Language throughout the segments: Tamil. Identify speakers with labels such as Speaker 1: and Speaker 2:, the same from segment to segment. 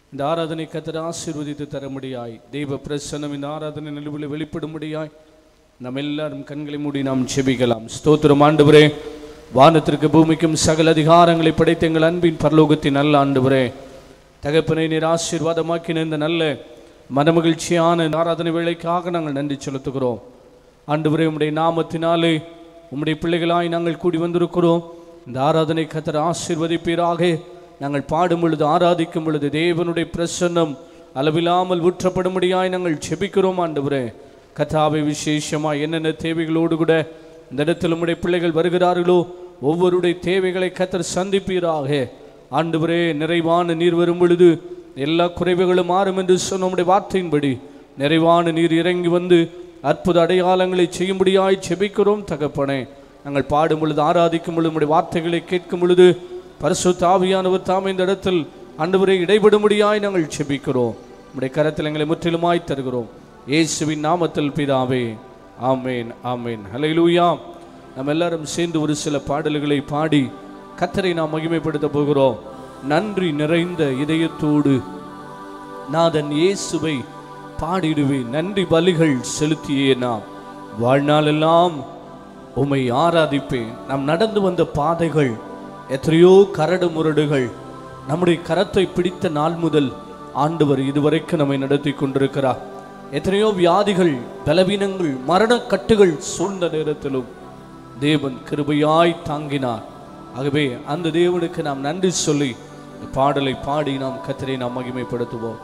Speaker 1: இந்த ஆராதனை கத்தர் ஆசீர்வதித்து தரும்படியாய் தெய்வ பிரசன்னம் இந்த ஆராதனை நிலுவில் வெளிப்படும்படியாய் நம்ம எல்லாரும் கண்களை மூடி நாம் செபிக்கலாம் ஸ்தோத்திரம் ஆண்டவரே வானத்திற்கு பூமிக்கும் சகல அதிகாரங்களை படைத்த எங்கள் அன்பின் பரலோகத்தின் நல்ல ஆண்டவரே தகப்பனை நீர் ஆசீர்வாதமாக்கின இந்த நல்ல மனமகிழ்ச்சியான இந்த ஆராதனை வேலைக்காக நாங்கள் நன்றி செலுத்துகிறோம் ஆண்டவரே உம்முடைய நாமத்தினாலே உம்முடைய பிள்ளைகளாய் நாங்கள் கூடி வந்திருக்கிறோம் இந்த ஆராதனை கத்தர் ஆசீர்வதிப்பீராக நாங்கள் பாடும் பொழுது ஆராதிக்கும் பொழுது தேவனுடைய பிரசன்னம் அளவில்லாமல் ஊற்றப்படும்படியாய் நாங்கள் செபிக்கிறோம் ஆண்டவரே கத்தாவை விசேஷமாய் என்னென்ன தேவைகளோடு கூட இந்த இடத்தில் உம்முடைய பிள்ளைகள் வருகிறார்களோ ஒவ்வொருடைய தேவைகளை கத்தர் சந்திப்பீராக ஆண்டவரே நிறைவான நீர் வரும் பொழுது எல்லா குறைவுகளும் மாறும் என்று சொன்ன உம்முடைய வார்த்தையின்படி நிறைவான நீர் இறங்கி வந்து அற்புத அடையாளங்களை செய்யும்படியாய் செபிக்கிறோம் தகப்பனே நாங்கள் பாடும் பொழுது ஆராதிக்கும் பொழுது உம்முடைய வார்த்தைகளை கேட்கும் பொழுது பரிசுத்த ஆவியானவர் தாம் இந்த இடத்தில் ஆண்டவரை இடைபடும்படியாய் நாங்கள் செபிக்கிறோம் உம்முடைய கரத்தில் எங்களை முற்றிலுமாய் தருகிறோம் இயேசுவின் நாமத்தில் பிதாவே ஆமேன் ஆமேன் ஹalleluya நம்ம எல்லாரும் சேர்ந்து ஒரு சில பாடல்களை பாடி கத்தரை நாம் மகிமைப்படுத்த போகிறோம் நன்றி நிறைந்த இதயத்தோடு நாதன் இயேசுவை பாடிடுவேன் நன்றி பலிகள் செலுத்தியே நாம் வாழ்நாளெல்லாம் உம்மை ஆராதிப்பேன் நாம் நடந்து வந்த பாதைகள் எத்தனையோ கரடு முரடுகள் நம்முடைய கரத்தை பிடித்த நாள் முதல் ஆண்டவர் இதுவரைக்கும் நம்மை நடத்தி கொண்டிருக்கிறார் எத்தனையோ வியாதிகள் பலவீனங்கள் மரணக்கட்டுகள் சூழ்ந்த நேரத்திலும் தேவன் கிருபையாய் தாங்கினார் ஆகவே அந்த தேவனுக்கு நாம் நன்றி சொல்லி இந்த பாடலை பாடி நாம் கத்தரை நாம் மகிமைப்படுத்துவோம்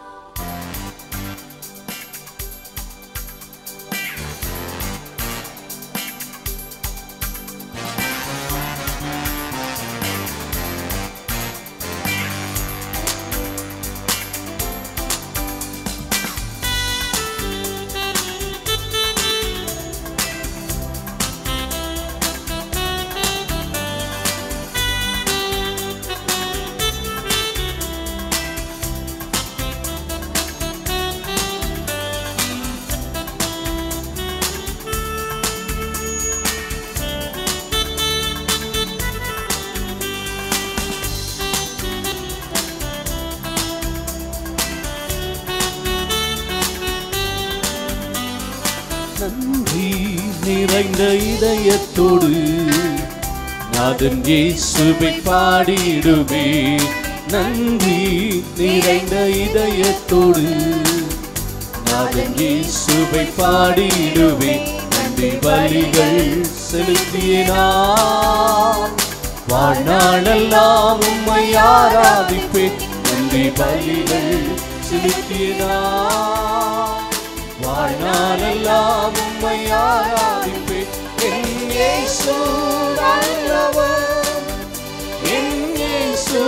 Speaker 1: நன்றி நிறைந்த இதயத்தோடு நாதன் இயேசுவை பாடிடுவே நன்றி நிறைந்த இதயத்தோடு நாதன் இயேசுவை பாடிடுவே நன்றி பலிகள் செலுத்தினா வாழ்நாளெல்லாம் உம்மை ஆராதிப்பேன் நன்றி பலிகள் செலுத்தினா வாழ்நாளெல்லாம் உம்மை ஆராதிப்பேன் என் இயேசு வல்லவர் என் இயேசு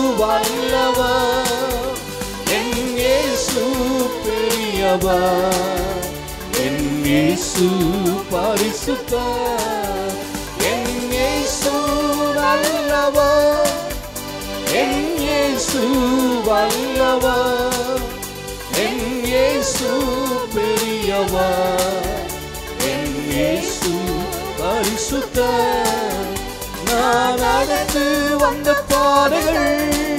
Speaker 1: வல்லவர் என் இயேசு பெரியவர் என் இயேசு பரிசுத்தர் என் இயேசு நல்லவர் என் இயேசு வல்லவர் என் இயேசு பெரியவர் என் இயேசு பரிசுத்தர் நான் நடந்து வந்த பாதைகள்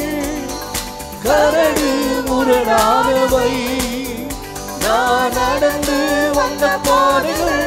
Speaker 1: கரடு முரணானவை நான் நடந்து வந்த பாதைகள்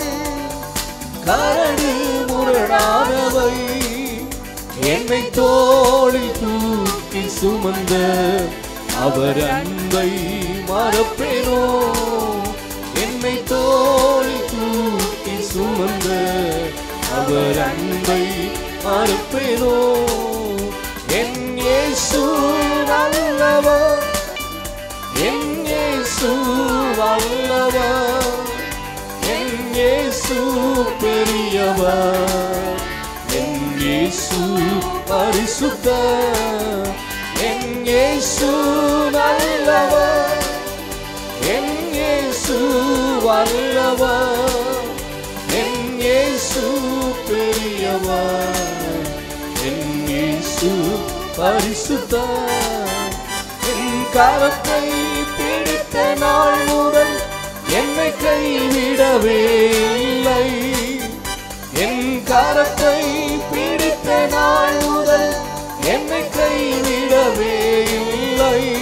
Speaker 1: கரடு முரணானவை என்னை தோளில் தூக்கி சுமந்த அவர் அன்பை மறப்பேனோ என்னை தோளில் தூக்கி சுமந்த அவர் அன்பை மறப்பேனோ என் இயேசு நல்லவர் என் இயேசு வல்லவர் என் இயேசு பெரியவர் என் இயேசு பரிசுத்தர் என் இயேசு நல்லவர் என் இயேசு வல்லவர் என் இயேசு பெரியவர் என் இயேசு பரிசுத்தர் என் கரத்தை பிடித்த நாள் முதல் என்னை கைவிடவே இல்லை என் கரத்தை பிடித்த நாள் முதல் என்னை கைவிடவே இல்லை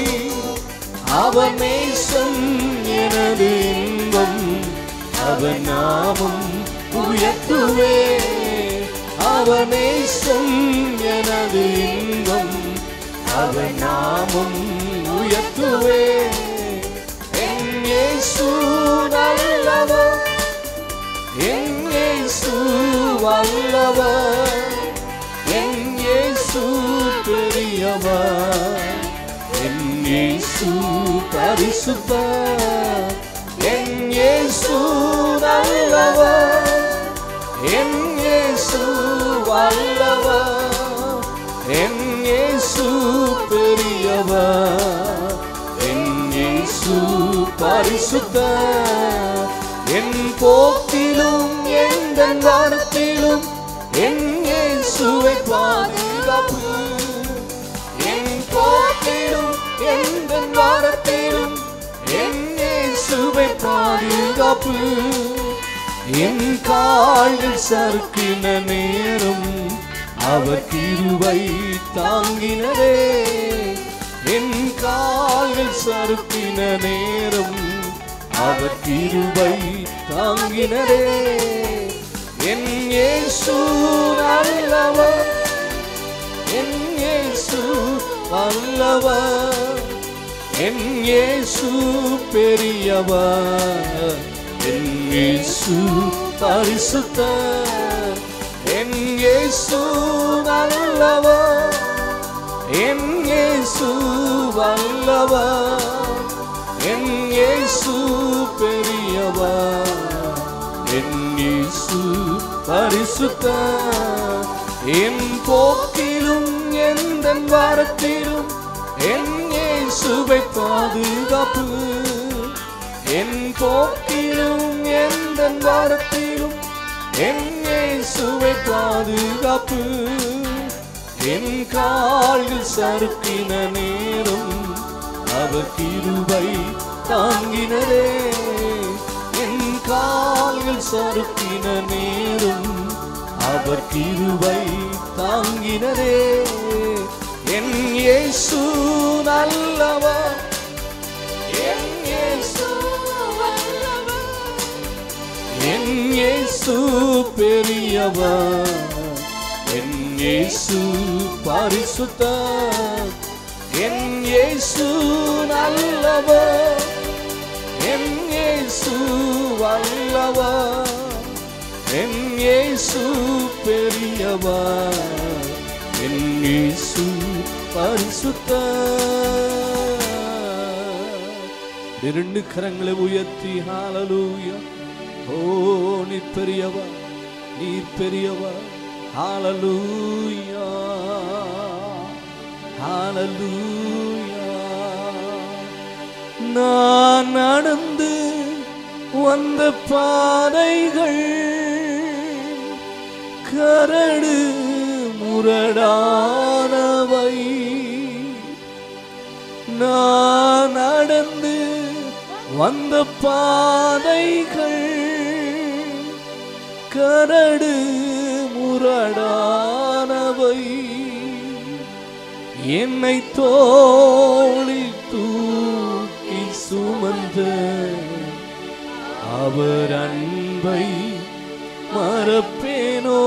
Speaker 1: அவன் நேசம் எனது இன்பம் அவன் நாமம் உயர்த்துவே அவன் நேசம் எனது இன்பம் அவன் நாமம் உயர்த்துவே என் இயேசு நல்லவர் என் இயேசு வல்லவர் என் இயேசு பெரியவர் என் இயேசு பரிசுத்தர் என் இயேசு நல்லவர் என் இயேசு வல்லவர் என் இயேசு பெரியவர் என் இயேசு பரிசுத்தர் என் போக்கிலும் எந்த வாரத்திலும் என் இயேசுவை பாதுகாப்பு என் போக்கிலும் எந்த வாரத்திலும் என் இயேசுவை பாதுகாப்பு என் கால்கள் சறுக்கின நேரம் அவர் கிருபை தாங்கினதே என் கால்கள் சறுக்கின நேரம் அவர் கிருபை தாங்கினதே என் இயேசு நல்லவர் என் இயேசு வல்லவர் என் இயேசு பெரியவர் என் இயேசு பரிசுத்தர் என் இயேசு நல்லவர் என் இயேசு வல்லவர் என் இயேசு பெரியவர் என் இயேசு பரிசுத்தர் என் போக்கிலும் எந்த வாரத்திலும் என் இயேசுவை பாதுகாப்பு என் போக்கிலும் எந்த வாரத்திலும் என் இயேசுவை பாதுகாப்பு என் கால்கள் சறுக்கின நேரம் அவர் கிருபை தாங்கினதே என் கால்கள் சறுக்கின நேரம் அவர் கிருபை தாங்கினதே என் இயேசு நல்லவர் என் இயேசு என் இயேசு பெரியவர் என் இயேசு பரிசுத்தர் என் இயேசு நல்லவர் என் இயேசு வல்லவர் என் இயேசு பெரியவர் என் இயேசு பரிசுத்தர் இரண்டு கரங்களை உயர்த்தி ஹalleluya ஓ நீர் பெரியவர் நீர் பெரியவர் ஹalleluya ஹalleluya நான் நடந்து வந்த பாதைகள் கரடு முரடானவை நான் நடந்து வந்த பாதைகள் கரடு முரடானவை என்னை தோளில் தூக்கி சுமந்த அவர் அன்பை மறப்பேனோ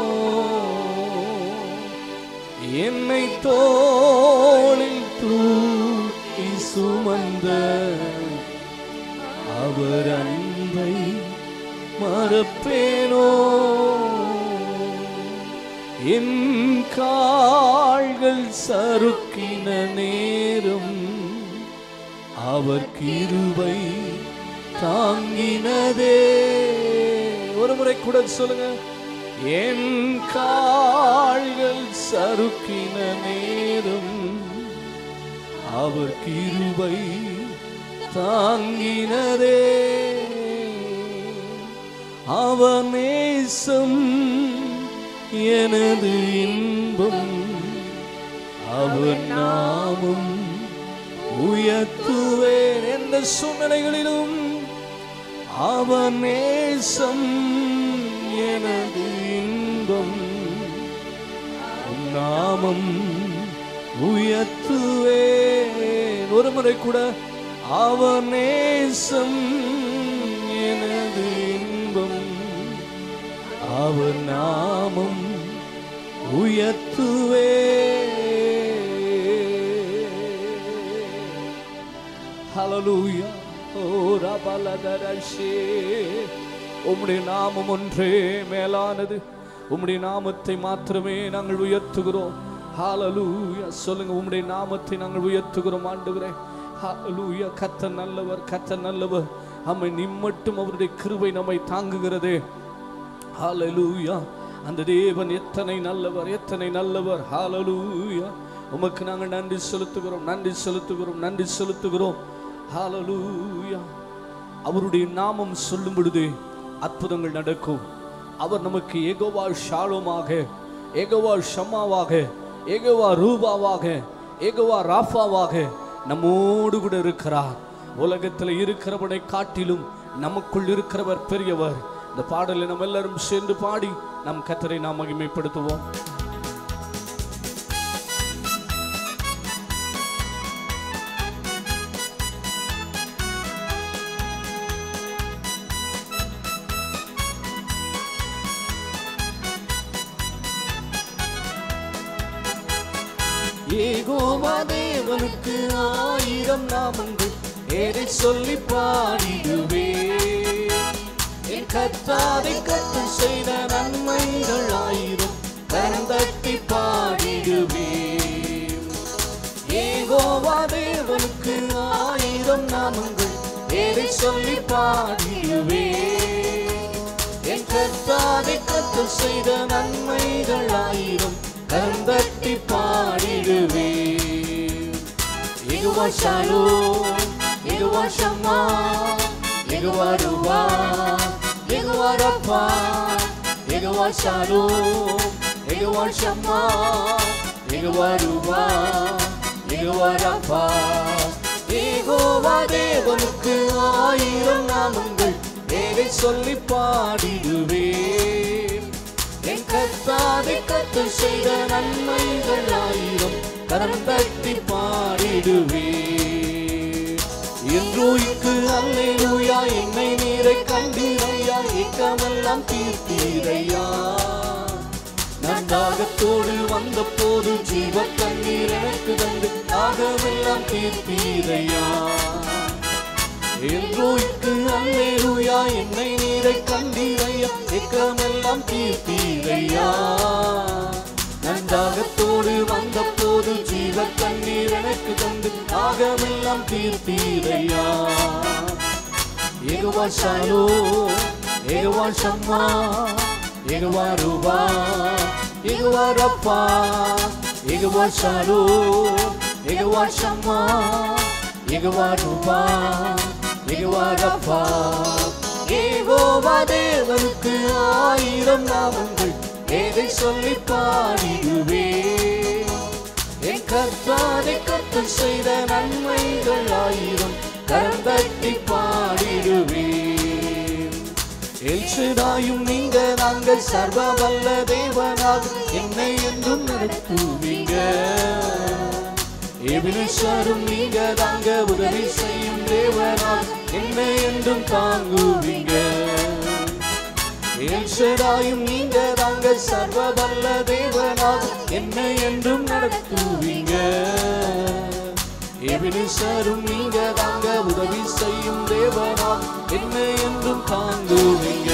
Speaker 1: என்னை தோளில் தூக்கி சுமந்த அவர் அன்பை மறப்பேனோ என் கால்கள் சறுக்கின நேரம் அவர் கிருபை தாங்கினதே ஒரு முறை கூட சொல்லுங்க என் கால்கள் சறுக்கின நேரம் அவர் கிருபை தாங்கினதே அவர் நேசம் எனது இன்பம் அவர் நாமம் உயர்த்துவேன் எந்த சூழ்நிலைகளிலும் அவர் நேசம் எனது இன்பம் உம் நாமம் உயர்த்துவேன் ஒரு முறை கூட அவர் நேசம் எனது இன்பம் அவர் நாமம் உயர்த்துவே ஹalleluya ஓ ரபலதரஷே உம்முடைய நாமம் ஒன்றே மேலானது உம்முடைய நாமத்தை மாத்திரமே நாங்கள் உயர்த்துகிறோம் ஹalleluya சொல்லுங்க உம்முடைய நாமத்தை நாங்கள் உயர்த்துகிறோம் ஆண்டவரே ஹalleluya கர்த்தர் நல்லவர் கர்த்தர் நல்லவர் அம்மை நிம்மட்டும் அவருடைய கிருபை நம்மை தாங்குகிறதே ஹalleluya அந்த தேவன் எத்தனை நல்லவர் எத்தனை நல்லவர் ஹalleluya உமக்கு நாங்கள் நன்றி செலுத்துகிறோம் நன்றி செலுத்துகிறோம் நன்றி செலுத்துகிறோம் ஹalleluya அவருடைய நாமம் சொல்லும் பொழுது அற்புதங்கள் நடக்கும் அவர் நமக்கு ஏகோவா ஷாலோமாக ஏகோவா ஷம்மாவாக ஏகோவா ரூபாவாக ஏகோவா ராஃபாவாக நம்மோடு கூட இருக்கிறார் உலகத்தில் இருக்கிறவனை காட்டிலும் நமக்குள் இருக்கிறவர் பெரியவர் இந்த பாடலை நம்ம எல்லாரும் சேர்ந்து பாடி நம் கத்தரை நாம் மகிமைப்படுத்துவோம் ஏகோவா தேவனுக்கு ஆயிரம் நாமங்கள் ஏதை சொல்லி பாடிடுவே என் கத்தாதை கத்து செய்த நன்மைகள் ஆயிரம் கரந்தட்டி பாடிடுவே ஏகோவா தேவனுக்கு ஆயிரம் நாமங்கள் ஏதை சொல்லி பாடிடுவே என் கத்தாதை கத்து செய்த நன்மைகள் ஆயிரம் கரந்தட்டி பாடிடுவே இதுவா ஷாலோ இதுவா ஷம்மா இதுவா ருவா இதுவா ரப்பா இதுவா ஷாலோ இதுவா ஷம்மா இதுவா ருவா இதுவா ரப்பா ஏகோவா தேவனுக்கு ஆயிரம் நாமங்கள் ஏதை சொல்லி பாடிடுவேன் என் கத்தாதை கத்து செய்த நன்மைகள் ஆயிரம் கரம் தட்டி பாடிடுவே என்றோய்க்கு அல்லேலூயா என்னை நீரை கண்டீரையா ஏக்கமெல்லாம் தீர்த்தீரையா நான் தாகத்தோடு வந்த போது ஜீவ கண்ணீர் எனக்கு தந்து தாகமெல்லாம் தீர்த்தீரையா என்றோய்க்கு அல்லேலூயா என்னை நீரை கண்டீரையா ஏக்கமெல்லாம் தீர்த்தீரையா நன்றாகத்தோடு வந்த போது ஜீவ கண்ணீர் எனக்கு தந்து தாகமெல்லாம் தீர்த்தீரையா ஏகுவா ஷாலோ ஏகுவா ஷம்மா ஏகுவா ரூபா ஏகுவா ரப்பா ஏகுவா ஷாலோ ஏகுவா ஷம்மா ஏகுவா ரூபா ஏகுவா ரப்பா ஏகோவா தேவனுக்கு ஆயிரம் நாமங்கள் ஏதை சொல்லி பாடிடுவே என் கர்த்தாதை கத்து செய்த நன்மைகள் ஆயிரம் கரம் தட்டி பாடிடுவே எல்ஷடாயும் நீங்க நாங்கள் சர்வ வல்ல தேவனாக என்னை என்றும் நடத்துவீங்க எபினிஷரும் நீங்க தாங்க உதவி செய்யும் தேவனால் என்னை என்றும் தாங்குவீங்க எல்ஷடாயும் நீங்க தாங்க சர்வ வல்ல தேவனால் என்னை என்றும் நடத்துவீங்க எபினிஷரும் நீங்க தாங்க உதவி செய்யும் தேவனால் என்னை என்றும் தாங்குவீங்க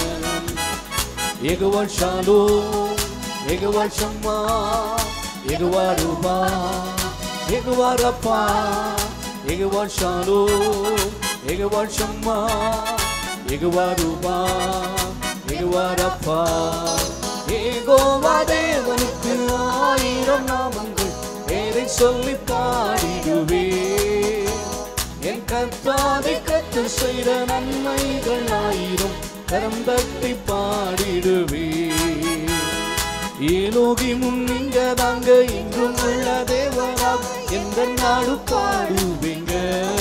Speaker 1: எகுவா ஷாலோ எகுவா ஷம்மா எகுவா ரூபா எகுவா ரப்பா எகுவா ஷாலோ எகுவா ஷம்மா எகுவா ரூபா எகுவா ரப்பா ஏகோவா தேவனுக்கு ஆயிரம் நாமங்கள் பேரை சொல்லி பாடிடுவே என் கர்த்தாதை கத்து செய்த நன்மைகள் ஆயிரம் கரம் தட்டி பாடிடுவே ஏலோகி முன் நீங்க தாங்க இன்றும் உள்ள தேவனாக எந்த நாடு பாடுவீங்க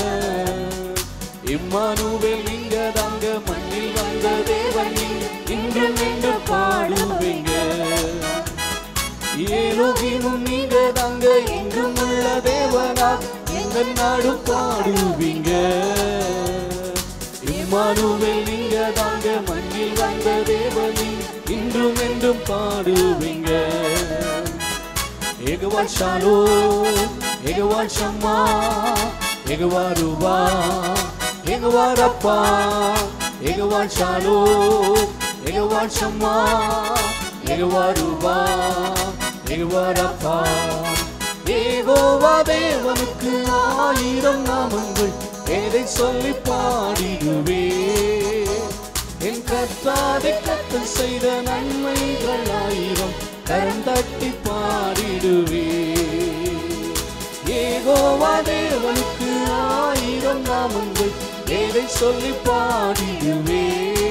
Speaker 1: இம்மானுவேல் நீங்க தாங்க மண்ணில் வந்த தேவன் நீங்க இன்றும் என்று பாடுவீங்க ஏலோகினும் நீங்க தாங்க இன்றும் உள்ள தேவனாக எந்த நாடும் பாடுவீங்க இம்மானுவேல் நீங்க தாங்க மண்ணில் வந்த தேவனி இன்றும் என்றும் பாடுவீங்க எகுவால் ஷாலோ எகுவால் ஷம்மா எகுவா ரூபா எகுவா ரப்பா எகுவால் ஷாலோ எகுவால் ஷம்மா எகுவா ரூபா எகுவா ரப்பா ஏகோவா தேவனுக்கு ஆயிரம் நாமங்கள் எதை சொல்லி பாடிடுவே என் கத்தாதை கத்தல் செய்த நன்மைகள் ஆயிரம் கரம் தட்டி பாடிடுவே ஏகோவா தேவனுக்கு ஆயிரம் நாமங்கள் எதை சொல்லி பாடிடுவே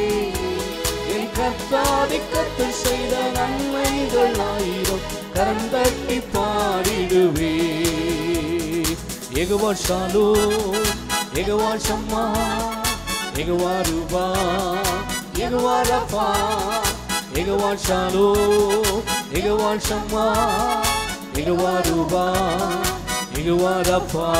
Speaker 1: என் கத்தாதை கத்தல் செய்த நன்மைகள் ஆயிரம் கரம் தட்டி பாடிடுவே எகுவா ஷாலோ எகுவா ஷம்மா எகுவா ரூபா எகுவா ரஃபா எகுவா ஷாலோ எகுவா ஷம்மா எகுவா ரூபா எகுவா ரஃபா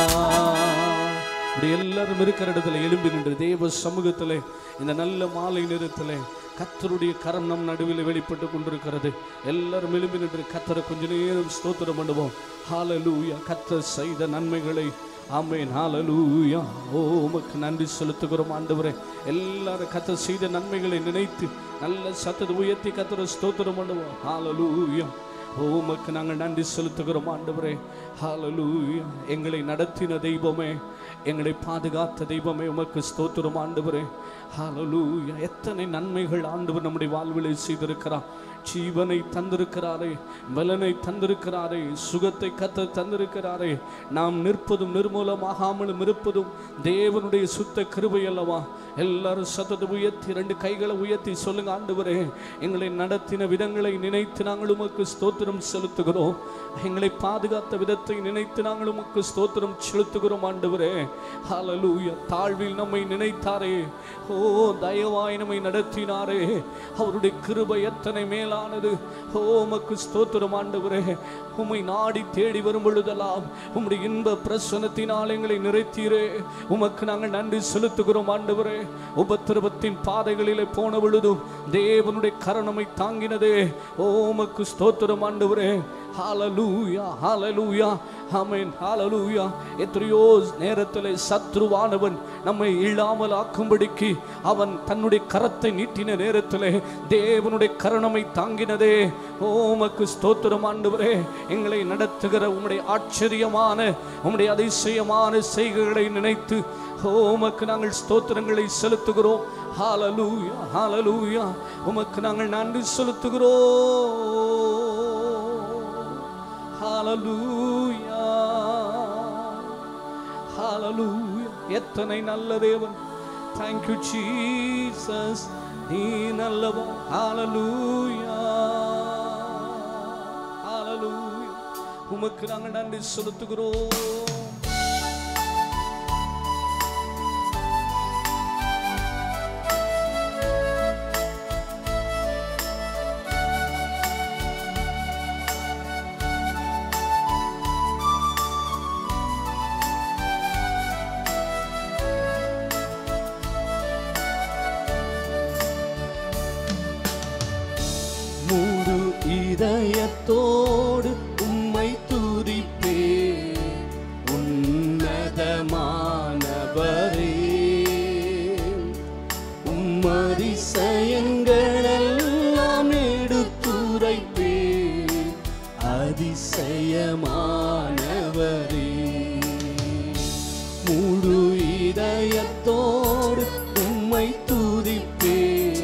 Speaker 1: இப்படி எல்லாரும் இருக்கிற இடத்துல எழும்பி நின்று தேவ சமூகத்திலே இந்த நல்ல மாலை நேரத்திலே கத்தருடைய கரம் நம் நடுவில் வெளிப்பட்டு கொண்டிருக்கிறது எல்லாரும் எழும்பி நின்று கத்தரை கொஞ்ச நேரம் ஸ்தோத்திரம் பண்ணுவோம் ஹalleluya கத்தர் செய்த நன்மைகளை ஆமென் ஹalleluya ஓ உமக்கு நன்றி செலுத்துகிறோம் ஆண்டவரே எல்லாரும் கத்தர் செய்த நன்மைகளை நினைத்து நல்ல சத்தத்தை உயர்த்தி கத்தரை ஸ்தோத்திரம் பண்ணுவோம் ஹalleluya ஓ உமக்கு நாங்கள் நன்றி செலுத்துகிறோம் ஆண்டவரே ஹalleluya எங்களை நடத்தின தெய்வமே எங்களை பாதுகாத்த தெய்வமே உமக்கு ஸ்தோத்திரம் ஆண்டவரே ஹalleluya எத்தனை நன்மைகள் ஆண்டவர் நம்முடைய வாழ்விலே செய்திருக்கிறார் ஜீவனை தந்திருக்கிறாரே பலனை தந்திருக்கிறாரே சுகத்தை கத்த தந்திருக்கிறாரே நாம் நிற்பதும் நிர்மூலமாகாமலும் இருப்பதும் தேவனுடைய சுத்த கிருபை அல்லவா எல்லாரும் சத்தத்தை உயர்த்தி ரெண்டு கைகளை உயர்த்தி சொல்லுங்க ஆண்டவரே எங்களை நடத்தின விதங்களை நினைத்து நாங்கள் உமக்கு ஸ்தோத்திரம் செலுத்துகிறோம் எங்களை பாதுகாத்த விதத்தை நினைத்து நாங்கள் உமக்கு ஸ்தோத்திரம் செலுத்துகிறோம் ஆண்டவரே ஹalleluya தாழ்வில் நம்மை நினைத்தாரே ஓ தயவாய் நம்மை நடத்தினாரே அவருடைய கிருபை எத்தனை மேலானது ஓ உமக்கு ஸ்தோத்திரம் ஆண்டவரே உம்மை நாடி தேடி வரும் பொழுதெல்லாம் உம்முடைய இன்ப பிரசனத்தினால் எங்களை நிறைத்தீரே உமக்கு நாங்கள் நன்றி செலுத்துகிறோம் ஆண்டவரே உபத்திரவத்தின் பாதைகளிலே போன பொழுதும் தேவனுடைய கரணமை தாங்கினதே ஓ உமக்கு ஸ்தோத்திரம் ஆண்டவரே ஹalleluya ஹalleluya ஆமென் ஹalleluya எத்தனையோ நேரத்திலே சத்ருவானவன் நம்மை இல்லாமல் ஆக்கும்படிக்கு அவன் தன்னுடைய கரத்தை நீட்டின நேரத்திலே தேவனுடைய கரணமை தாங்கினதே ஓ உமக்கு ஸ்தோத்திரம் ஆண்டவரே எங்களை நடத்துகிற உம்முடைய ஆச்சரியமான உம்முடைய அதிசயமான செய்கைகளை நினைத்து ஓ உமக்கு நாங்கள் ஸ்தோத்திரங்களை செலுத்துகிறோம் ஹalleluya ஹalleluya உமக்கு நாங்கள் நன்றி செலுத்துகிறோம் ஹalleluya ஹalleluya எத்தனை நல்ல தேவன் thank you ஜீசஸ் நீ நல்லவன் ஹalleluya ஹalleluya உமக்கு நாங்கள் நன்றி செலுத்துகிறோம் முழு இதயத்தோடு உம்மை துதிப்பே உன்னதமானவரே உம்மதிசயங்களெல்லாம் எடுத்துரைப்பே அதிசயமானவரே முழு இதயத்தோடு உம்மை துதிப்பே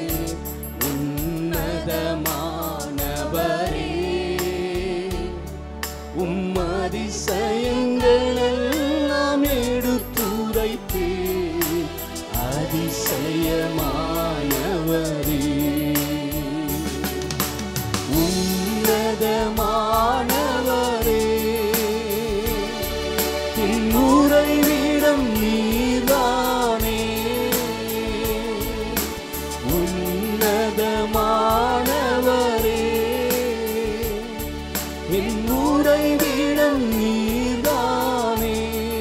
Speaker 1: உன்னதமானவரே உம்மதிசயங்களெல்லாம் எடுத்துரைப்பே அதிசயமானவரே உன்னதமானவரே உன்னுரை வீடம் நீர்தானே உன்னதமானவரே என் உரை வீடம் நீர்தானே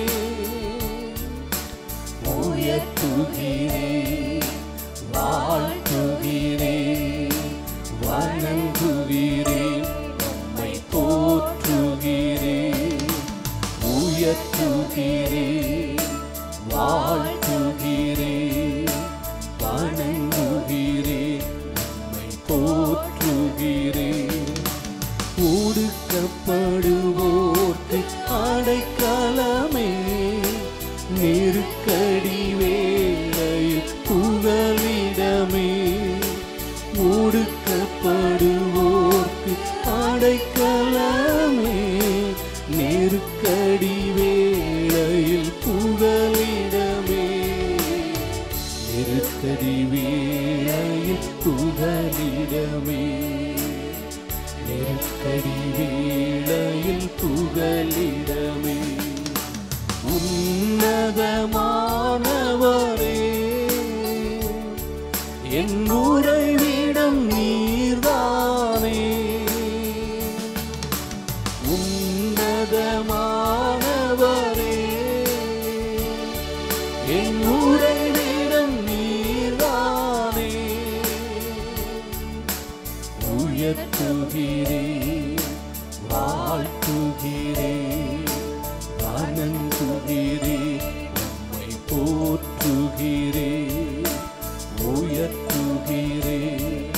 Speaker 1: உயர்த்துகிறேன் வாழ்த்துகிறேன் வணங்குகிறேன் உம்மை போற்றுகிறேன் ஒடுக்கப்படுவோர்க்கு அடைக்கலமே நெருக்கடி வேளையில் புகலிடமே ஒடுக்கப்படுவோர்க்கு அடைக்கலமே நெருக்கடி வேளையில் புகலிடமே நெருக்கடி வேளையில் புகலிடமே நெருக்கடி வேளையில் புகலிடமே உன்னதமானவரே என் உறைவிடம் நீர்தானே உன்னதமானவரே என் உறைவிடம் நீர்தானே உயர்த்துகிறேன் வாழ்த்துகிறேன் வணங்குகிறேன் உம்மை போற்றுகிறேன் உயர்த்துகிறேன்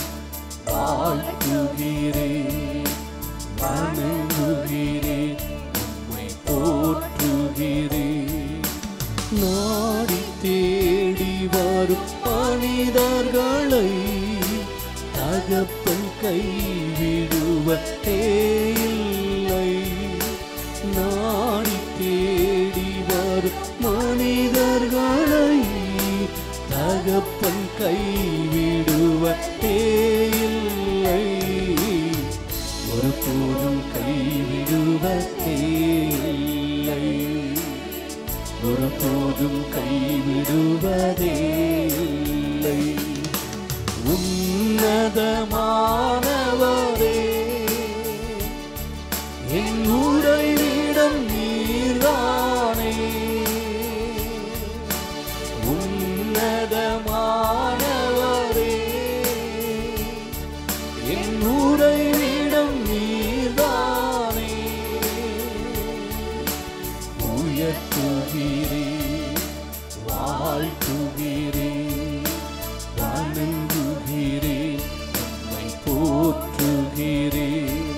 Speaker 1: வாழ்த்துகிறேன் வணங்குகிறேன் உம்மை போற்றுகிறேன் நாடி தேடி வரும் மனிதர்களை தகப்பன் கைவிடுவதே இல்லை நாடி தேடி வரும் மனிதர்களை தகப்பன் கைவிடுவதே இல்லை ஒருபோதும் கைவிடுவதே இல்லை ஒருபோதும் கைவிடுவதே இல்லை உன்னதமானவரே என் உறைவிடம் நீர்தானே உன்னதமானவரே என் உறைவிடம் நீர்தானே உயர்த்துகிறேன் வாழ்த்துகிறேன் வணங்குகிறேன் உம்மை போற்றுகிறேன்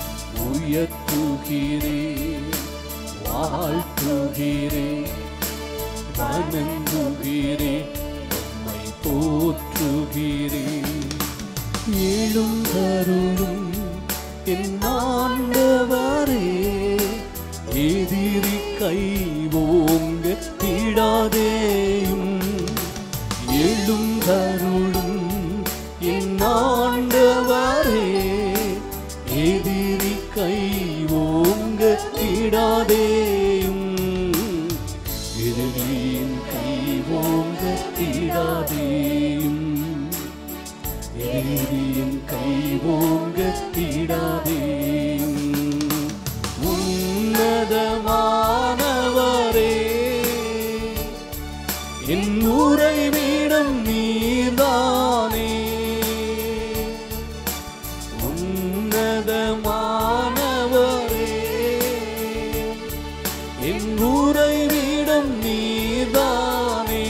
Speaker 1: உயர்த்துகிறேன் வாழ்த்துகிறேன் வணங்குகிறேன் உம்மை போற்றுகிறேன் எழும் கருளும் என் ஆண்டவரே எதிரி கை ஓங்க திடாதேயும் எழும் கருளும் என் ஆண்டவரே எதிரி கை ஓங்க திடாதேயும் எதிரியின் கை ஓங்க திடாதேயும் எதிரியின் கை ஓங்க திடாதேயும் உன்னதமானவரே என் உறைவிடம் நீர்தானே உன்னதமானவரே என் உறைவிடம் நீர்தானே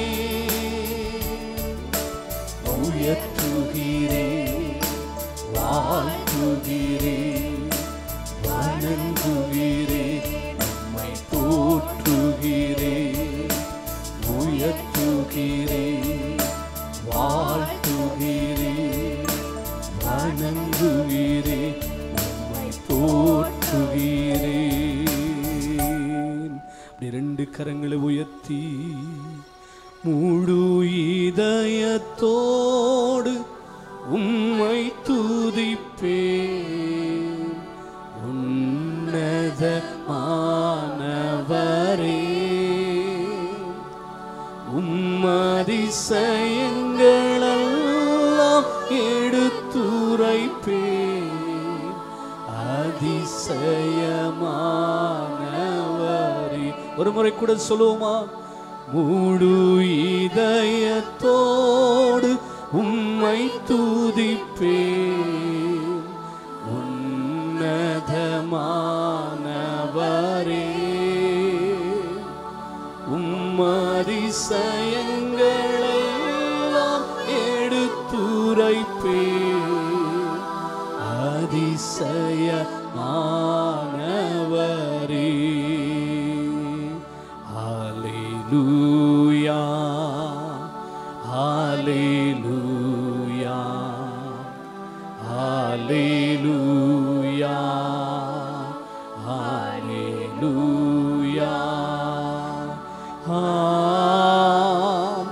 Speaker 1: உயர்த்துகிறேன் வாழ்த்துகிறேன் வணங்குகிறேன் உம்மை போற்றுகிறேன் உயர்த்துகிறேன் வாழ்த்துகிறேன் வணங்குகிறேன் உம்மை போற்றுகிறேன் அப்படி ரெண்டு கரங்களை உயர்த்தி முழு இதயத்தோடு உம்மை துதிப்பேன் உன்னதமானவரே உம்மதிசயங்களெல்லாம் எடுத்துரைப்பேன் அதிசயமானவரே ஒரு முறை கூட சொல்லுவோமா முழு இதயத்தோடு உம்மை துதிப்பேன் உன்னதமானவரே அதிசயங்களெல்லாம் எடுத்துரைப்பே அதிசயமானவரே ஹalleluya ஹalleluya ஹalleluya ஹalleluya ஆம்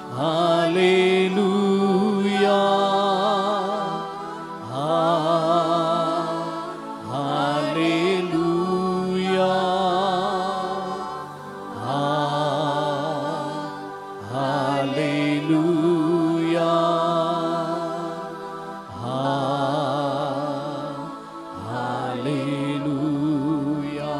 Speaker 1: ஹalleluya ஆம் ஹalleluya ஆம் ஹalleluya ஆம் ஹalleluya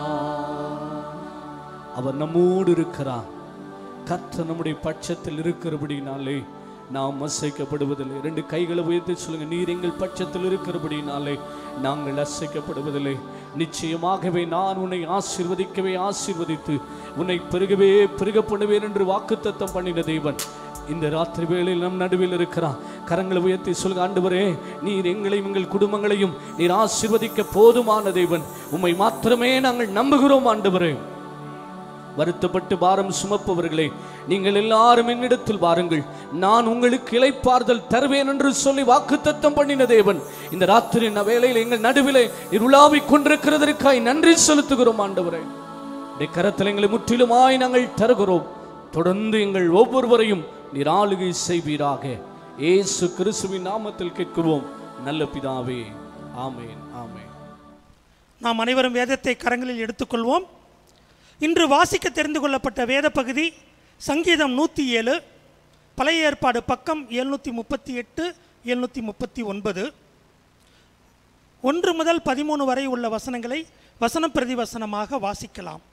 Speaker 1: அவர் நம்மோடு இருக்கிறார் கர்த்தர் நம்முடைய பட்சத்தில் இருக்கிறபடினாலே நாம் அசைக்கப்படுவதில்லை ரெண்டு கைகளை உயர்த்தி சொல்லுங்க நீர் எங்கள் பட்சத்தில் இருக்கிறபடினாலே நாங்கள் அசைக்கப்படுவதில்லை நிச்சயமாகவே நான் உன்னை ஆசீர்வதிக்கவே ஆசீர்வதித்து உன்னை பெருகவே பெருக பண்ணுவேன் என்று வாக்குத்தத்தம் பண்ணின தேவன் இந்த ராத்திரி வேளையில் நம் நடுவில் இருக்கிறான் கரங்களை உயர்த்தி சொல்லுங்க ஆண்டவரே நீர் எங்களையும் எங்கள் குடும்பங்களையும் நீர் ஆசீர்வதிக்க போதுமான தேவன் உம்மை மாத்திரமே நாங்கள் நம்புகிறோம் ஆண்டவரே வருத்தப்பட்டு பாரம் சுமப்பவர்களே நீங்கள் எல்லாரும் என்னிடத்தில் வாருங்கள் நான் உங்களுக்கு இளைப்பாறுதல் தருவேன் என்று சொல்லி வாக்குத்தத்தம் பண்ணின தேவன் இந்த ராத்திரி ந வேளையில் எங்கள் நடுவிலே இருளாவிக் கொண்டிருக்கிறதற்காய் நன்றி செலுத்துகிறோம் ஆண்டவரே உடைய கரத்தில் எங்களை முற்றிலுமாய் நாங்கள் தருகிறோம் தொடர்ந்து எங்கள் ஒவ்வொருவரையும் நீர் ஆளுகை செய்வீராக இயேசு கிறிஸ்துவின் நாமத்தில் கேட்கிறோம் நல்ல பிதாவே ஆமேன் ஆமேன்
Speaker 2: நாம் அனைவரும் வேதத்தை கரங்களில் எடுத்துக்கொள்வோம் இன்று வாசிக்க தெரிந்து கொள்ளப்பட்ட வேத பகுதி சங்கீதம் நூற்றி ஏழு பழைய ஏற்பாடு பக்கம் எழுநூற்றி முப்பத்தி எட்டு எழுநூற்றி முப்பத்தி ஒன்பது ஒன்று முதல் பதிமூணு வரை உள்ள வசனங்களை வசனம் பிரதி வசனமாக வாசிக்கலாம்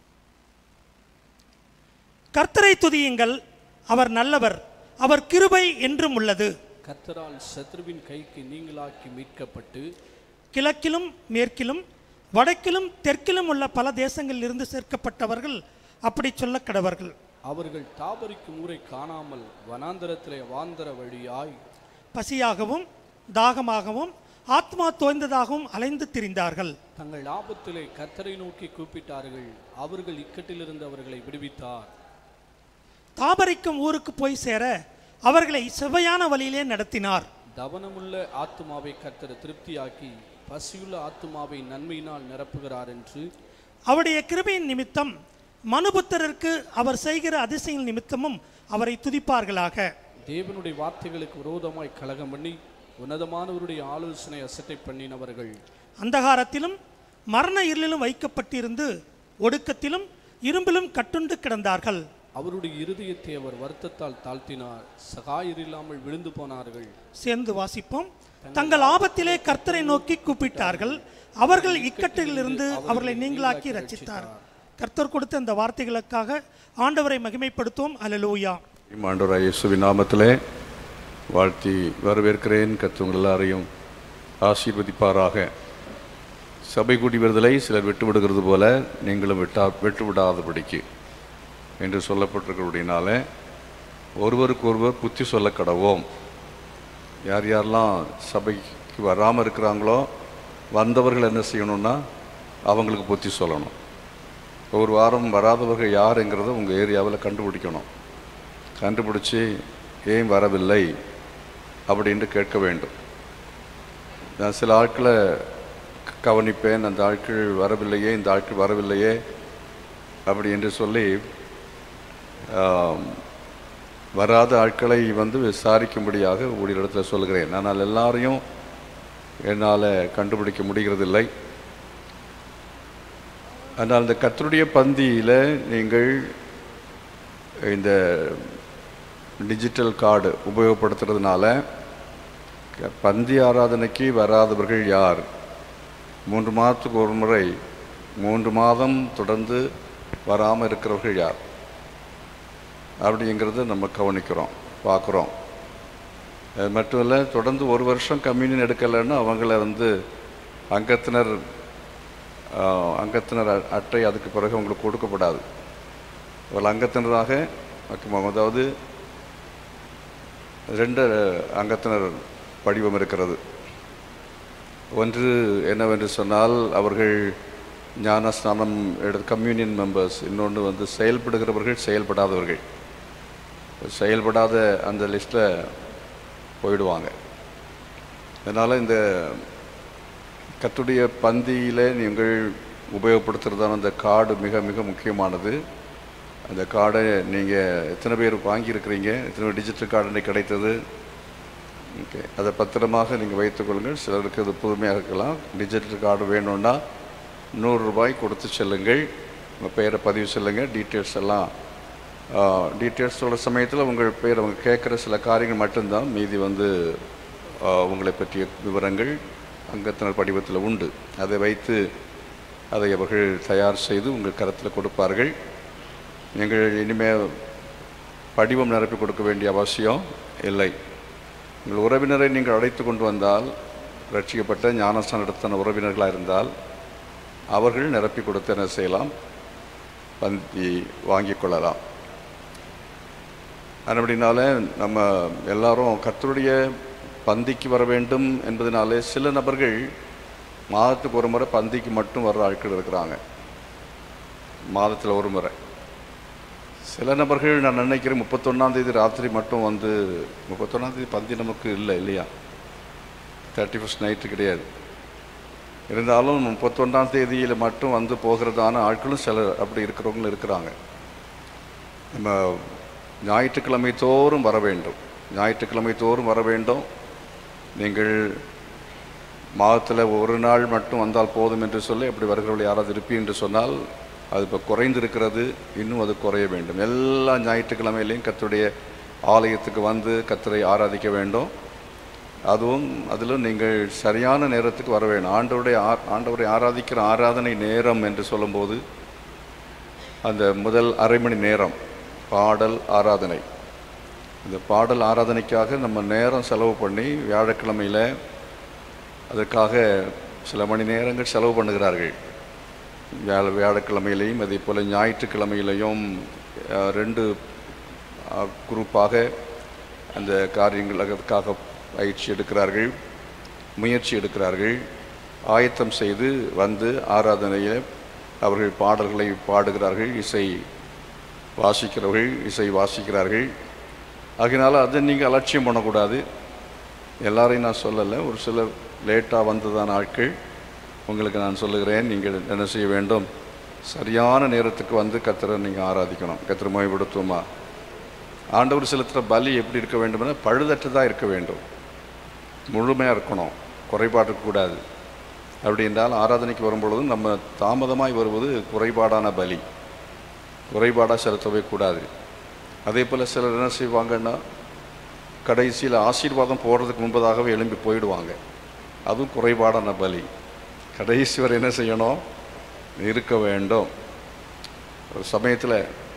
Speaker 2: கர்த்தரை துதியுங்கள் அவர் நல்லவர் அவர் கிருபை என்றும் உள்ளது
Speaker 1: கர்த்தரால் சத்ருவின் கைக்கு நீங்களாக்கி மீட்கப்பட்டு
Speaker 2: கிழக்கிலும் மேற்கிலும் வடக்கிலும் தெற்கிலும் உள்ள பல தேசங்களில் இருந்து சேர்க்கப்பட்டவர்கள் அப்படி சொல்ல கடவர்கள்
Speaker 1: அவர்கள் தாபரிக்கும் ஊரை காணாமல் வனாந்தரத்திலே வாந்தர வழியாய்
Speaker 2: பசியாகவும் தாகமாகவும் ஆத்மா தோய்ந்ததாகவும் அலைந்து திரிந்தார்கள்
Speaker 1: தங்கள் ஆபத்திலே கர்த்தரை நோக்கி கூப்பிட்டார்கள் அவர்கள் இக்கட்டிலிருந்து அவர்களை விடுவித்தார்
Speaker 2: தாபரிக்கும் ஊருக்கு போய் சேர அவர்களை செவ்வையான வழியிலே நடத்தினார்
Speaker 1: தவனமுள்ள ஆத்துமாவை கர்த்தர் திருப்தியாக்கி பசியுள்ள ஆத்துமாவை நன்மையினால் நிரப்புகிறார் என்று
Speaker 2: அவருடைய கிருபையின் நிமித்தம் மனுபுத்தருக்கு அவர் செய்கிற அதிசயம் நிமித்தமும் அவரை துதிப்பார்களாக
Speaker 1: தேவனுடைய வார்த்தைகளுக்கு விரோதமாய் கலகம் பண்ணி உன்னதமானவருடைய ஆலோசனை அசட்டை பண்ணினவர்கள்
Speaker 2: அந்தகாரத்திலும் மரண இருளிலும் வைக்கப்பட்டிருந்து ஒடுக்கத்திலும் இரும்பிலும் கட்டுண்டு கிடந்தார்கள்
Speaker 1: அவருடைய இருதயத்தை அவர் வருத்தத்தால் தாழ்த்தினார் சகாயர் இல்லாமல் விழுந்து போனார்கள்
Speaker 2: சேர்ந்து வாசிப்போம் தங்கள் ஆபத்திலே கர்த்தரை நோக்கி கூப்பிட்டார்கள் அவர்கள் இக்கட்டிலிருந்து அவர்களை நீங்களாக்கி ரட்சித்தார் கர்த்தர் கொடுத்த இந்த வார்த்தைகளுக்காக ஆண்டவரை மகிமைப்படுத்துவோம் அல்லேலூயா
Speaker 3: ஆண்டவராய் இயேசுவின் நாமத்திலே வாழ்த்தி வரவேற்கிறேன் கத்துவங்கள் எல்லாரையும் ஆசீர்வதிப்பாராக சபை கூடி வருதலை சிலர் விட்டு விடுகிறது போல நீங்களும் விட்டா விட்டு விடாதபடிக்கு என்று சொல்லப்பட்டிருக்கிறபடினால ஒருவருக்கு ஒருவர் புத்தி சொல்ல கடவோம் யார் யாரெல்லாம் சபைக்கு வராமல் இருக்கிறாங்களோ வந்தவர்கள் என்ன செய்யணும்னா அவங்களுக்கு புத்தி சொல்லணும் ஒரு வாரம் வராதவர்கள் யாருங்கிறத உங்கள் ஏரியாவில் கண்டுபிடிக்கணும் கண்டுபிடிச்சி ஏன் வரவில்லை அப்படின்ட்டு கேட்க வேண்டும் நான் சில ஆட்களை க- கவனிப்பேன் அந்த ஆட்கள் வரவில்லையே இந்த ஆட்கள் வரவில்லையே அப்படி என்று சொல்லி ஆம், வராத ஆட்களை வந்து விசாரிக்கும்படியாக ஊழியரிடத்தில் சொல்கிறேன் ஆனால் எல்லாரையும் என்னால் கண்டுபிடிக்க முடிகிறதில்லை ஆனால் இந்த கர்த்தருடைய பந்தியில் நீங்கள் இந்த டிஜிட்டல் கார்டு உபயோகப்படுத்துறதுனால க- பந்தி ஆராதனைக்கு வராதவர்கள் யார் மூன்று மாதத்துக்கு ஒரு முறை மூன்று மாதம் தொடர்ந்து வராமல் இருக்கிறவர்கள் யார் அப்படிங்கிறத நம்ம கவனிக்கிறோம் பார்க்குறோம் அது மட்டும் இல்லை தொடர்ந்து ஒரு வருஷம் கம்யூனியன் எடுக்கலைன்னா அவங்கள வந்து அங்கத்தினர் ஆஹ், அங்கத்தினர் அ- அட்டை அதுக்கு பிறகு அவங்களுக்கு கொடுக்கப்படாது அவர்கள் அங்கத்தினராக மற்றும் அதாவது ரெண்டு அங்கத்தினர் படிவம் இருக்கிறது ஒன்று என்னவென்று சொன்னால் அவர்கள் ஞானஸ்நானம் எடுத்து கம்யூனியன் மெம்பர்ஸ் இன்னொன்று வந்து செயல்படுகிறவர்கள் செயல்படாதவர்கள் செயல்படாத அந்த லிஸ்ட்டில் போயிடுவாங்க அதனால் இந்த கத்துடைய பந்தியில் நீங்கள் உபயோகப்படுத்துகிறதான அந்த கார்டு மிக மிக முக்கியமானது அந்த கார்டை நீங்கள் எத்தனை பேர் வாங்கியிருக்கிறீங்க எத்தனை பேர் டிஜிட்டல் கார்டு இன்னைக்கு கிடைத்தது ஓகே அதை பத்திரமாக நீங்கள் வைத்துக்கொள்ளுங்கள் சிலருக்கு அது புதுமையாக இருக்கலாம் டிஜிட்டல் கார்டு வேணும்னா நூறு ரூபாய் கொடுத்து செல்லுங்கள் உங்கள் பெயரை பதிவு செல்லுங்கள் டீட்டெயில்ஸ் எல்லாம் டீட்டெயில்ஸ் சொல்கிற சமயத்தில் உங்கள் பேர் அவங்க கேட்குற சில காரியங்கள் மட்டும்தான் மீதி வந்து ஆ, உங்களை பற்றிய விவரங்கள் அங்கத்தினர் படிவத்தில் உண்டு அதை வைத்து அதை அவர்கள் தயார் செய்து உங்கள் கரத்தில் கொடுப்பார்கள் நீங்கள் இனிமேல் படிவம் நிரப்பி கொடுக்க வேண்டிய அவசியம் இல்லை உங்கள் உறவினரை நீங்கள் அழைத்து கொண்டு வந்தால் ரட்சிக்கப்பட்ட ஞானஸ்தானம் எடுத்த உறவினர்களாக இருந்தால் அவர்கள் நிரப்பி கொடுத்து என்ன செய்யலாம் பந்தி வாங்கிக் கொள்ளலாம் அதுபடினால நம்ம எல்லாரும் கர்த்தருடைய பந்திக்கு வர வேண்டும் என்பதனாலே சில நபர்கள் மாதத்துக்கு ஒரு முறை பந்திக்கு மட்டும் வர்ற ஆட்கள் இருக்கிறாங்க மாதத்தில் ஒரு முறை சில நபர்கள் நான் நினைக்கிறேன் முப்பத்தொன்னாம் தேதி ராத்திரி மட்டும் வந்து முப்பத்தொன்னாம் தேதி பந்தி நமக்கு இல்லை இல்லையா தேர்ட்டி ஃபஸ்ட் நைட்டு கிடையாது இருந்தாலும் முப்பத்தொன்னாம் தேதியில் மட்டும் வந்து போகிறதான ஆட்களும் சிலர் அப்படி இருக்கிறவங்களும் இருக்கிறாங்க நம்ம ஞாயிற்றுக்கிழமை தோறும் வர வேண்டும் ஞாயிற்றுக்கிழமை தோறும் வர வேண்டும் நீங்கள் மாதத்தில் ஒரு நாள் மட்டும் வந்தால் போதும் என்று சொல்லி அப்படி வருகிறவர்கள் யாராவது இருப்பீ என்று சொன்னால் அது இப்போ குறைந்திருக்கிறது இன்னும் அது குறைய வேண்டும் எல்லா ஞாயிற்றுக்கிழமையிலையும் கர்த்தருடைய ஆலயத்துக்கு வந்து கர்த்தரை ஆராதிக்க வேண்டும் அதுவும் அதிலும் நீங்கள் சரியான நேரத்துக்கு வர வேண்டும் ஆண்டவருடைய ஆ- ஆண்டவரை ஆராதிக்கிற ஆராதனை நேரம் என்று சொல்லும்போது அந்த முதல் அரை மணி நேரம் பாடல் ஆராதனை இந்த பாடல் ஆராதனைக்காக நம்ம நேரம் செலவு பண்ணி வியாழக்கிழமையில் அதற்காக சில மணி நேரங்கள் செலவு பண்ணுகிறார்கள் வியாழ வியாழக்கிழமையிலையும் அதே போல் ஞாயிற்றுக்கிழமையிலையும் அஹ், ரெண்டு அஹ், குரூப்பாக அந்த காரியங்கள் அதற்காக பயிற்சி எடுக்கிறார்கள் முயற்சி எடுக்கிறார்கள் ஆயத்தம் செய்து வந்து ஆராதனையில் அவர்கள் பாடல்களை பாடுகிறார்கள் இசை வாசிக்கிறவர்கள் இசை வாசிக்கிறார்கள் ஆகையினால அதை நீங்கள் அலட்சியம் பண்ணக்கூடாது எல்லாரையும் நான் சொல்லலை ஒரு சிலர் லேட்டாக வந்ததான ஆட்கள் உங்களுக்கு நான் சொல்லுகிறேன் நீங்கள் என்ன செய்ய வேண்டும் சரியான நேரத்துக்கு வந்து கத்தரை நீங்கள் ஆராதிக்கணும் கத்திர மொழிபடுத்துவோமா ஆண்டவர் செலுத்துகிற பலி எப்படி இருக்க வேண்டும்னா பழுதற்றதாக இருக்க வேண்டும் முழுமையாக இருக்கணும் குறைபாடு இருக்கக்கூடாது அப்படி என்றால் ஆராதனைக்கு வரும்பொழுதும் நம்ம தாமதமாய் வருவது குறைபாடான பலி குறைபாடாக செலுத்தவே கூடாது அதே போல் சிலர் என்ன செய்வாங்கன்னா கடைசியில் ஆசீர்வாதம் போடுறதுக்கு முன்பதாகவே எழும்பி போயிடுவாங்க அதுவும் குறைபாடான பலி கடைசி வரை என்ன செய்யணும் இருக்க வேண்டும் ஒரு சமயத்தில்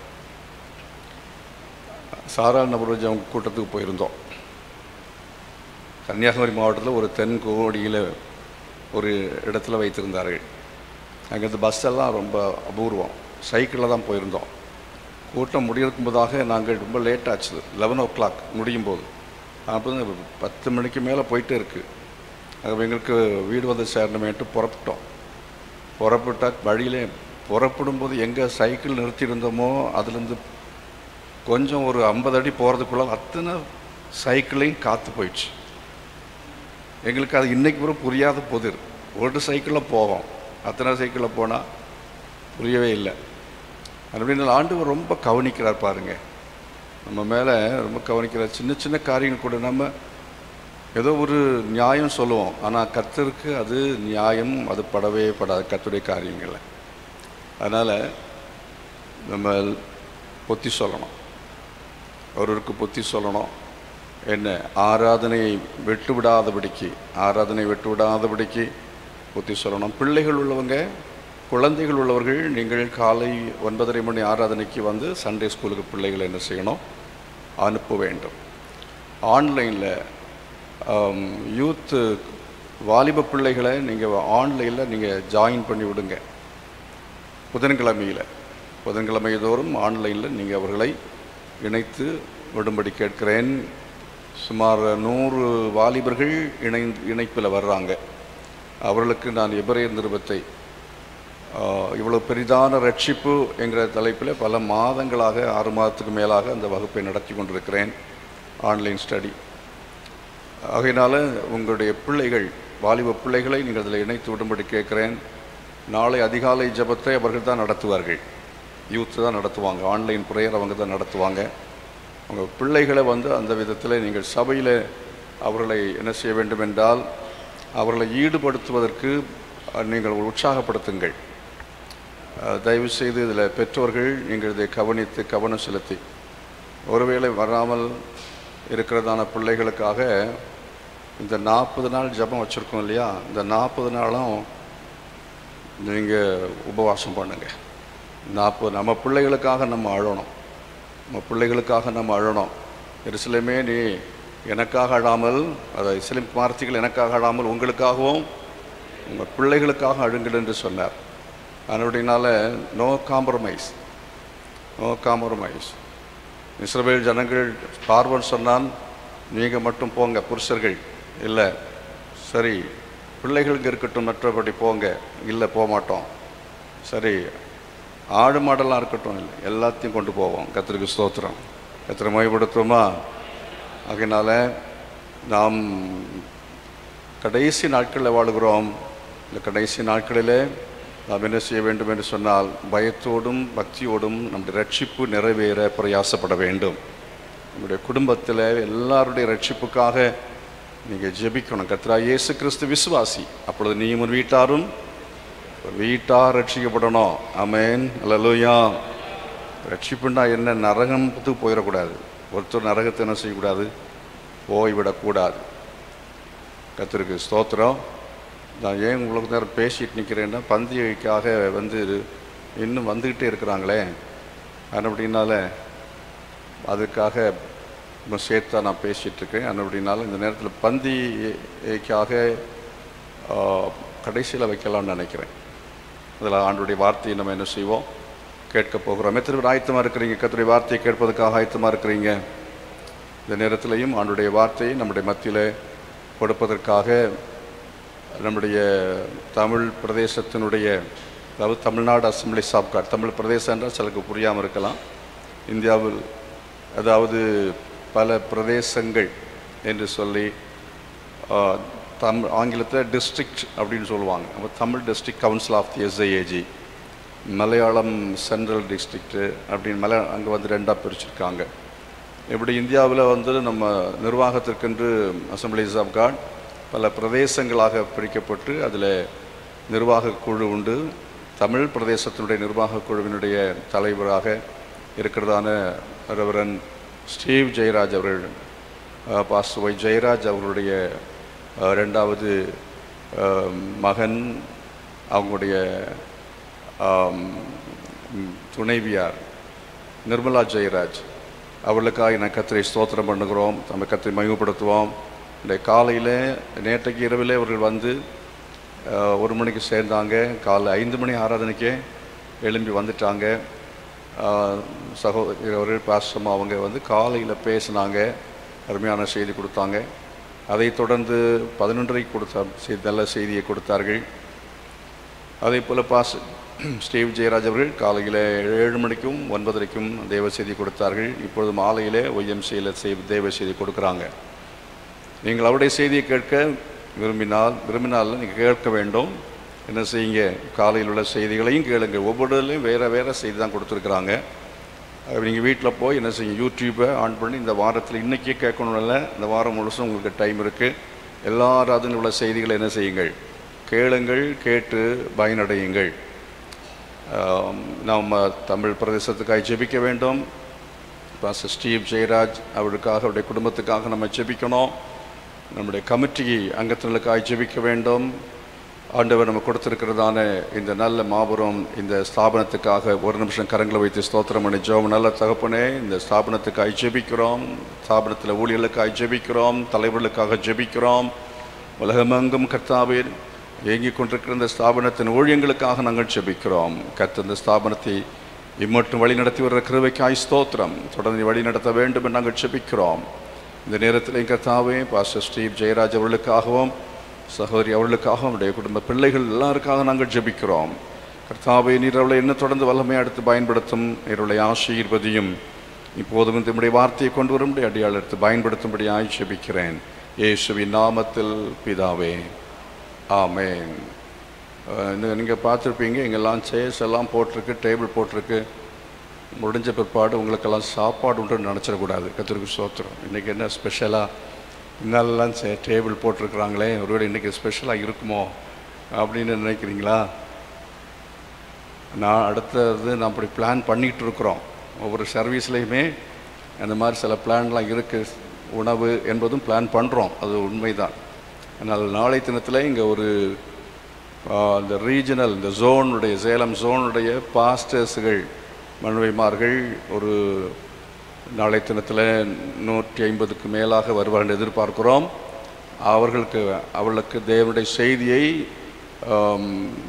Speaker 3: சாரா நபரோஜ் அவங்க கூட்டத்துக்கு போயிருந்தோம் கன்னியாகுமரி மாவட்டத்தில் ஒரு தென் கோடியில் ஒரு இடத்துல வைத்திருந்தார்கள் அங்கேருந்து பஸ் எல்லாம் ரொம்ப அபூர்வம் சைக்கிளில் தான் போயிருந்தோம் கூட்டம் முடியறதுக்கு முன்பதாக நாங்கள் ரொம்ப லேட் ஆச்சு லெவன் ஓ கிளாக் முடியும் போது அப்போ பத்து மணிக்கு மேலே போயிட்டே இருக்குது அது எங்களுக்கு வீடு வந்து சேரணுமேட்டு புறப்பட்டோம் புறப்பட்டால் வழியிலே புறப்படும் போது எங்கே சைக்கிள் நிறுத்தியிருந்தோமோ அதுலேருந்து கொஞ்சம் ஒரு ஐம்பது அடி போகிறதுக்குள்ள அத்தனை சைக்கிளையும் காற்று போயிடுச்சு எங்களுக்கு அது இன்னைக்கு கூட புரியாத புதிர் ஒரு சைக்கிளில் போவோம் அத்தனை சைக்கிளில் போனால் புரியவே இல்லை அப்படின்னு ஆண்டவர் ரொம்ப கவனிக்கிறார் பாருங்க நம்ம மேலே ரொம்ப கவனிக்கிறார் சின்ன சின்ன காரியங்கள் கூட நம்ம ஏதோ ஒரு நியாயம் சொல்லுவோம் ஆனால் கர்த்தருக்கு அது நியாயம் அது படவே படாது கர்த்தருடைய காரியங்கள்ல அதனால் நம்ம பொத்தி சொல்லணும் ஒருவருக்கு புத்தி சொல்லணும் என்ன ஆராதனையை விட்டு விடாதபடிக்கு ஆராதனை விட்டு விடாதபடிக்கு புத்தி சொல்லணும் பிள்ளைகள் உள்ளவங்க குழந்தைகள் உள்ளவர்கள் நீங்கள் காலை ஒன்பதரை மணி ஆராதனைக்கு வந்து சண்டே ஸ்கூலுக்கு பிள்ளைகளை என்ன செய்யணும் அனுப்ப வேண்டும் ஆன்லைனில் யூத்து வாலிப பிள்ளைகளை நீங்கள் ஆன்லைனில் நீங்கள் ஜாயின் பண்ணி விடுங்க புதன்கிழமையில் புதன்கிழமை தோறும் ஆன்லைனில் நீங்கள் அவர்களை இணைத்து விடும்படி கேட்கிறேன் சுமார் நூறு வாலிபர்கள் இணை இணைப்பில் வர்றாங்க அவர்களுக்கு நான் எபிரேயர் நிருபத்தை ஆஹ், இவ்வளவு பெரிதான ரட்சிப்பு என்கிற தலைப்பில் பல மாதங்களாக ஆறு மாதத்துக்கு மேலாக அந்த வகுப்பை நடத்தி கொண்டிருக்கிறேன் ஆன்லைன் ஸ்டடி ஆகையினால உங்களுடைய பிள்ளைகள் வாலிப பிள்ளைகளை நீங்கள் அதில் இணைத்து விடும்படி கேட்குறேன் நாளை அதிகாலை ஜெபத்தை அவர்கள் தான் நடத்துவார்கள் யூத் தான் நடத்துவாங்க ஆன்லைன் ப்ரேயர் அவங்க தான் நடத்துவாங்க உங்கள் பிள்ளைகளை வந்து அந்த விதத்தில் நீங்கள் சபையில் அவர்களை என்ன செய்ய வேண்டும் என்றால் அவர்களை ஈடுபடுத்துவதற்கு அஹ், நீங்கள் உற்சாகப்படுத்துங்கள் அஹ், தயவு செய்து இதில் பெற்றோர்கள் நீங்கள் இதை கவனித்து கவனம் செலுத்தி ஒருவேளை வராமல் இருக்கிறதான பிள்ளைகளுக்காக இந்த நாற்பது நாள் ஜெபம் வச்சுருக்கோம் இல்லையா இந்த நாற்பது நாளும் நீங்கள் உபவாசம் பண்ணுங்க நாற்பது நம்ம பிள்ளைகளுக்காக நம்ம அழணும் நம்ம பிள்ளைகளுக்காக நம்ம அழணும் எருசலேமே நீ எனக்காக அழாமல் அதை இஸ்லிம் வார்த்தைகள் எனக்காக அழாமல் உங்களுக்காகவும் உங்கள் பிள்ளைகளுக்காக அழுங்கள் என்று சொன்னார் அதனுடையனால no compromise no compromise Israel ஜனங்கள் பார்வன் சொன்னான் நீங்கள் மட்டும் போங்க புருஷர்கள் இல்லை சரி பிள்ளைகளுக்கு இருக்கட்டும் மற்றபடி போங்க இல்லை போக மாட்டோம் சரி ஆடு மாடெல்லாம் இருக்கட்டும் இல்லை எல்லாத்தையும் கொண்டு போவோம் கத்திரிக்கு ஸ்தோத்திரம் கத்திர மொழிப்படுத்துவோமா அதனால நாம் கடைசி நாட்களில் வாழுகிறோம் இந்த கடைசி நாட்களிலே நாம் என்ன செய்ய வேண்டும் என்று சொன்னால் பயத்தோடும் பக்தியோடும் நம்முடைய ரட்சிப்பு நிறைவேற பிரயாசப்பட வேண்டும் நம்முடைய குடும்பத்தில் எல்லாருடைய ரட்சிப்புக்காக நீங்கள் ஜெபிக்கணும் கத்ரா இயேசு கிறிஸ்து விசுவாசி அப்பொழுது நீயும் உன் வீட்டாரும் வீட்டார் ரட்சிக்கப்படணும் அமேன் அல்லலுயா ரட்சிப்புன்னா என்ன நரகத்துக்கு போயிடக்கூடாது ஒருத்தர் நரகத்தை என்ன செய்யக்கூடாது போய்விடக்கூடாது கத்திருக்கு ஸ்தோத்திரம் நான் ஏன் உங்களுக்கு நேரம் பேசிட்டு நிற்கிறேன்னா பந்திகைக்காக வந்து இன்னும் வந்துக்கிட்டே இருக்கிறாங்களே அது அப்படின்னால அதுக்காக இப்போ சேர்த்தா நான் பேசிகிட்டு இருக்கேன் அது அப்படின்னால இந்த நேரத்தில் பந்திக்காக கடைசியில் வைக்கலாம்னு நினைக்கிறேன் அதில் ஆண்டுடைய வார்த்தையை நம்ம என்ன செய்வோம் கேட்க போகிறோம் எத்தனை பேர் ஆயத்தமாக இருக்கிறீங்க கத்துடைய வார்த்தையை கேட்பதற்காக ஆயத்தமாக இருக்கிறீங்க இந்த நேரத்திலையும் ஆண்டுடைய வார்த்தையை நம்முடைய மத்தியில் கொடுப்பதற்காக நம்முடைய தமிழ் பிரதேசத்தினுடைய அதாவது தமிழ்நாடு அசம்பிளி சாப்காட் தமிழ் பிரதேசம் என்றால் சிலருக்கு புரியாமல் இருக்கலாம் இந்தியாவில் அதாவது பல பிரதேசங்கள் என்று சொல்லி ஆஹ், தமிழ் ஆங்கிலத்தில் டிஸ்ட்ரிக்ட் அப்படின்னு சொல்லுவாங்க அப்போ Tamil district council of the SIAG Malayalam central district அப்படின்னு மலை அங்கே வந்து ரெண்டாக பிரிச்சிருக்காங்க இப்படி இந்தியாவில் வந்து நம்ம நிர்வாகத்திற்கென்று அசம்பிளிஸ் ஆஃப் காட் பல பிரதேசங்களாக பிரிக்கப்பட்டு அதில் நிர்வாக குழு உண்டு தமிழ் பிரதேசத்தினுடைய நிர்வாக குழுவினுடைய தலைவராக இருக்கிறதான ரெவரன் ஸ்டீவ் ஜெயராஜ் அவர்கள் அஹ், பாஸ்டர் ஒய் ஜெயராஜ் அவர்களுடைய அஹ், ரெண்டாவது அஹ், மகன் அவங்களுடைய ஆம், ம், துணைவியார் நிர்மலா ஜெயராஜ் அவர்களுக்காக நான் கத்திரை ஸ்தோத்திரம் பண்ணுகிறோம் நம்ம கத்திரை மகிமைப்படுத்துவோம் இந்த காலையில் நேற்றைக்கு இரவில் அவர்கள் வந்து அஹ், ஒரு மணிக்கு சேர்ந்தாங்க காலை ஐந்து மணி ஆராதனைக்கே எழும்பி வந்துட்டாங்க அஹ், சகோதரி அவர்கள் பாஸ்டமா அவங்க வந்து காலையில் பேசினாங்க அருமையான செய்தி கொடுத்தாங்க அதைத் தொடர்ந்து பதினொன்றரைக்கு கொடுத்த செய்தி நல்ல செய்தியை கொடுத்தார்கள் அதே போல் பாஸ் ஸ்டீவ் ஜெயராஜ் அவர்கள் காலையில் ஏழு மணிக்கும் ஒன்பதரைக்கும் தேவ செய்தி கொடுத்தார்கள் இப்பொழுது மாலையில் ஒய்எம்சியில் செய் தேவ செய்தி கொடுக்குறாங்க நீங்கள் அவருடைய செய்தியை கேட்க விரும்பினால் விரும்பினால் நீங்கள் கேட்க வேண்டும் என்ன செய்யுங்க காலையில் உள்ள செய்திகளையும் கேளுங்க ஒவ்வொருலையும் வேறு வேறு செய்தி தான் கொடுத்துருக்குறாங்க நீங்கள் வீட்டில் போய் என்ன செய்யுங்க யூடியூப்பை ஆன் பண்ணி இந்த வாரத்தில் இன்றைக்கே கேட்கணும்ல இந்த வாரம் முழுசும் உங்களுக்கு டைம் இருக்குது எல்லா ராதனையும் உள்ள செய்திகளை என்ன செய்யுங்கள் கேளுங்கள் கேட்டு பயனடையுங்கள் ஆம், நம்ம தமிழ் பிரதேசத்துக்காக ஜெபிக்க வேண்டும் பாஸ்டர் ஸ்டீவ் ஜெயராஜ் அவருக்காக அவருடைய குடும்பத்துக்காக நம்ம ஜெபிக்கணும் நம்முடைய கமிட்டி அங்கத்தினருக்காக ஜெபிக்க வேண்டும் ஆண்டவர் நம்ம கொடுத்திருக்கிறதான இந்த நல்ல மாபெரும் இந்த ஸ்தாபனத்துக்காக ஒரு நிமிஷம் கரங்களை வைத்து ஸ்தோத்திரம் பண்ணி ஜோம் நல்ல தகப்பனே இந்த ஸ்தாபனத்துக்காக ஜெபிக்கிறோம் ஸ்தாபனத்தில் ஊழியர்களுக்காக ஜெபிக்கிறோம் தலைவர்களுக்காக ஜெபிக்கிறோம் உலகமெங்கும் கர்த்தாவே இயங்கிக் கொண்டிருக்கிற இந்த ஸ்தாபனத்தின் ஊழியங்களுக்காக நாங்கள் ஜெபிக்கிறோம் கர்த்த இந்த ஸ்தாபனத்தை இம்மட்டும் வழி நடத்தி வருகிற கிருபைக்காய் ஸ்தோத்திரம் தொடர்ந்து வழி நடத்த வேண்டும் என்று நாங்கள் செபிக்கிறோம் இந்த நேரத்தில் எங்கள் கர்த்தாவே பாஸ்டர் ஸ்டீவ் ஜெயராஜ் அவர்களுக்காகவும் சகோதரி அவர்களுக்காகவும் அவருடைய குடும்ப பிள்ளைகள் எல்லாருக்காக நாங்கள் ஜெபிக்கிறோம் கர்த்தாவே நீர் அவளை என்ன தொடர்ந்து வல்லமை எடுத்து பயன்படுத்தும் நீருடைய ஆசீர்வதியும் இப்போதும் இந்த நம்முடைய வார்த்தையை கொண்டு வரும்படி அடியாள் எடுத்து பயன்படுத்தும்படியாய் ஜெபிக்கிறேன் இயேசுவின் நாமத்தில் பிதாவே ஆமென் நீங்கள் பார்த்துருப்பீங்க இங்கெல்லாம் சேர்ஸ் எல்லாம் போட்டிருக்கு டேபிள் போட்டிருக்கு முடிஞ்ச பிற்பாடு உங்களுக்கெல்லாம் சாப்பாடு உண்டுன்னு நினச்சிடக்கூடாது கத்திரிக்கு சோத்திரம் இன்றைக்கி என்ன ஸ்பெஷலாக இன்னெல்லாம் சே டேபிள் போட்டிருக்கிறாங்களே ஒருவேளை இன்றைக்கி ஸ்பெஷலாக இருக்குமோ அப்படின்னு நினைக்கிறீங்களா நான் அடுத்தது நான் அப்படி பிளான் பண்ணிகிட்டு இருக்கிறோம் ஒவ்வொரு சர்வீஸ்லேயுமே அந்த மாதிரி சில பிளான்லாம் இருக்குது உணவு என்பதும் பிளான் பண்ணுறோம் அது உண்மைதான் ஆனால் நாளை தினத்தில் இங்கே ஒரு ஆ, இந்த ரீஜனல் இந்த ஜோனுடைய சேலம் ஜோனுடைய பாஸ்டர்ஸுகள் மனுவைமார்கள் ஒரு நாளை தினத்தில் நூற்றி ஐம்பதுக்கு மேலாக வருவார்கள் எதிர்பார்க்கிறோம் அவர்களுக்கு அவர்களுக்கு தேவனுடைய செய்தியை ஆம்,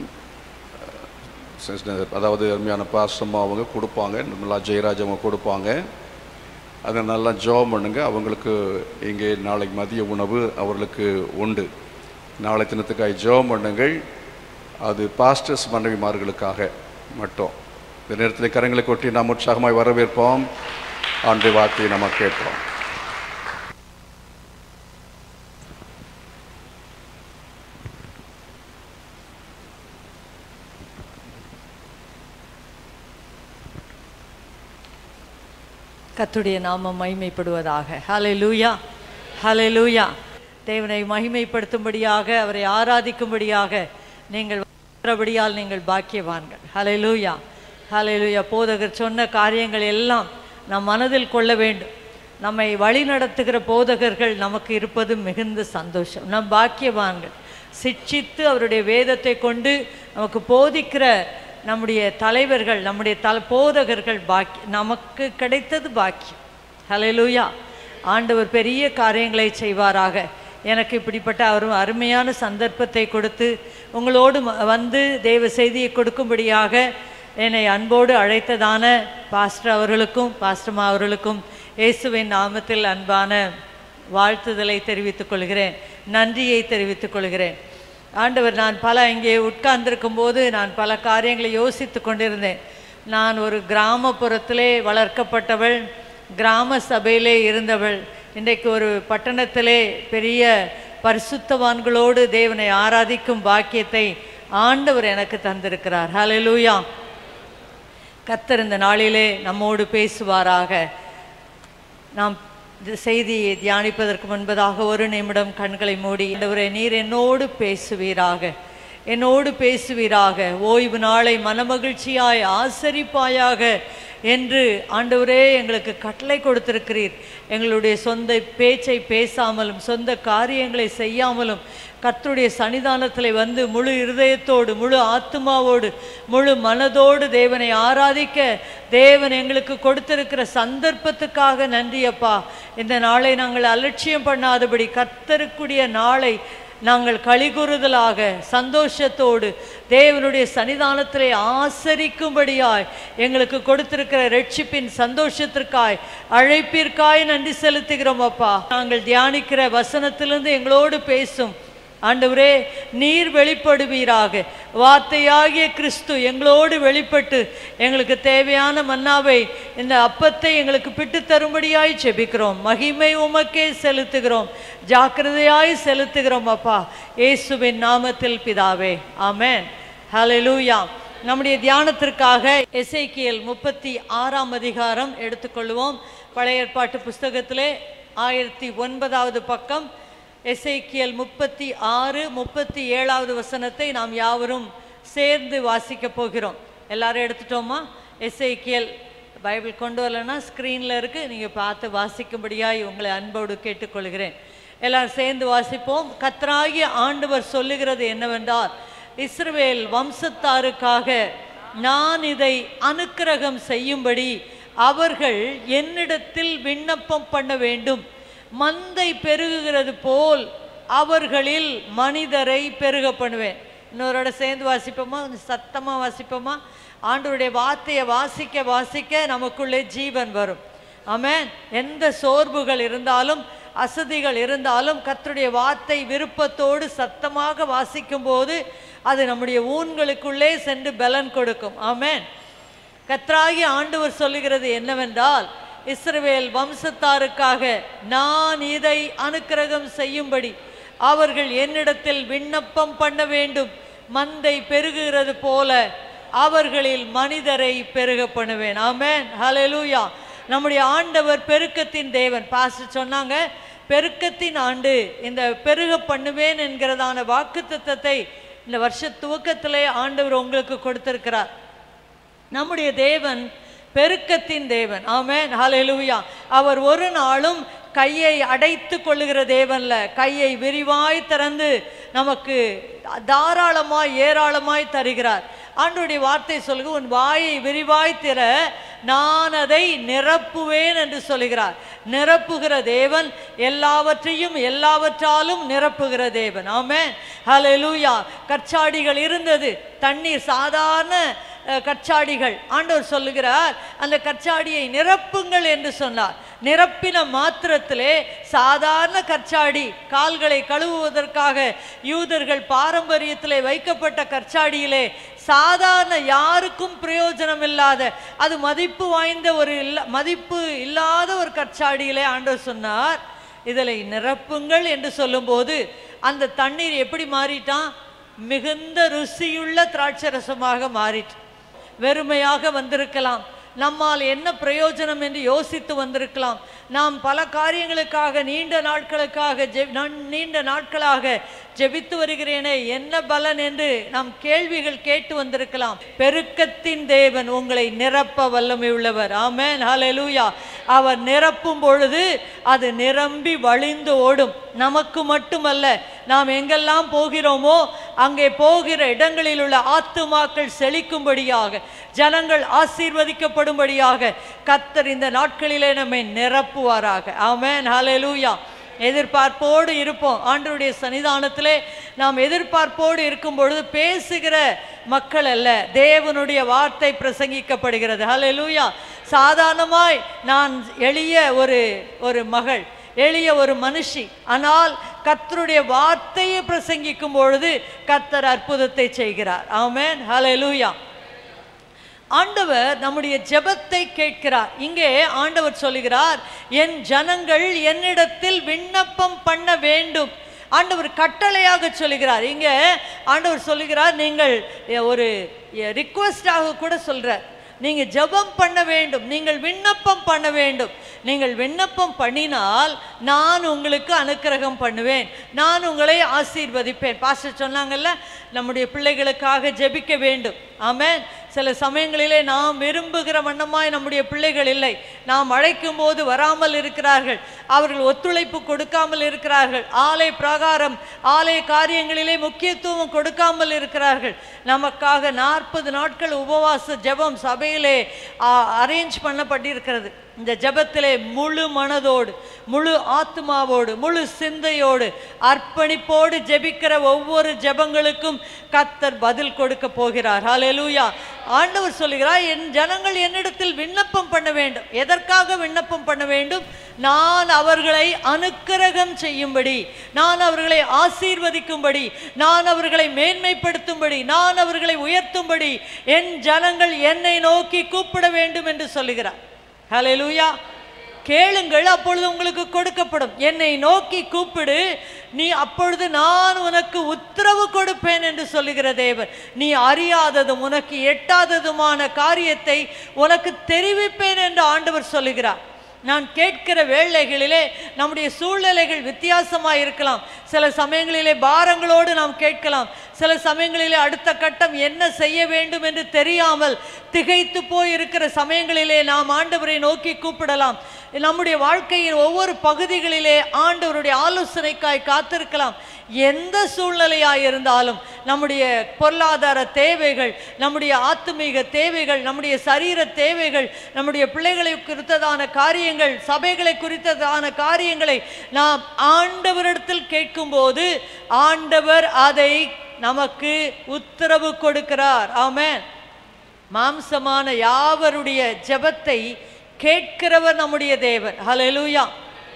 Speaker 3: சிஸ்டர், அதாவது அருமையான பாசமாக அவங்க கொடுப்பாங்க நிர்மலா ஜெயராஜ் அவங்க கொடுப்பாங்க அதை நல்லா ஜோம் பண்ணுங்க அவங்களுக்கு இங்கே நாளைக்கு மதிய உணவு அவர்களுக்கு உண்டு நாளை தினத்துக்காய் ஜோம் பண்ணுங்கள் அது பாஸ்டர்ஸ் மனைவிமார்களுக்காக மட்டும் இந்த நேரத்தில் கரங்களை கொட்டி நாம் உற்சாகமாய் வரவேற்போம் ஆண்டு வார்த்தையை நம்ம கேட்போம்
Speaker 4: கர்த்தருடைய நாமம் மகிமைப்படுவதாக ஹalleluya ஹalleluya தேவனை மகிமைப்படுத்தும்படியாக அவரை ஆராதிக்கும்படியாக நீங்கள் வரபடியால் நீங்கள் பாக்கியவான்கள் ஹalleluya ஹalleluya போதகர் சொன்ன காரியங்கள் எல்லாம் நம் மனதில் கொள்ள வேண்டும் நம்மை வழி நடத்துகிற போதகர்கள் நமக்கு இருப்பது மிகுந்த சந்தோஷம் நம் பாக்கியவான்கள் சிட்சித்து அவருடைய வேதத்தை கொண்டு நமக்கு போதிக்கிற நம்முடைய தலைவர்கள் நம்முடைய தல போதகர்கள் பாக்கி நமக்கு கிடைத்தது பாக்கியம் ஹalleluya ஆண்டவர் பெரிய காரியங்களை செய்வாராக எனக்கு இப்படிப்பட்ட ஒரு அருமையான சந்தர்ப்பத்தை கொடுத்து உங்களோடு ம- வந்து தேவ செய்தியை கொடுக்கும்படியாக என்னை அன்போடு அழைத்ததான பாஸ்டர் அவர்களுக்கும் பாஸ்டர்மா அவர்களுக்கும் இயேசுவின் நாமத்தில் அன்பான வாழ்த்துதலை தெரிவித்துக் கொள்கிறேன் நன்றியை தெரிவித்துக் கொள்கிறேன் ஆண்டவர் நான் பல இங்கே உட்கார்ந்திருக்கும் போது நான் பல காரியங்களை யோசித்து கொண்டிருந்தேன் நான் ஒரு கிராமப்புறத்திலே வளர்க்கப்பட்டவள் கிராம சபையிலே இருந்தவள் இன்றைக்கு ஒரு பட்டணத்திலே பெரிய பரிசுத்தவான்களோடு தேவனை ஆராதிக்கும் பாக்கியத்தை ஆண்டவர் எனக்கு தந்திருக்கிறார் ஹalleluya கர்த்தர் இந்த நாளிலே நம்மோடு பேசுவாராக நாம் இந்த செய்தியை தியானிப்பதற்கு முன்பதாக ஒரு நிமிடம் கண்களை மூடி ஆண்டவரே நீர் என்னோடு பேசுவீராக என்னோடு பேசுவீராக ஓய்வு நாளை மனமகிழ்ச்சியாய் ஆசரிப்பாயாக என்று ஆண்டவரே எங்களுக்கு கட்டளை கொடுத்திருக்கிறீர் எங்களுடைய சொந்த பேச்சை பேசாமலும் சொந்த காரியங்களை செய்யாமலும் கர்த்தருடைய சன்னிதானத்தில் வந்து முழு இருதயத்தோடு முழு ஆத்மாவோடு முழு மனதோடு தேவனை ஆராதிக்க தேவன் எங்களுக்கு கொடுத்திருக்கிற சந்தர்ப்பத்துக்காக நன்றி அப்பா இந்த நாளை நாங்கள் அலட்சியம் பண்ணாதபடி கர்த்தருக்குரிய நாளை நாங்கள் கலிகுறுதலாக சந்தோஷத்தோடு தேவனுடைய சன்னிதானத்திலே ஆசரிக்கும்படியாய் எங்களுக்கு கொடுத்திருக்கிற ரட்சிப்பின் சந்தோஷத்திற்காய் அழைப்பிற்காய் நன்றி செலுத்துகிறோம் அப்பா நாங்கள் தியானிக்கிற வசனத்திலிருந்து எங்களோடு பேசும் ஆண்டவரே நீர் வெளிப்படுவீராக வார்த்தையாகிய கிறிஸ்து எங்களோடு வெளிப்பட்டு எங்களுக்கு தேவையான மன்னாவை இந்த அப்பத்தை எங்களுக்கு பிட்டு தரும்படியாய் செபிக்கிறோம் மகிமை உமக்கே செலுத்துகிறோம் ஜாக்கிரதையாய் செலுத்துகிறோம் அப்பா இயேசுவின் நாமத்தில் பிதாவே ஆமென் ஹalleluya நம்முடைய தியானத்திற்காக எசேக்கியேல் முப்பத்தி ஆறாம் அதிகாரம் எடுத்துக்கொள்வோம் பழைய ஏற்பாட்டு புஸ்தகத்திலே ஆயிரத்தி ஒன்பதாவது பக்கம் எசேக்கியேல் முப்பத்தி ஆறு முப்பத்தி ஏழாவது வசனத்தை நாம் யாவரும் சேர்ந்து வாசிக்க போகிறோம் எல்லாரும் எடுத்துட்டோமா எசேக்கியேல் பைபிள் கொண்டு வரலன்னா ஸ்க்ரீனில் இருக்குது நீங்கள் பார்த்து வாசிக்கும்படியாய் உங்களை அன்போடு கேட்டுக்கொள்கிறேன் எல்லாரும் சேர்ந்து வாசிப்போம் கத்தராகிய ஆண்டவர் சொல்லுகிறது என்னவென்றால் இஸ்ரவேல் வம்சத்தாருக்காக நான் இதை அனுக்கிரகம் செய்யும்படி அவர்கள் என்னிடத்தில் விண்ணப்பம் பண்ண வேண்டும் மந்தை பெருகுகிறது போல் அவர்களில் மனிதரை பெருக பண்ணுவேன் இன்னொரோட சேர்ந்து வாசிப்போமா கொஞ்சம் சத்தமாக வாசிப்போமா ஆண்டவருடைய வார்த்தையை வாசிக்க வாசிக்க நமக்குள்ளே ஜீவன் வரும் ஆமென் எந்த சோர்வுகள் இருந்தாலும் அசதிகள் இருந்தாலும் கர்த்தருடைய வார்த்தை விருப்பத்தோடு சத்தமாக வாசிக்கும் போது அது நம்முடைய ஊன்களுக்குள்ளே சென்று பலன் கொடுக்கும் ஆமென் கர்த்தராகி ஆண்டவர் சொல்லுகிறது என்னவென்றால் இஸ்ரவேல் வம்சத்தாருக்காக நான் இதை அனுக்கிரகம் செய்யும்படி அவர்கள் என்னிடத்தில் விண்ணப்பம் பண்ண வேண்டும் மந்தை பெருகுகிறது போல அவர்களில் மனிதரை பெருக பண்ணுவேன் ஆமென் ஹalleluya நம்முடைய ஆண்டவர் பெருக்கத்தின் தேவன் பாஸ்டர் சொன்னாங்க பெருக்கத்தின் ஆண்டு இந்த பெருக பண்ணுவேன் என்கிறதான வாக்குத்தத்தத்தை இந்த வருஷ துவக்கத்திலே ஆண்டவர் உங்களுக்கு கொடுத்திருக்கிறார் நம்முடைய தேவன் பெருக்கத்தின் தேவன் ஆமென் ஹalleluya அவர் ஒரு நாளும் கையை அடைத்து கொள்ளுகிற தேவன்ல கையை விரிவாய் திறந்து நமக்கு தாராளமாய் ஏராளமாய் தருகிறார் ஆண்டவருடைய வார்த்தை சொல்லுங்க உன் வாயை விரிவாய் திற நான் அதை நிரப்புவேன் என்று சொல்லுகிறார் நிரப்புகிற தேவன் எல்லாவற்றையும் எல்லாவற்றாலும் நிரப்புகிற தேவன் ஆமென் ஹalleluya கற்சாடிகள் இருந்தது தண்ணீர் சாதாரண அஹ், கற்சாடிகள் ஆண்டவர் சொல்லுகிறார் அந்த கற்சாடியை நிரப்புங்கள் என்று சொன்னார் நிரப்பின மாத்திரத்திலே சாதாரண கற்சாடி கால்களை கழுவுவதற்காக யூதர்கள் பாரம்பரியத்திலே வைக்கப்பட்ட கற்சாடியிலே சாதாரண யாருக்கும் பிரயோஜனம் இல்லாத அது மதிப்பு வாய்ந்த ஒரு இல்ல மதிப்பு இல்லாத ஒரு கற்சாடியிலே ஆண்டவர் சொன்னார் இதில் நிரப்புங்கள் என்று சொல்லும்போது அந்த தண்ணீர் எப்படி மாறிட்டான் மிகுந்த ருசியுள்ள திராட்சரசமாக மாறிட்டு வெறுமையாக வந்திருக்கலாம் நம்மால் என்ன பிரயோஜனம் என்று யோசித்து வந்திருக்கலாம் நாம் பல காரியங்களுக்காக நீண்ட நாட்களுக்காக ஜெ நான் நீண்ட நாட்களாக ஜெபித்து வருகிறேனே என்ன பலன் என்று நாம் கேள்விகள் கேட்டு வந்திருக்கலாம் பெருக்கத்தின் தேவன் உங்களை நிரப்ப வல்லமை உள்ளவர் ஆமென் ஹalleluya அவர் நிரப்பும் பொழுது அது நிரம்பி வழிந்து ஓடும் நமக்கு மட்டுமல்ல நாம் எங்கெல்லாம் போகிறோமோ அங்கே போகிற இடங்களில் உள்ள ஆத்துமாக்கள் செழிக்கும்படியாக ஜனங்கள் ஆசீர்வதிக்கப்படும்படியாக கத்தர் இந்த நாட்களிலே நம்மை நிரப்புவாராக ஆமென் ஹalleluya எதிர்பார்ப்போடு இருப்போம் ஆண்டவருடைய சன்னிதானத்திலே நாம் எதிர்பார்ப்போடு இருக்கும் பொழுது பேசுகிற மக்கள் அல்ல தேவனுடைய வார்த்தை பிரசங்கிக்கப்படுகிறது ஹalleluya சாதாரணமாய் நான் எளிய ஒரு ஒரு மகள் எளிய ஒரு மனுஷி ஆனால் கர்த்தருடைய வார்த்தையை பிரசங்கிக்கும் பொழுது கர்த்தர் அற்புதத்தை செய்கிறார் ஆமென் ஹalleluya ஆண்டவர் நம்முடைய ஜெபத்தை கேட்கிறார் இங்கே ஆண்டவர் சொல்லுகிறார் என் ஜனங்கள் என்னிடத்தில் விண்ணப்பம் பண்ண வேண்டும் ஆண்டவர் கட்டளையாக சொல்லுகிறார் இங்கே ஆண்டவர் சொல்லுகிறார் நீங்கள் ஒரு ரிக்வஸ்டாக கூட சொல்றார் நீங்க ஜெபம் பண்ண வேண்டும் நீங்கள் விண்ணப்பம் பண்ண வேண்டும் நீங்கள் விண்ணப்பம் பண்ணினால் நான் உங்களுக்கு அனுக்கிரகம் பண்ணுவேன் நான் உங்களை ஆசீர்வதிப்பேன் பாஸ்டர் சொன்னாங்கல்ல நம்முடைய பிள்ளைகளுக்காக ஜெபிக்க வேண்டும் ஆமென் சில சமயங்களிலே நாம் விரும்புகிற வண்ணமாய் நம்முடைய பிள்ளைகள் இல்லை நாம் அழைக்கும் போது வராமல் இருக்கிறார்கள் அவர்கள் ஒத்துழைப்பு கொடுக்காமல் இருக்கிறார்கள் ஆலை பிரகாரம் ஆலய காரியங்களிலே முக்கியத்துவம் கொடுக்காமல் இருக்கிறார்கள் நமக்காக நாற்பது நாட்கள் உபவாச ஜெபம் சபையிலே அரேஞ்ச் பண்ணப்பட்டிருக்கிறது இந்த ஜெபத்திலே முழு மனதோடு முழு ஆத்மாவோடு முழு சிந்தையோடு அர்ப்பணிப்போடு ஜெபிக்கிற ஒவ்வொரு ஜெபங்களுக்கும் கத்தர் பதில் கொடுக்க போகிறார் ஹalleluya ஆண்டவர் சொல்லுகிறார் என் ஜனங்கள் என்னிடத்தில் விண்ணப்பம் பண்ண வேண்டும் எதற்காக விண்ணப்பம் பண்ண வேண்டும் நான் அவர்களை அனுக்கிரகம் செய்யும்படி நான் அவர்களை ஆசீர்வதிக்கும்படி நான் அவர்களை மேன்மைப்படுத்தும்படி நான் அவர்களை உயர்த்தும்படி என் ஜனங்கள் என்னை நோக்கி கூப்பிட வேண்டும் என்று சொல்லுகிறார் ஹalleluya கேளுங்கள் அப்பொழுது உங்களுக்கு கொடுக்கப்படும் என்னை நோக்கி கூப்பிடு நீ அப்பொழுது நான் உனக்கு உத்தரவு கொடுப்பேன் என்று சொல்லுகிற தேவன் நீ அறியாததும் உனக்கு எட்டாததுமான காரியத்தை உனக்கு தெரிவிப்பேன் என்று ஆண்டவர் சொல்லுகிறார் நான் கேட்கிற வேளைகளிலே நம்முடைய சூழ்நிலைகள் வித்தியாசமாக இருக்கலாம் சில சமயங்களிலே பாரங்களோடு நாம் கேட்கலாம் சில சமயங்களிலே அடுத்த கட்டம் என்ன செய்ய வேண்டும் என்று தெரியாமல் திகைத்து போய் இருக்கிற சமயங்களிலே நாம் ஆண்டவரை நோக்கி கூப்பிடலாம் நம்முடைய வாழ்க்கையின் ஒவ்வொரு பகுதிகளிலே ஆண்டவருடைய ஆலோசனைக்காய் காத்திருக்கலாம் எந்த சூழ்நிலையாய் இருந்தாலும் நம்முடைய பொருளாதார தேவைகள் நம்முடைய ஆத்துமீக தேவைகள் நம்முடைய சரீர தேவைகள் நம்முடைய பிள்ளைகளை குறித்ததான காரியங்கள் சபைகளை குறித்ததான காரியங்களை நாம் ஆண்டவரிடத்தில் கேட்கும்போது ஆண்டவர் அதை நமக்கு உத்தரவு கொடுக்கிறார் ஆமென் மாம்சமான யாவருடைய ஜெபத்தை கேட்கிறவர் நம்முடைய தேவன் ஹalleluya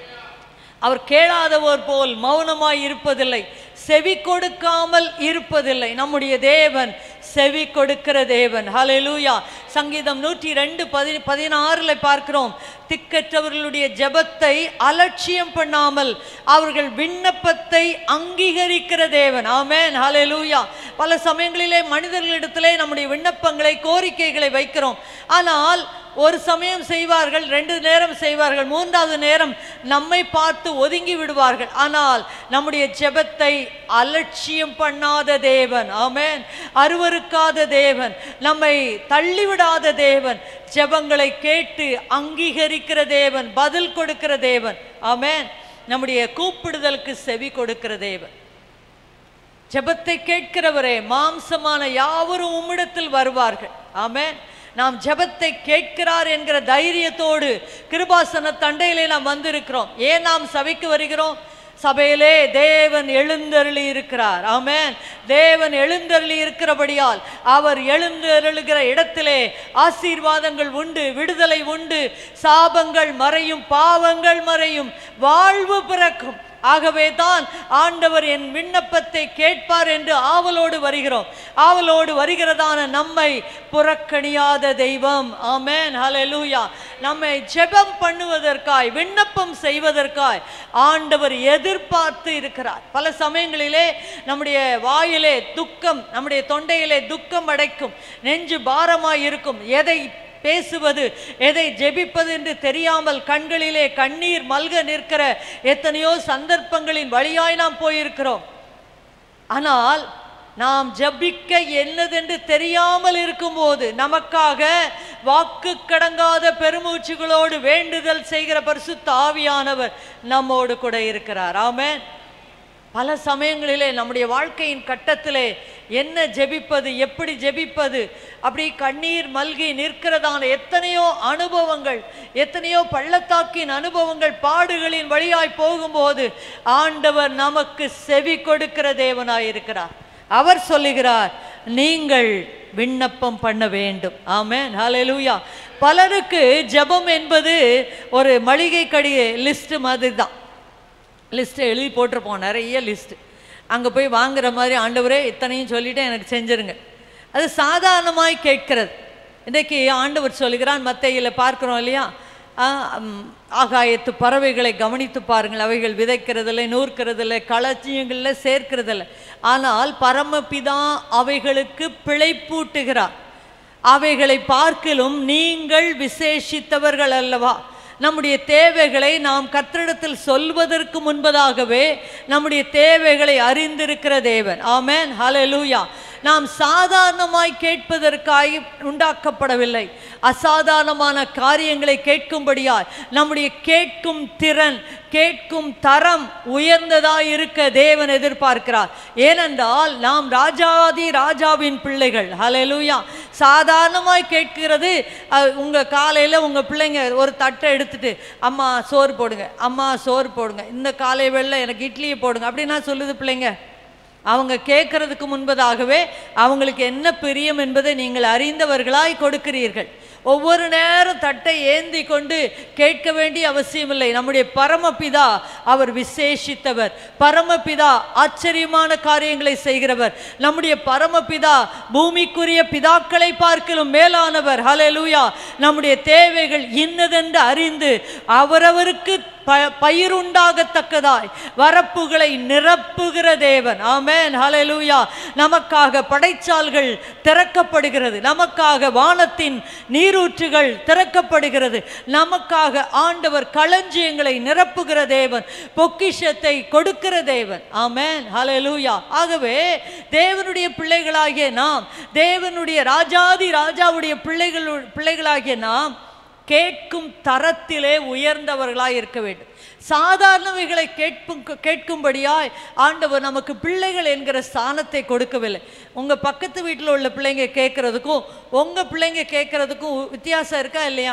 Speaker 4: அவர் கேளாதவர் போல் மௌனமாய் இருப்பதில்லை செவி கொடுக்காமல் இருப்பதில்லை நம்முடைய தேவன் செவி கொடுக்கிற தேவன் ஹalleluya சங்கீதம் நூற்றி ரெண்டு பதி பதினாறுல பார்க்கிறோம் திக்கற்றவர்களுடைய ஜெபத்தை அலட்சியம் பண்ணாமல் அவர்கள் விண்ணப்பத்தை அங்கீகரிக்கிற தேவன் ஆமென் ஹalleluya பல சமயங்களிலே மனிதர்களிடத்திலே நம்முடைய விண்ணப்பங்களை கோரிக்கைகளை வைக்கிறோம் ஆனால் ஒரு சமயம் செய்வார்கள் ரெண்டு நேரம் செய்வார்கள் மூன்றாவது நேரம் நம்மை பார்த்து ஒதுங்கி விடுவார்கள் ஆனால் நம்முடைய ஜெபத்தை அலட்சியம் பண்ணாத தேவன் ஆமென் அருவருக்காத தேவன் நம்மை தள்ளிவிடாத தேவன் ஜெபங்களை கேட்டு அங்கீகரிக்கிற தேவன் பதில் கொடுக்கிற தேவன் ஆமென் நம்முடைய கூப்பிடுதலுக்கு செவி கொடுக்கிற தேவன் ஜெபத்தை கேட்கிறவரே மாம்சமான யாவரும் உம்மிடத்தில் வருவார்கள் ஆமென் நாம் ஜெபத்தை கேட்கிறார் என்கிற தைரியத்தோடு கிருபாசன தண்டையிலே நாம் வந்திருக்கிறோம் ஏன் நாம் சபைக்கு வருகிறோம் சபையிலே தேவன் எழுந்தருளி இருக்கிறார் ஆமென் தேவன் எழுந்தருளி இருக்கிறபடியால் அவர் எழுந்தருளுகிற இடத்திலே ஆசீர்வாதங்கள் உண்டு விடுதலை உண்டு சாபங்கள் மறையும் பாவங்கள் மறையும் வாழ்வு பிறக்கும் ஆகவே தான் ஆண்டவர் என் விண்ணப்பத்தை கேட்பார் என்று ஆவலோடு வருகிறோம் ஆவலோடு வருகிறதான நம்மை புறக்கணியாத தெய்வம் ஆமென் ஹalleluya நம்மை ஜெபம் பண்ணுவதற்காய் விண்ணப்பம் செய்வதற்காய் ஆண்டவர் எதிர்பார்த்து இருக்கிறார் பல சமயங்களிலே நம்முடைய வாயிலே துக்கம் நம்முடைய தொண்டையிலே துக்கம் அடைக்கும் நெஞ்சு பாரமாய் இருக்கும் எதை பேசுவது எதை ஜெபிப்பது என்று தெரியாமல் கண்களிலே கண்ணீர் மல்க நிற்கிற எத்தனையோ சந்தர்ப்பங்களின் வழியாய் நாம் போயிருக்கிறோம் ஆனால் நாம் ஜபிக்க என்னதென்று தெரியாமல் இருக்கும்போது நமக்காக வாக்கு கடங்காத பெருமூச்சுகளோடு வேண்டுதல் செய்கிற பரிசுத்த ஆவியானவர் நம்மோடு கூட இருக்கிறார் ஆமென் பல சமயங்களிலே நம்முடைய வாழ்க்கையின் கட்டத்திலே என்ன ஜெபிப்பது எப்படி ஜெபிப்பது அப்படி கண்ணீர் மல்கி நிற்கிறதான எத்தனையோ அனுபவங்கள் எத்தனையோ பள்ளத்தாக்கின் அனுபவங்கள் பாடுகளின் வழியாய் போகும்போது ஆண்டவர் நமக்கு செவி கொடுக்கிற தேவனாய் இருக்கிறார் அவர் சொல்லுகிறார் நீங்கள் விண்ணப்பம் பண்ண வேண்டும் ஆமென் ஹalleluya பலருக்கு ஜெபம் என்பது ஒரு மளிகை கடி லிஸ்ட் மாதிரி தான் லிஸ்ட்டை எழுதி போட்டிருப்போம் நிறைய லிஸ்ட்டு அங்கே போய் வாங்குற மாதிரி ஆண்டவரே இத்தனையும் சொல்லிட்டு எனக்கு செஞ்சிருங்க அது சாதாரணமாய் கேட்கிறது இன்றைக்கு ஆண்டவர் சொல்லுகிறான் மத்தையில் பார்க்குறோம் இல்லையா ஆ, ம், ஆகாயத்து பறவைகளை கவனித்து பாருங்கள் அவைகள் விதைக்கிறதில்லை நூற்கிறதில்லை களஞ்சியங்களில் சேர்க்கிறதில்லை ஆனால் பரமபிதா அவைகளுக்கு பிழைப்பூட்டுகிறார் அவைகளை பார்க்கிலும் நீங்கள் விசேஷித்தவர்கள் அல்லவா நம்முடைய தேவைகளை நாம் கர்த்தரிடத்தில் சொல்வதற்கு முன்பதாகவே நம்முடைய தேவைகளை அறிந்திருக்கிற தேவன் ஆமென் ஹalleluya நாம் சாதாரணமாய் கேட்பதற்காய் உண்டாக்கப்படவில்லை அசாதாரணமான காரியங்களை கேட்கும்படியாய் நம்முடைய கேட்கும் திறன் கேட்கும் தரம் உயர்ந்ததாய் இருக்க தேவன் எதிர்பார்க்கிறார் ஏனென்றால் நாம் ராஜாதி ராஜாவின் பிள்ளைகள் ஹalleluya சாதாரணமாய் கேட்கிறது அஹ், உங்க காலையில உங்க பிள்ளைங்க ஒரு தட்டை எடுத்துட்டு அம்மா சோறு போடுங்க அம்மா சோறு போடுங்க இந்த காலை வேளையில எனக்கு இட்லியை போடுங்க அப்படின்னா சொல்லுது பிள்ளைங்க அவங்க கேட்கறதுக்கு முன்பதாகவே அவங்களுக்கு என்ன பிரியம் என்பதை நீங்கள் அறிந்தவர்களாய் கொடுக்கிறீர்கள் ஒவ்வொரு நேரம் தட்டை ஏந்தி கொண்டு கேட்க வேண்டிய அவசியமில்லை நம்முடைய பரமபிதா அவர் விசேஷித்தவர் பரமபிதா ஆச்சரியமான காரியங்களை செய்கிறவர் நம்முடைய பரமபிதா பூமிக்குரிய பிதாக்களை பார்க்கலும் மேலானவர் ஹalleluya நம்முடைய தேவைகள் இன்னதென்று அறிந்து அவரவருக்கு ப பயிருண்டாகத்தக்கதாய் வரப்புகளை நிரப்புகிற தேவன் ஆமென் ஹalleluya நமக்காக படைச்சால்கள் திறக்கப்படுகிறது நமக்காக வானத்தின் நீரூற்றுகள் திறக்கப்படுகிறது நமக்காக ஆண்டவர் களஞ்சியங்களை நிரப்புகிற தேவன் பொக்கிஷத்தை கொடுக்கிற தேவன் ஆமென் ஹalleluya ஆகவே தேவனுடைய பிள்ளைகளாகிய நாம் தேவனுடைய ராஜாதி ராஜாவுடைய பிள்ளைகள் பிள்ளைகளாகிய நாம் கேட்கும் தரத்திலே உயர்ந்தவர்களாய் இருக்க வேண்டும் சாதாரணவைகளை கேட்கும் கேட்கும்படியாய் ஆண்டவர் நமக்கு பிள்ளைகள் என்கிற ஸ்தானத்தை கொடுக்கவில்லை உங்க பக்கத்து வீட்டில் உள்ள பிள்ளைங்க கேட்கறதுக்கும் உங்க பிள்ளைங்க கேட்கறதுக்கும் வித்தியாசம் இருக்கா இல்லையா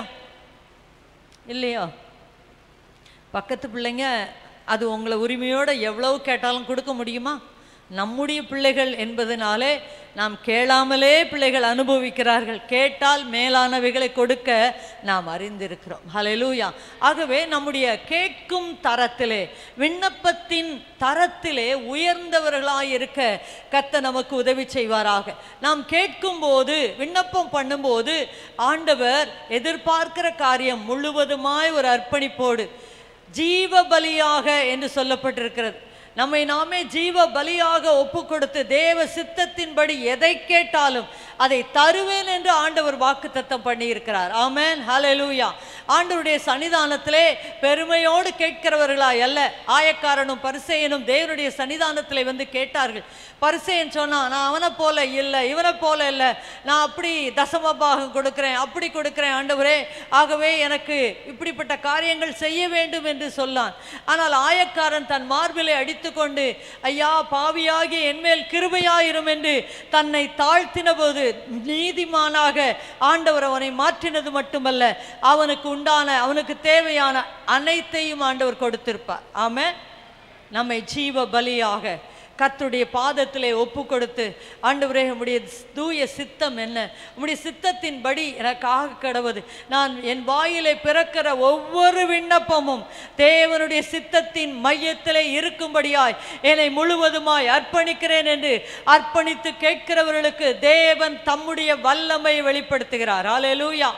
Speaker 4: இல்லையா பக்கத்து பிள்ளைங்க அது உங்களை உரிமையோட எவ்வளவு கேட்டாலும் கொடுக்க முடியுமா நம்முடைய பிள்ளைகள் என்பதனாலே நாம் கேளாமலே பிள்ளைகள் அனுபவிக்கிறார்கள் கேட்டால் மேலானவைகளை கொடுக்க நாம் அறிந்திருக்கிறோம் ஹalleluya ஆகவே நம்முடைய கேட்கும் தரத்திலே விண்ணப்பத்தின் தரத்திலே உயர்ந்தவர்களாய் இருக்க கத்த நமக்கு உதவி செய்வாராக நாம் கேட்கும்போது விண்ணப்பம் பண்ணும்போது ஆண்டவர் எதிர்பார்க்கிற காரியம் முழுவதுமாய் ஒரு அர்ப்பணிப்போடு ஜீவ பலியாக என்று சொல்லப்பட்டிருக்கிறது நம்மை நாமே ஜீவ பலியாக ஒப்பு கொடுத்து தேவ சித்தத்தின்படி எதை கேட்டாலும் அதை தருவேன் என்று ஆண்டவர் வாக்குத்தத்தம் பண்ணி இருக்கிறார் ஆமென் ஹalleluya ஆண்டவருடைய சன்னிதானத்திலே பெருமையோடு கேட்கிறவர்களாய் அல்ல ஆயக்காரனும் பரிசேயனும் தேவனுடைய சன்னிதானத்திலே வந்து கேட்டார்கள் பரிசேயன் சொன்னான் நான் அவனை போல இல்லை இவனை போல இல்லை நான் அப்படி தசம பாகம் கொடுக்கிறேன் அப்படி கொடுக்கிறேன் ஆண்டவரே ஆகவே எனக்கு இப்படிப்பட்ட காரியங்கள் செய்ய வேண்டும் என்று சொன்னான் ஆனால் ஆயக்காரன் தன் மார்பிலை அடித்துக்கொண்டு ஐயா பாவியாகி என்மேல் கிருபையாயிரும் என்று தன்னை தாழ்த்தின போது நீதிமானாக ஆண்டவர் அவனை மாற்றினது மட்டுமல்ல அவனுக்கு உண்டான அவனுக்கு தேவையான அனைத்தையும் ஆண்டவர் கொடுத்திருப்பார் ஆமென் நம்மை ஜீவ பலியாக கர்த்தருடைய பாதத்திலே ஒப்பு கொடுத்து ஆண்டவரே உம்முடைய தூய சித்தம் என்ன உம்முடைய சித்தத்தின்படி எனக்காக கடவுது நான் என் வாயிலே பிறக்கிற ஒவ்வொரு விண்ணப்பமும் தேவனுடைய சித்தத்தின் மையத்திலே இருக்கும்படியாய் என்னை முழுவதுமாய் அர்ப்பணிக்கிறேன் என்று அர்ப்பணித்து கேட்கிறவர்களுக்கு தேவன் தம்முடைய வல்லமையை வெளிப்படுத்துகிறார் ஹalleluya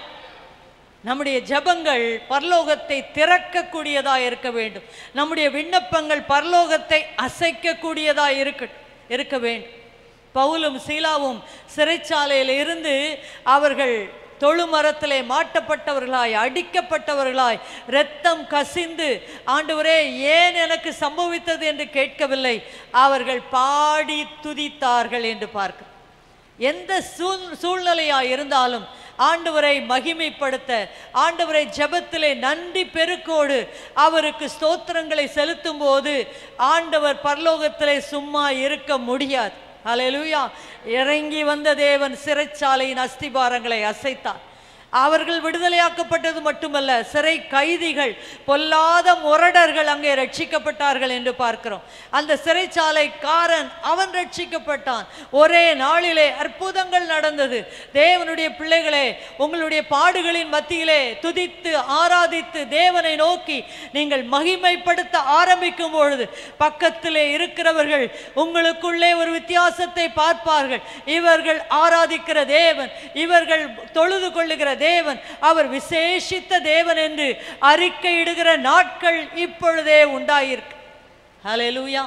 Speaker 4: நம்முடைய ஜெபங்கள் பரலோகத்தை திறக்கக்கூடியதாக இருக்க வேண்டும் நம்முடைய விண்ணப்பங்கள் பரலோகத்தை அசைக்கக்கூடியதாக இருக்க இருக்க வேண்டும் பவுலும் சீலாவும் சிறைச்சாலையில் இருந்து அவர்கள் தொழுமரத்திலே மாட்டப்பட்டவர்களாய் அடிக்கப்பட்டவர்களாய் இரத்தம் கசிந்து ஆண்டவரே ஏன் எனக்கு சம்பவித்தது என்று கேட்கவில்லை அவர்கள் பாடி துதித்தார்கள் என்று பார்க்க எந்த சூழ் சூழ்நிலையா இருந்தாலும் ஆண்டவரை மகிமைப்படுத்த ஆண்டவரை ஜெபத்திலே நன்றி பெருக்கோடு அவருக்கு ஸ்தோத்திரங்களை செலுத்தும் போது ஆண்டவர் பரலோகத்திலே சும்மா இருக்க முடியாது ஹalleluya இறங்கி வந்த தேவன் சிறைச்சாலையின் அஸ்திபாரங்களை அசைத்தார் அவர்கள் விடுதலையாக்கப்பட்டது மட்டுமல்ல சிறை கைதிகள் பொல்லாத முரடர்கள் அங்கே ரட்சிக்கப்பட்டார்கள் என்று பார்க்கிறோம் அந்த சிறைச்சாலைக்காரன் அவன் ரட்சிக்கப்பட்டான் ஒரே நாளிலே அற்புதங்கள் நடந்தது தேவனுடைய பிள்ளைகளே உங்களுடைய பாடுகளின் மத்தியிலே துதித்து ஆராதித்து தேவனை நோக்கி நீங்கள் மகிமைப்படுத்த ஆரம்பிக்கும் பொழுது பக்கத்திலே இருக்கிறவர்கள் உங்களுக்குள்ளே ஒரு வித்தியாசத்தை பார்ப்பார்கள் இவர்கள் ஆராதிக்கிற தேவன் இவர்கள் தொழுது கொள்ளுகிற தேவன் அவர் விசேஷித்த தேவன் என்று அறிக்கையிடுகிற நாட்கள் இப்பொழுதே உண்டாயிருக்கு ஹalleluya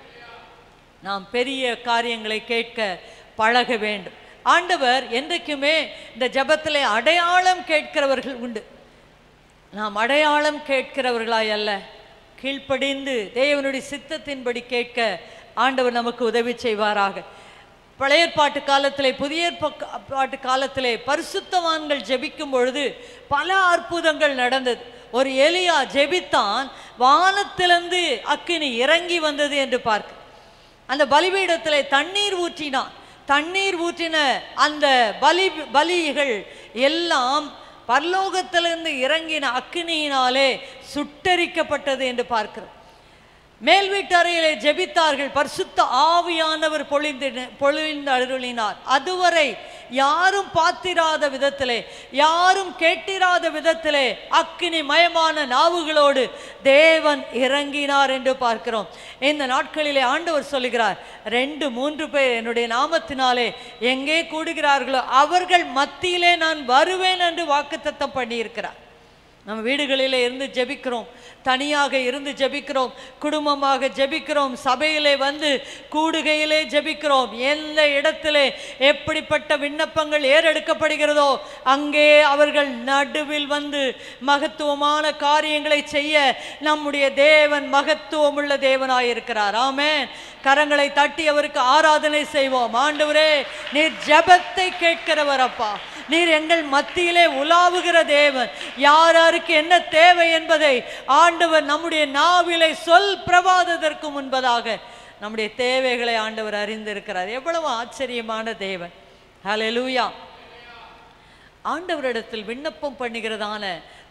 Speaker 4: நாம் பெரிய காரியங்களை கேட்க பழக வேண்டும் ஆண்டவர் என்றைக்குமே இந்த ஜெபத்திலே அடையாளம் கேட்கிறவர்கள் உண்டு நாம் அடையாளம் கேட்கிறவர்களாய் அல்ல கீழ்ப்படிந்து தேவனுடைய சித்தத்தின்படி கேட்க ஆண்டவர் நமக்கு உதவி செய்வாராக பழைய ஏற்பாட்டு காலத்திலே புதிய ஏற்ப- பாட்டு காலத்திலே பரிசுத்தவான்கள் ஜெபிக்கும் பொழுது பல அற்புதங்கள் நடந்தது ஒரு எலியா ஜெபித்தான் வானத்திலிருந்து அக்கினி இறங்கி வந்தது என்று பார்க்க அந்த பலிபீடத்திலே தண்ணீர் ஊற்றினான் தண்ணீர் ஊற்றின அந்த பலி பலிகள் எல்லாம் பரலோகத்திலிருந்து இறங்கின அக்கினியினாலே சுட்டரிக்கப்பட்டது என்று பார்க்கிறோம் மேல் வீட்டறையிலே ஜெபித்தார்கள் பரிசுத்த ஆவியானவர் பொழிந்து பொழிந்து அருளினார் அதுவரை யாரும் பார்த்திராத விதத்திலே யாரும் கேட்டிராத விதத்திலே அக்கினி மயமான நாவுகளோடு தேவன் இறங்கினார் என்று பார்க்கிறோம் இந்த நாட்களிலே ஆண்டவர் சொல்லுகிறார் ரெண்டு மூன்று பேர் என்னுடைய நாமத்தினாலே எங்கே கூடுகிறார்களோ அவர்கள் மத்தியிலே நான் வருவேன் என்று வாக்குத்தத்தம் பண்ணியிருக்கிறார் நம்ம வீடுகளிலே இருந்து ஜெபிக்கிறோம் தனியாக இருந்து ஜெபிக்கிறோம் குடும்பமாக ஜெபிக்கிறோம் சபையிலே வந்து கூடுகையிலே ஜெபிக்கிறோம் எந்த இடத்திலே எப்படிப்பட்ட விண்ணப்பங்கள் ஏறெடுக்கப்படுகிறதோ அங்கே அவர்கள் நடுவில் வந்து மகத்துவமான காரியங்களை செய்ய நம்முடைய தேவன் மகத்துவமுள்ள தேவனாயிருக்கிறார் ஆமென் கரங்களை தட்டி அவருக்கு ஆராதனை செய்வோம் ஆண்டவரே நீர் ஜெபத்தை கேட்கிறவர் அப்பா நீர் எங்கள் மத்தியிலே உலாவுகிற தேவன் யார் யாருக்கு என்ன தேவை என்பதை ஆண்டவர் நம்முடைய நாவிலை சொல் பிரபாததற்கு முன்பதாக நம்முடைய தேவைகளை ஆண்டவர் அறிந்திருக்கிறார் எவ்வளவு ஆச்சரியமான தேவன் ஹalleluya ஆண்டவரிடத்தில் விண்ணப்பம் பண்ணுகிறதான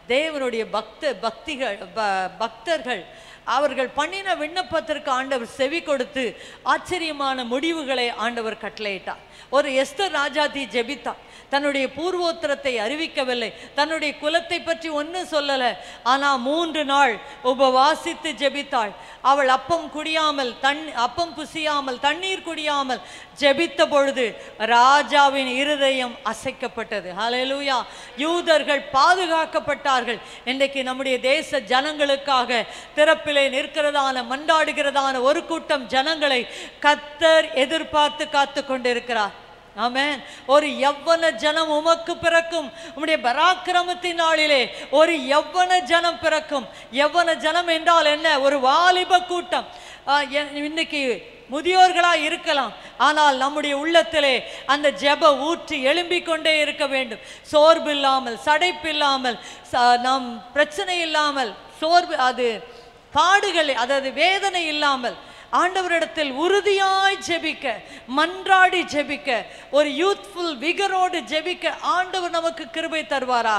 Speaker 4: தேவனுடைய பக்த பக்திகள் ப- பக்தர்கள் அவர்கள் பண்ணின விண்ணப்பத்திற்கு ஆண்டவர் செவி கொடுத்து ஆச்சரியமான முடிவுகளை ஆண்டவர் கட்டளையிட்டார் ஒரு எஸ்தர் ராஜாதி ஜெபித்தார் தன்னுடைய பூர்வோத்திரத்தை அறிவிக்கவில்லை தன்னுடைய குலத்தை பற்றி ஒன்றும் சொல்லலை ஆனால் மூன்று நாள் உபவாசித்து ஜெபித்தாள் அவள் அப்பம் குடியாமல் தன் அப்பம் புசியாமல் தண்ணீர் குடியாமல் ஜெபித்த பொழுது ராஜாவின் இருதயம் அசைக்கப்பட்டது ஹalleluya யூதர்கள் பாதுகாக்கப்பட்டார்கள் இன்றைக்கு நம்முடைய தேச ஜனங்களுக்காக திறப்பிலே நிற்கிறதான மண்டாடுகிறதான ஒரு கூட்டம் ஜனங்களை கத்தர் எதிர்பார்த்து காத்து கொண்டிருக்கிறார் ஆமென் ஒரு யவ்வன ஜனம் உமக்கு பிறக்கும் உம்முடைய பராக்கிரமத்தின் நாளிலே ஒரு யவ்வன ஜனம் பிறக்கும் யவ்வன ஜனம் என்றால் என்ன ஒரு வாலிப கூட்டம் ஆ, எ- இன்னைக்கு முதியோர்களா இருக்கலாம் ஆனால் நம்முடைய உள்ளத்திலே அந்த ஜெப ஊற்றி எழும்பிக் கொண்டே இருக்க வேண்டும் சோர்வு இல்லாமல் சடைப்பு இல்லாமல் ச- நாம் பிரச்சனை இல்லாமல் சோர்வு அது பாடுகள் அதாவது வேதனை இல்லாமல் ஆண்டவரிடத்தில் உறுதியாய் ஜெபிக்க மன்றாடி ஜெபிக்க ஒரு யூத்ஃபுல் விகரோடு ஜெபிக்க ஆண்டவர் நமக்கு கிருபை தருவாரா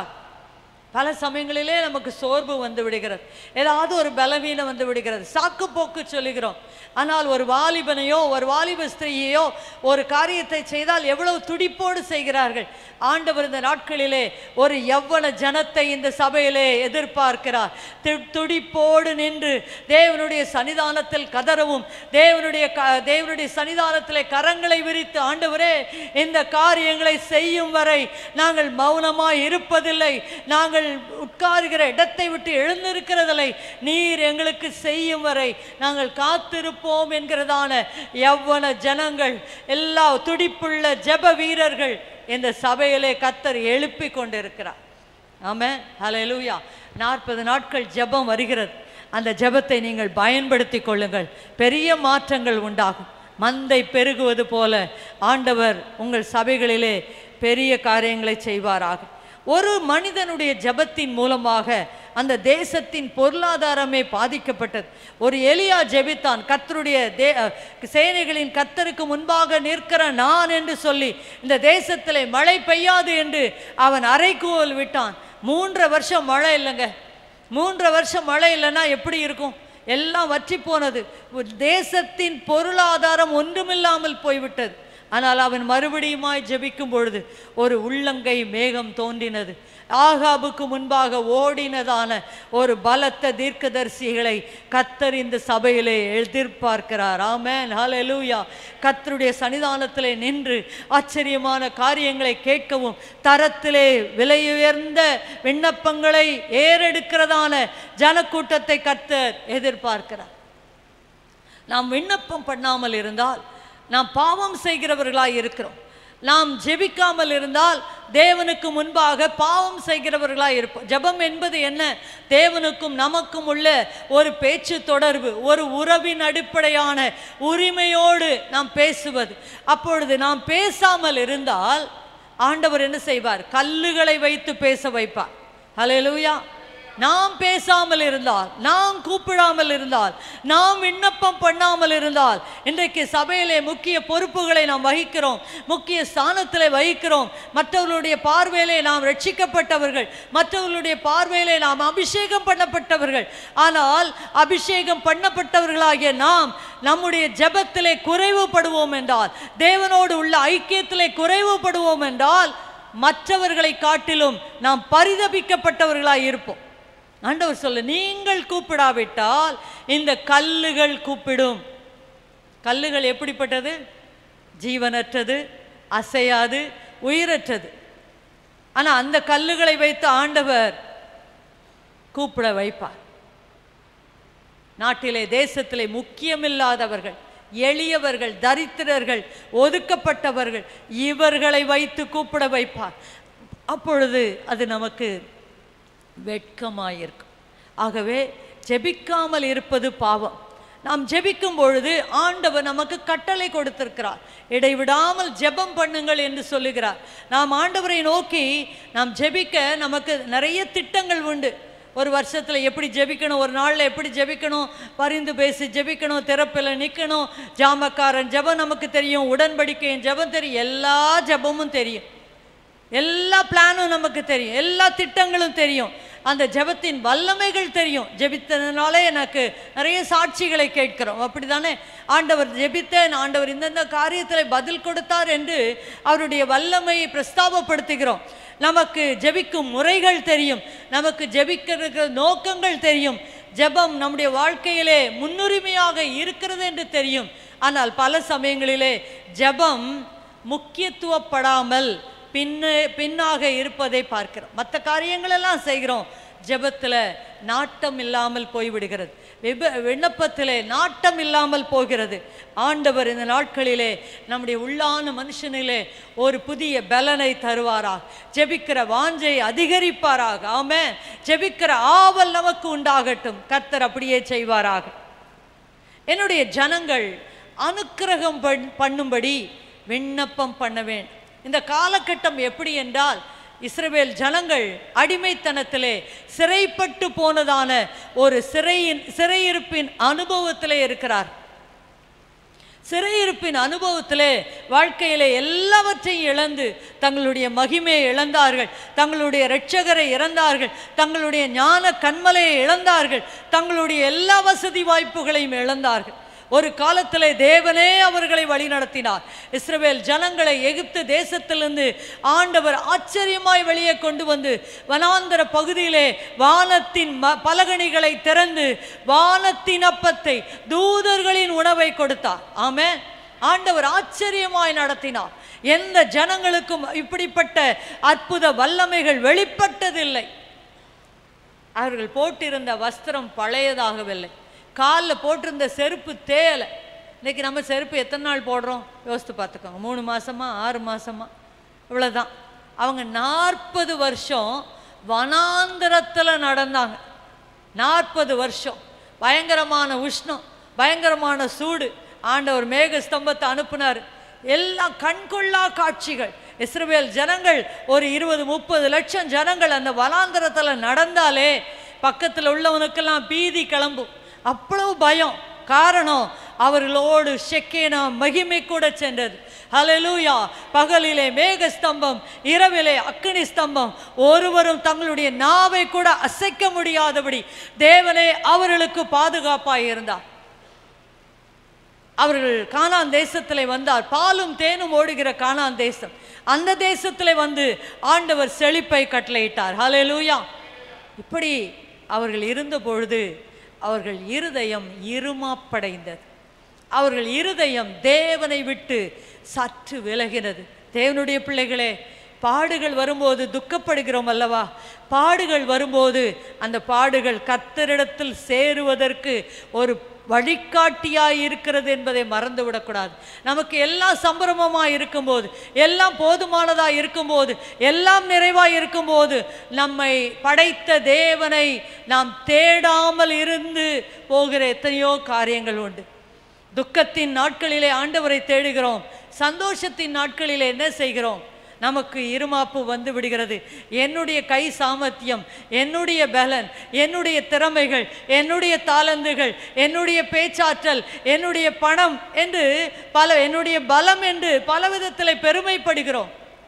Speaker 4: பல சமயங்களிலே நமக்கு சோர்வு வந்து விடுகிறது ஏதாவது ஒரு பலவீனம் வந்து விடுகிறது சாக்கு போக்கு சொல்லுகிறோம் ஆனால் ஒரு வாலிபனையோ ஒரு வாலிப ஸ்திரீயையோ ஒரு காரியத்தை செய்தால் எவ்வளவு துடிப்போடு செய்கிறார்கள் ஆண்டவர் இந்த நாட்களிலே ஒரு யவ்வன ஜனத்தை இந்த சபையிலே எதிர்பார்க்கிறார் தி- துடிப்போடு நின்று தேவனுடைய சன்னிதானத்தில் கதறவும் தேவனுடைய க தேவனுடைய சன்னிதானத்திலே கரங்களை விரித்து ஆண்டவரே இந்த காரியங்களை செய்யும் வரை நாங்கள் மௌனமாய் இருப்பதில்லை நாங்கள் உட்காருகிற இடத்தை விட்டு எழுந்திருக்கிறதில்லை நீர் எங்களுக்கு செய்யும் வரை நாங்கள் காத்திருப்போம் என்கிறதான யவ்வன ஜனங்கள் எல்லா துடிப்புள்ள ஜெப வீரர்கள் இந்த சபையிலே கத்தர் எழுப்பி கொண்டிருக்கிறார் ஆமென் ஹalleluya நாற்பது நாட்கள் ஜெபம் வருகிறது அந்த ஜெபத்தை நீங்கள் பயன்படுத்தி கொள்ளுங்கள் பெரிய மாற்றங்கள் உண்டாகும் மந்தை பெருகுவது போல ஆண்டவர் உங்கள் சபைகளிலே பெரிய காரியங்களை செய்வாராக ஒரு மனிதனுடைய ஜெபத்தின் மூலமாக அந்த தேசத்தின் பொருளாதாரமே பாதிக்கப்பட்டது ஒரு எலியா ஜெபித்தான் கர்த்தருடைய தே அஹ், சேனைகளின் கர்த்தருக்கு முன்பாக நிற்கிற நான் என்று சொல்லி இந்த தேசத்திலே மழை பெய்யாது என்று அவன் அரைக்கூவல் விட்டான் மூன்றரை வருஷம் மழை இல்லைங்க மூன்றரை வருஷம் மழை இல்லைன்னா எப்படி இருக்கும் எல்லாம் வற்றி போனது ஒரு தேசத்தின் பொருளாதாரம் ஒன்றுமில்லாமல் போய்விட்டது ஆனால் அவன் மறுபடியுமாய் ஜெபிக்கும் பொழுது ஒரு உள்ளங்கை மேகம் தோன்றினது ஆகாபுக்கு முன்பாக ஓடினதான ஒரு பலத்த தீர்க்கதரிசிகளை கத்தர் இந்த சபையிலே எதிர்பார்க்கிறார் ஆமென் ஹalleluya கத்தருடைய சன்னிதானத்திலே நின்று ஆச்சரியமான காரியங்களை கேட்கவும் தரத்திலே விலையுயர்ந்த விண்ணப்பங்களை ஏறெடுக்கிறதான ஜனக்கூட்டத்தை கத்தர் எதிர்பார்க்கிறார் நாம் விண்ணப்பம் பண்ணாமல் இருந்தால் நாம் பாவம் செய்கிறவர்களாய் இருக்கிறோம் நாம் ஜெபிக்காமல் இருந்தால் தேவனுக்கு முன்பாக பாவம் செய்கிறவர்களாய் இருப்போம் ஜெபம் என்பது என்ன தேவனுக்கும் நமக்கும் உள்ள ஒரு பேச்சு தொடர்பு ஒரு உறவின் அடிப்படையான உரிமையோடு நாம் பேசுவது அப்பொழுது நாம் பேசாமல் இருந்தால் ஆண்டவர் என்ன செய்வார் கல்லுகளை வைத்து பேச வைப்பார் ஹalleluya நாம் பேசாமல் இருந்தால் நாம் கூப்பிடாமல் இருந்தால் நாம் விண்ணப்பம் பண்ணாமல் இருந்தால் இன்றைக்கு சபையிலே முக்கிய பொறுப்புகளை நாம் வகிக்கிறோம் முக்கிய ஸ்தானத்திலே வகிக்கிறோம் மற்றவர்களுடைய பார்வையிலே நாம் ரட்சிக்கப்பட்டவர்கள் மற்றவர்களுடைய பார்வையிலே நாம் அபிஷேகம் பண்ணப்பட்டவர்கள் ஆனால் அபிஷேகம் பண்ணப்பட்டவர்களாகிய நாம் நம்முடைய ஜெபத்திலே குறைவுபடுவோம் என்றால் தேவனோடு உள்ள ஐக்கியத்திலே குறைவுபடுவோம் என்றால் மற்றவர்களை காட்டிலும் நாம் பரிதபிக்கப்பட்டவர்களாய் இருப்போம் ஆண்டவர் சொல்ல நீங்கள் கூப்பிடாவிட்டால் இந்த கல்லுகள் கூப்பிடும் கல்லுகள் எப்படிப்பட்டது ஜீவனற்றது அசையாது உயிரற்றது ஆனா அந்த கல்லுகளை வைத்து ஆண்டவர் கூப்பிட வைப்பார் நாட்டிலே தேசத்திலே முக்கியமில்லாதவர்கள் எளியவர்கள் தரித்திரர்கள் ஒதுக்கப்பட்டவர்கள் இவர்களை வைத்து கூப்பிட வைப்பார் அப்பொழுது அது நமக்கு வெட்கமாயிருக்கும் ஆகவே ஜெபிக்காமல் இருப்பது பாவம் நாம் ஜெபிக்கும் பொழுது ஆண்டவர் நமக்கு கட்டளை கொடுத்திருக்கிறார் இடைவிடாமல் ஜெபம் பண்ணுங்கள் என்று சொல்லுகிறார் நாம் ஆண்டவரை நோக்கி நாம் ஜெபிக்க நமக்கு நிறைய திட்டங்கள் உண்டு ஒரு வருஷத்தில் எப்படி ஜெபிக்கணும் ஒரு நாளில் எப்படி ஜெபிக்கணும் பரிந்து பேசி ஜெபிக்கணும் திறப்பில் நிற்கணும் ஜாமக்காரன் ஜெபம் நமக்கு தெரியும் உடன்படிக்கையின் ஜெபம் தெரியும் எல்லா ஜெபமும் தெரியும் எல்லா பிளானும் நமக்கு தெரியும் எல்லா திட்டங்களும் தெரியும் அந்த ஜெபத்தின் வல்லமைகள் தெரியும் ஜெபித்ததுனாலே எனக்கு நிறைய சாட்சிகளை கேட்கிறோம் அப்படிதானே ஆண்டவர் ஜெபித்தேன் ஆண்டவர் இந்தந்த காரியத்தில் பதில் கொடுத்தார் என்று அவருடைய வல்லமையை பிரஸ்தாபப்படுத்துகிறோம் நமக்கு ஜெபிக்கும் முறைகள் தெரியும் நமக்கு ஜெபிக்கிற நோக்கங்கள் தெரியும் ஜெபம் நம்முடைய வாழ்க்கையிலே முன்னுரிமையாக இருக்கிறது என்று தெரியும் ஆனால் பல சமயங்களிலே ஜெபம் முக்கியத்துவப்படாமல் பின்ன பின்னாக இருப்பதை பார்க்கிறோம் மற்ற காரியங்களெல்லாம் செய்கிறோம் ஜெபத்தில் நாட்டம் இல்லாமல் போய்விடுகிறது விப விண்ணப்பத்திலே நாட்டம் இல்லாமல் போகிறது ஆண்டவர் இந்த நாட்களிலே நம்முடைய உள்ளான மனுஷனிலே ஒரு புதிய பலனை தருவாராக ஜெபிக்கிற வாஞ்சை அதிகரிப்பாராக ஆமே ஜெபிக்கிற ஆவல் நமக்கு உண்டாகட்டும் கர்த்தர் அப்படியே செய்வாராக என்னுடைய ஜனங்கள் அனுக்கிரகம் பண்- பண்ணும்படி விண்ணப்பம் பண்ண வேண்டும் இந்த காலகட்டம் எப்படி என்றால் இஸ்ரவேல் ஜனங்கள் அடிமைத்தனத்திலே சிறைப்பட்டு போனதான ஒரு சிறையின் சிறையிருப்பின் அனுபவத்திலே இருக்கிறார் சிறையிருப்பின் அனுபவத்திலே வாழ்க்கையிலே எல்லாவற்றையும் இழந்து தங்களுடைய மகிமையை இழந்தார்கள் தங்களுடைய இரட்சகரை இழந்தார்கள் தங்களுடைய ஞான கண்மலையை இழந்தார்கள் தங்களுடைய எல்லா வசதி வாய்ப்புகளையும் இழந்தார்கள் ஒரு காலத்திலே தேவனே அவர்களை வழிநடத்தினார் இஸ்ரவேல் ஜனங்களை எகிப்து தேசத்திலிருந்து ஆண்டவர் ஆச்சரியமாய் வெளியே கொண்டு வந்து வனாந்தர பகுதியிலே வானத்தின் ம பலகணிகளை திறந்து வானத்தின் அப்பத்தை தூதர்களின் உணவை கொடுத்தார் ஆமென் ஆண்டவர் ஆச்சரியமாய் நடத்தினார் எந்த ஜனங்களுக்கும் இப்படிப்பட்ட அற்புத வல்லமைகள் வெளிப்பட்டதில்லை அவர்கள் போட்டிருந்த வஸ்திரம் பழையதாகவில்லை காலில் போட்டிருந்த செருப்பு தேயலை இன்னைக்கு நம்ம செருப்பு எத்தனை நாள் போடுறோம் யோசித்து பார்த்துக்கோங்க மூணு மாசமா ஆறு மாசமா இவ்வளவுதான் அவங்க நாற்பது வருஷம் வனாந்தரத்தில் நடந்தாங்க நாற்பது வருஷம் பயங்கரமான உஷ்ணம் பயங்கரமான சூடு ஆண்டவர் மேக ஸ்தம்பத்தை அனுப்புனார் எல்லாம் கண்கொள்ளா காட்சிகள் இஸ்ரவேல் ஜனங்கள் ஒரு இருபது முப்பது லட்சம் ஜனங்கள் அந்த வனாந்தரத்தில் நடந்தாலே பக்கத்தில் உள்ளவனுக்கெல்லாம் பீதி கிளம்பும் அவ்வளவு பயம் காரணம் அவர்களோடு ஷெக்கேனா மகிமை கூட சென்றது ஹalleluya பகலிலே மேக ஸ்தம்பம் இரவிலே அக்கினி ஸ்தம்பம் ஒருவரும் தங்களுடைய நாவை கூட அசைக்க முடியாதபடி தேவனே அவர்களுக்கு பாதுகாப்பாய் இருந்தார் அவர்கள் கானான் தேசத்திலே வந்தார் பாலும் தேனும் ஓடுகிற கானான் தேசம் அந்த தேசத்திலே வந்து ஆண்டவர் செழிப்பை கட்டளையிட்டார் ஹalleluya இப்படி அவர்கள் இருந்த பொழுது அவர்கள் இருதயம் இருமாப்படைந்தது அவர்கள் இருதயம் தேவனை விட்டு சற்று விலகினது தேவனுடைய பிள்ளைகளே பாடுகள் வரும்போது துக்கப்படுகிறோம் அல்லவா பாடுகள் வரும்போது அந்த பாடுகள் கர்த்தரிடத்தில் சேருவதற்கு ஒரு வழிகாட்டியாய் இருக்கிறது என்பதை மறந்து விடக்கூடாது நமக்கு எல்லாம் சம்பிரமமாக இருக்கும்போது எல்லாம் போதுமானதாக இருக்கும்போது எல்லாம் நிறைவாய் இருக்கும்போது நம்மை படைத்த தேவனை நாம் தேடாமல் இருந்து போகிற எத்தனையோ காரியங்கள் உண்டு துக்கத்தின் நாட்களிலே ஆண்டவரை தேடுகிறோம் சந்தோஷத்தின் நாட்களிலே என்ன செய்கிறோம் நமக்கு இருமாப்பு வந்து விடுகிறது என்னுடைய கை சாமர்த்தியம் என்னுடைய பலன் என்னுடைய திறமைகள் என்னுடைய தாளந்துகள் என்னுடைய பேச்சாற்றல் என்னுடைய பணம் என்று பல என்னுடைய பலம் என்று பல விதத்தில் பெருமைப்படுகிறோம்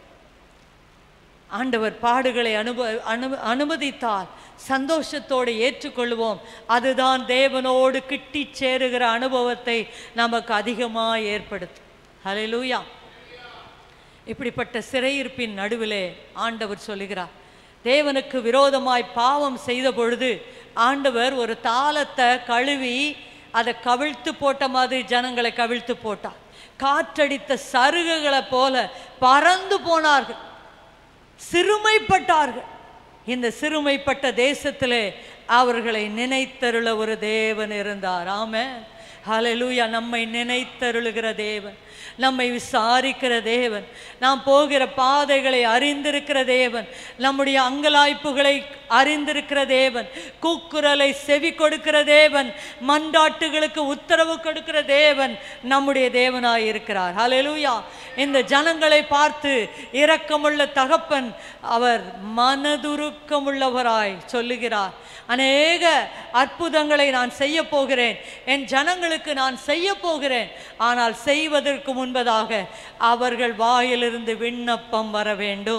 Speaker 4: ஆண்டவர் பாடுகளை அனுப அனு அனுமதித்தால் சந்தோஷத்தோடு ஏற்றுக்கொள்வோம் அதுதான் தேவனோடு கிட்டி சேருகிற அனுபவத்தை நமக்கு அதிகமாக ஏற்படுத்தும் ஹalleluya இப்படிப்பட்ட சிறையிருப்பின் நடுவிலே ஆண்டவர் சொல்லுகிறார் தேவனுக்கு விரோதமாய் பாவம் செய்த பொழுது ஆண்டவர் ஒரு தாளத்தை கழுவி அதை கவிழ்த்து போட்ட மாதிரி ஜனங்களை கவிழ்த்து போட்டார் காற்றடித்த சருகுகளை போல பறந்து போனார்கள் சிறுமைப்பட்டார்கள் இந்த சிறுமைப்பட்ட தேசத்திலே அவர்களை நினைத்தருள ஒரு தேவன் இருந்தார் ஆமே ஹalleluya நம்மை நினைத்தருளுகிற தேவன் நம்மை விசாரிக்கிற தேவன் நாம் போகிற பாதைகளை அறிந்திருக்கிற தேவன் நம்முடைய அங்கலாய்ப்புகளை அறிந்திருக்கிற தேவன் கூக்குரலை செவி கொடுக்கிற தேவன் மண்டாட்டுகளுக்கு உத்தரவு கொடுக்கிற தேவன் நம்முடைய தேவனாய் இருக்கிறார் ஹalleluya இந்த ஜனங்களை பார்த்து இரக்கமுள்ள தகப்பன் அவர் மனதுருக்கமுள்ளவராய் சொல்லுகிறார் அநேக அற்புதங்களை நான் செய்ய போகிறேன் என் ஜனங்களுக்கு நான் செய்ய போகிறேன் ஆனால் செய்வதற்கு முன்பதாக அவர்கள் வாயிலிருந்து விண்ணப்பம் வர வேண்டும்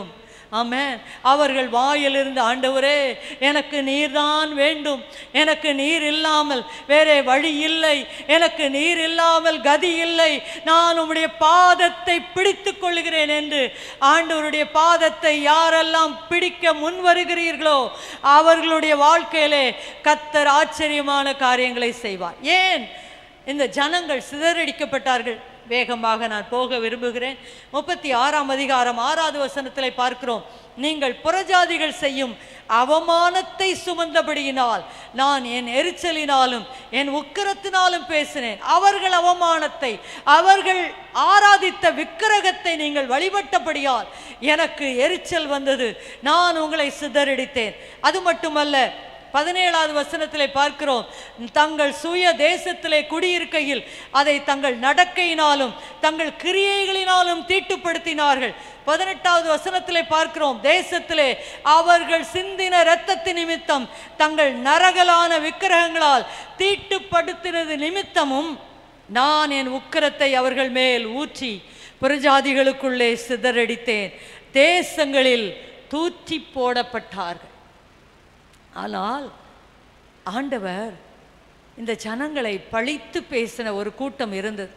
Speaker 4: ஆமென் அவர்கள் வாயிலிருந்து ஆண்டவரே எனக்கு நீர்தான் வேண்டும் எனக்கு நீர் இல்லாமல் வேறே வழி இல்லை எனக்கு நீர் இல்லாமல் கதி இல்லை நான் உம்முடைய பாதத்தை பிடித்துக் கொள்கிறேன் என்று ஆண்டவருடைய பாதத்தை யாரெல்லாம் பிடிக்க முன் வருகிறீர்களோ அவர்களுடைய வாழ்க்கையிலே கத்தர் ஆச்சரியமான காரியங்களை செய்வார் ஏன் இந்த ஜனங்கள் சிதறடிக்கப்பட்டார்கள் வேகமாக நான் போக விரும்புகிறேன் முப்பத்தி ஆறாம் அதிகாரம் ஆறாவது வசனத்திலே பார்க்கிறோம் நீங்கள் புறஜாதிகள் செய்யும் அவமானத்தை சுமந்தபடியினால் நான் என் எரிச்சலினாலும் என் உக்கிரத்தினாலும் பேசினேன் அவர்கள் அவமானத்தை அவர்கள் ஆராதித்த விக்கிரகத்தை நீங்கள் வழிபட்டபடியால் எனக்கு எரிச்சல் வந்தது நான் உங்களை சிதறடித்தேன் அது மட்டுமல்ல பதினேழாவது வசனத்திலே பார்க்கிறோம் தங்கள் சுய தேசத்திலே குடியிருக்கையில் அதை தங்கள் நடக்கையினாலும் தங்கள் கிரியைகளினாலும் தீட்டுப்படுத்தினார்கள் பதினெட்டாவது வசனத்திலே பார்க்கிறோம் தேசத்திலே அவர்கள் சிந்தின இரத்தத்தின் நிமித்தம் தங்கள் நரகலான விக்கிரகங்களால் தீட்டுப்படுத்தினது நிமித்தமும் நான் என் உக்கிரத்தை அவர்கள் மேல் ஊற்றி புறஜாதிகளுக்குள்ளே சிதறடித்தேன் தேசங்களில் தூற்றி போடப்பட்டார்கள் ஆனால் ஆண்டவர் இந்த ஜனங்களை பழித்து பேசின ஒரு கூட்டம் இருந்தது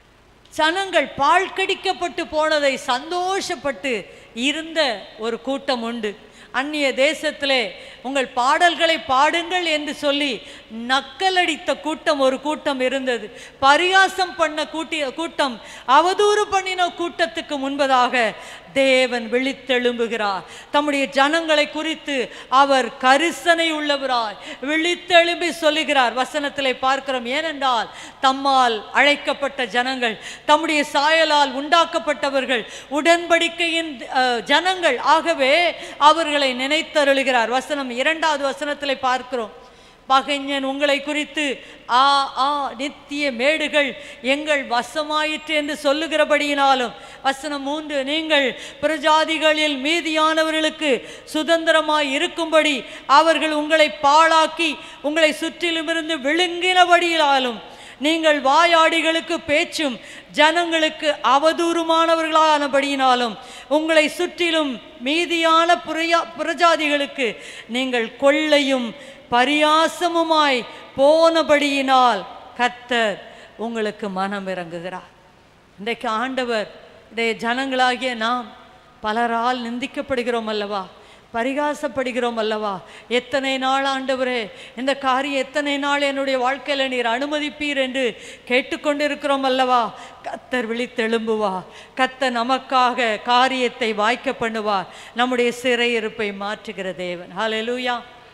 Speaker 4: ஜனங்கள் பாழ்கடிக்கப்பட்டு போனதை சந்தோஷப்பட்டு இருந்த ஒரு கூட்டம் உண்டு அந்நிய தேசத்திலே உங்கள் பாடல்களை பாடுங்கள் என்று சொல்லி நக்கலடித்த கூட்டம் ஒரு கூட்டம் இருந்தது பரியாசம் பண்ண கூட்டிய கூட்டம் அவதூறு பண்ணின கூட்டத்துக்கு முன்பதாக தேவன் விழித்தெழும்புகிறார் தம்முடைய ஜனங்களை குறித்து அவர் கரிசனை உள்ளவராய் விழித்தெழும்பி சொல்லுகிறார் வசனத்திலே பார்க்கிறோம் ஏனென்றால் தம்மால் அழைக்கப்பட்ட ஜனங்கள் தம்முடைய சாயலால் உண்டாக்கப்பட்டவர்கள் உடன்படிக்கையின் அஹ், ஜனங்கள் ஆகவே அவர்களை நினைத்தருளுகிறார் வசனம் இரண்டாவது வசனத்திலே பார்க்கிறோம் பகைஞன் உங்களை குறித்து ஆ ஆ நித்திய மேடுகள் எங்கள் வசமாயிற்று என்று சொல்லுகிறபடியினாலும் வசனம் மூன்று நீங்கள் பிரஜாதிகளில் மீதியானவர்களுக்கு சுதந்திரமாய் இருக்கும்படி அவர்கள் உங்களை பாழாக்கி உங்களை சுற்றிலுமிருந்து விழுங்கினபடியினாலும் நீங்கள் வாயாடிகளுக்கு பேச்சும் ஜனங்களுக்கு அவதூறுமானவர்களானபடியினாலும் உங்களை சுற்றிலும் மீதியான புரையா புறஜாதிகளுக்கு நீங்கள் கொள்ளையும் பரியாசமுமாய் போனபடியினால் கர்த்தர் உங்களுக்கு மனம் இறங்குகிறார் இன்றைக்கு ஆண்டவர் இடைய ஜனங்களாகிய நாம் பலரால் நிந்திக்கப்படுகிறோம் அல்லவா பரிகாசப்படுகிறோம் அல்லவா எத்தனை நாள் ஆண்டவரே இந்த காரியம் எத்தனை நாள் என்னுடைய வாழ்க்கையில் நீர் அனுமதிப்பீர் என்று கேட்டுக்கொண்டிருக்கிறோம் அல்லவா கத்தர் விழித்தெழும்புவா கத்த நமக்காக காரியத்தை வாய்க்க பண்ணுவார் நம்முடைய சிறையிருப்பை மாற்றுகிற தேவன் ஹalleluya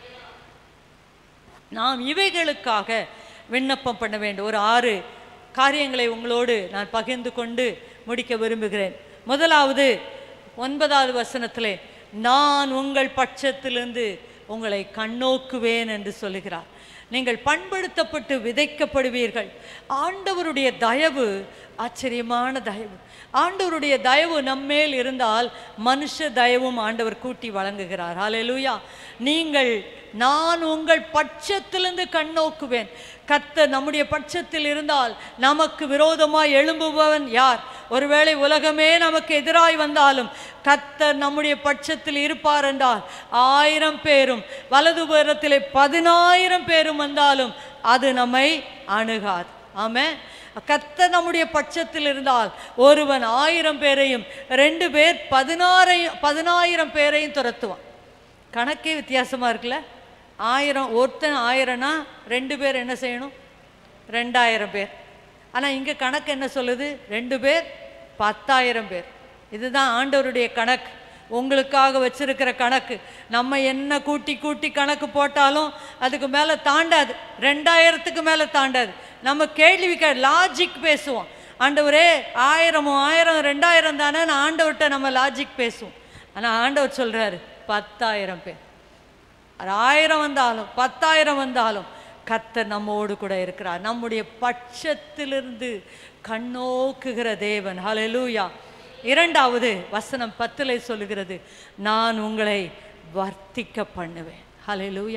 Speaker 4: நாம் இவைகளுக்காக விண்ணப்பம் பண்ண வேண்டும் ஒரு ஆறு காரியங்களை உங்களோடு நான் பகிர்ந்து கொண்டு முடிக்க விரும்புகிறேன் முதலாவது ஒன்பதாவது வசனத்திலே நான் உங்கள் பட்சத்திலிருந்து உங்களை கண்ணோக்குவேன் என்று சொல்லுகிறார் நீங்கள் பண்படுத்தப்பட்டு விதைக்கப்படுவீர்கள் ஆண்டவருடைய தயவு ஆச்சரியமான தயவு ஆண்டவருடைய தயவு நம்மேல் இருந்தால் மனுஷ தயவும் ஆண்டவர் கூட்டி வழங்குகிறார் ஹalleluya நீங்கள் நான் உங்கள் பட்சத்திலிருந்து கண்ணோக்குவேன் கர்த்தர் நம்முடைய பட்சத்தில் இருந்தால் நமக்கு விரோதமாய் எழும்புபவன் யார் ஒருவேளை உலகமே நமக்கு எதிராய் வந்தாலும் கர்த்தர் நம்முடைய பட்சத்தில் இருப்பார் என்றால் ஆயிரம் பேரும் வலதுபுறத்திலே பதினாயிரம் பேரும் வந்தாலும் அது நம்மை அணுகாது ஆமென் கர்த்தர் நம்முடைய பட்சத்தில் இருந்தால் ஒருவன் ஆயிரம் பேரையும் ரெண்டு பேர் பதினாறையும் பதினாயிரம் பேரையும் துரத்துவான் கணக்கே வித்தியாசமாக இருக்குல்ல ஆயிரம் ஒருத்தன் ஆயிரம்னா ரெண்டு பேர் என்ன செய்யணும் ரெண்டாயிரம் பேர் ஆனால் இங்கே கணக்கு என்ன சொல்லுது ரெண்டு பேர் பத்தாயிரம் பேர் இதுதான் ஆண்டவருடைய கணக்கு உங்களுக்காக வச்சிருக்கிற கணக்கு நம்ம என்ன கூட்டி கூட்டி கணக்கு போட்டாலும் அதுக்கு மேலே தாண்டாது ரெண்டாயிரத்துக்கு மேலே தாண்டாது நம்ம கேள்விக்க லாஜிக் பேசுவோம் ஆண்டவரே ஆயிரமும் ஆயிரம் ரெண்டாயிரம் தானே நான் ஆண்டவர்கிட்ட நம்ம லாஜிக் பேசுவோம் ஆனால் ஆண்டவர் சொல்கிறாரு பத்தாயிரம் பேர் அது ஆயிரம் வந்தாலும் பத்தாயிரம் வந்தாலும் கர்த்தர் நம்மோடு கூட இருக்கிறார் நம்முடைய பட்சத்திலிருந்து கண்ணோக்குகிற தேவன் ஹalleluya இரண்டாவது வசனம் பத்திலே சொல்லுகிறது நான் உங்களை வர்த்திக்க பண்ணுவேன் ஹalleluya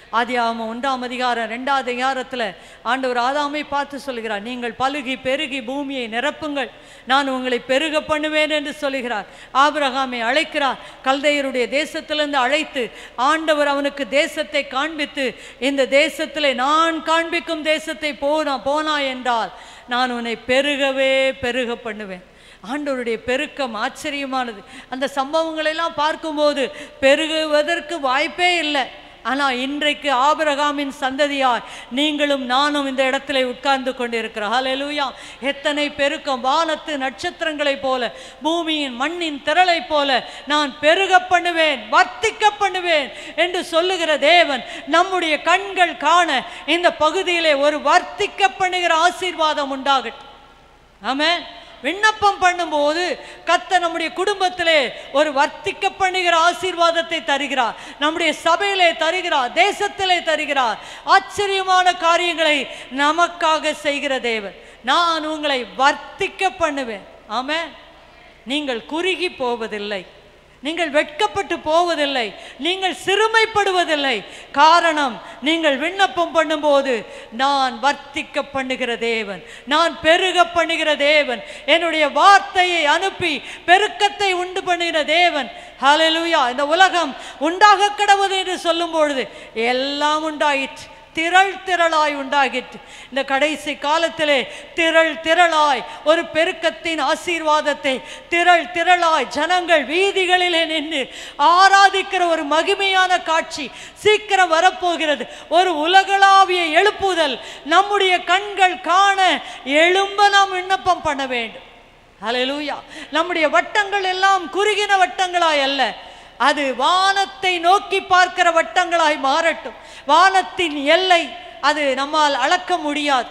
Speaker 4: ஆதியாகமம் ஒன்றாம் அதிகாரம் ரெண்டாவது அதிகாரத்தில் ஆண்டவர் ஆதாமை பார்த்து சொல்கிறார் நீங்கள் பலுகி பெருகி பூமியை நிரப்புங்கள் நான் உங்களை பெருக பண்ணுவேன் என்று சொல்கிறார் ஆபிரகாமை அழைக்கிறார் கல்தையருடைய தேசத்திலிருந்து அழைத்து ஆண்டவர் அவனுக்கு தேசத்தை காண்பித்து இந்த தேசத்திலே நான் காண்பிக்கும் தேசத்தை போனா போனா என்றால் நான் உன்னை பெருகவே பெருக பண்ணுவேன் ஆண்டவருடைய பெருக்கம் ஆச்சரியமானது அந்த சம்பவங்களை எல்லாம் பார்க்கும்போது பெருகுவதற்கு வாய்ப்பே இல்லை ஆனால் இன்றைக்கு ஆபிரகாமின் சந்ததியாய் நீங்களும் நானும் இந்த இடத்துல உட்கார்ந்து கொண்டிருக்கிறோம் ஹalleluya எத்தனை பெருக்கம் வானத்து நட்சத்திரங்களைப் போல பூமியின் மண்ணின் திரளைப் போல நான் பெருக பண்ணுவேன் வர்த்திக்க பண்ணுவேன் என்று சொல்லுகிற தேவன் நம்முடைய கண்கள் காண இந்த பகுதியிலே ஒரு வர்த்திக்க பண்ணுகிற ஆசீர்வாதம் உண்டாகட்டும் ஆமென் விண்ணப்பம் பண்ணும்போது கத்த நம்முடைய குடும்பத்திலே ஒரு வர்த்திக்க பண்ணுகிற ஆசீர்வாதத்தை தருகிறார் நம்முடைய சபையிலே தருகிறார் தேசத்திலே தருகிறார் ஆச்சரியமான காரியங்களை நமக்காக செய்கிற தேவன் நான் உங்களை வர்த்திக்க பண்ணுவேன் ஆமென் நீங்கள் குறுகி போவதில்லை நீங்கள் வெட்கப்பட்டு போவதில்லை நீங்கள் சிறுமைப்படுவதில்லை காரணம் நீங்கள் விண்ணப்பம் பண்ணும்போது நான் வர்த்திக்க பண்ணுகிற தேவன் நான் பெருக பண்ணுகிற தேவன் என்னுடைய வார்த்தையை அனுப்பி பெருக்கத்தை உண்டு பண்ணுகிற தேவன் ஹalleluya இந்த உலகம் உண்டாக கடவுது என்று சொல்லும் பொழுது எல்லாம் உண்டாயிற்று திரள் திரளாய் உண்டாகிற்று இந்த கடைசி காலத்திலே திரள் திரளாய் ஒரு பெருக்கத்தின் ஆசீர்வாதத்தை திரள் திரளாய் ஜனங்கள் வீதிகளிலே நின்று ஆராதிக்கிற ஒரு மகிமையான காட்சி சீக்கிரம் வரப்போகிறது ஒரு உலகளாவிய எழுப்புதல் நம்முடைய கண்கள் காண எழும்ப நாம் விண்ணப்பம் பண்ண வேண்டும் ஹalleluya நம்முடைய வட்டங்கள் எல்லாம் குறுகின வட்டங்களாய் அல்ல அது வானத்தை நோக்கி பார்க்கிற வட்டங்களாய் மாறட்டும் வானத்தின் எல்லை அது நம்மால் அளக்க முடியாது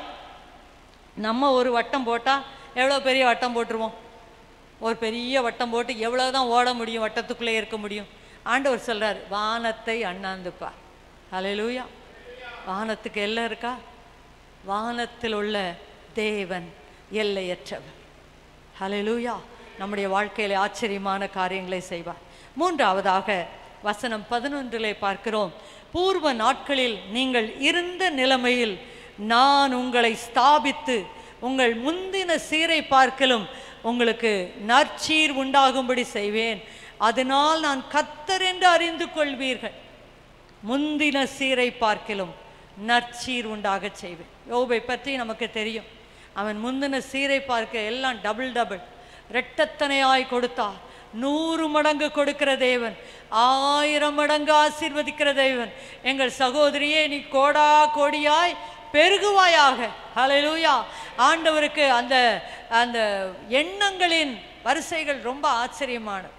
Speaker 4: நம்ம ஒரு வட்டம் போட்டால் எவ்வளோ பெரிய வட்டம் போட்டுருவோம் ஒரு பெரிய வட்டம் போட்டு எவ்வளோ தான் ஓட முடியும் வட்டத்துக்குள்ளே இருக்க முடியும் ஆண்டவர் சொல்றார் வானத்தை அண்ணாந்துப்பா ஹalleluya வானத்துக்கு எல்லை இருக்கா வானத்தில் உள்ள தேவன் எல்லையற்றவர் ஹalleluya நம்முடைய வாழ்க்கையில ஆச்சரியமான காரியங்களை செய்வார் மூன்றாவதாக வசனம் பதினொன்றிலே பார்க்கிறோம் பூர்வ நாட்களில் நீங்கள் இருந்த நிலைமையில் நான் உங்களை ஸ்தாபித்து உங்கள் முந்தின சீரை பார்க்கலும் உங்களுக்கு நற்சீர் உண்டாகும்படி செய்வேன் அதனால் நான் கத்தர் என்று அறிந்து கொள்வீர்கள் முந்தின சீரை பார்க்கிலும் நற்சீர் உண்டாகச் செய்வேன் யோபை பற்றி நமக்கு தெரியும் அவன் முந்தின சீரை பார்க்க எல்லாம் டபுள் டபுள் இரட்டத்தனையாய் கொடுத்தார் நூறு மடங்கு கொடுக்கிற தேவன் ஆயிரம் மடங்கு ஆசீர்வதிக்கிற தேவன் எங்கள் சகோதரியே நீ கோடா கோடியாய் பெருகுவாயாக ஹalleluya ஆண்டவருக்கு அந்த அந்த எண்ணங்களின் வரிசைகள் ரொம்ப ஆச்சரியமானது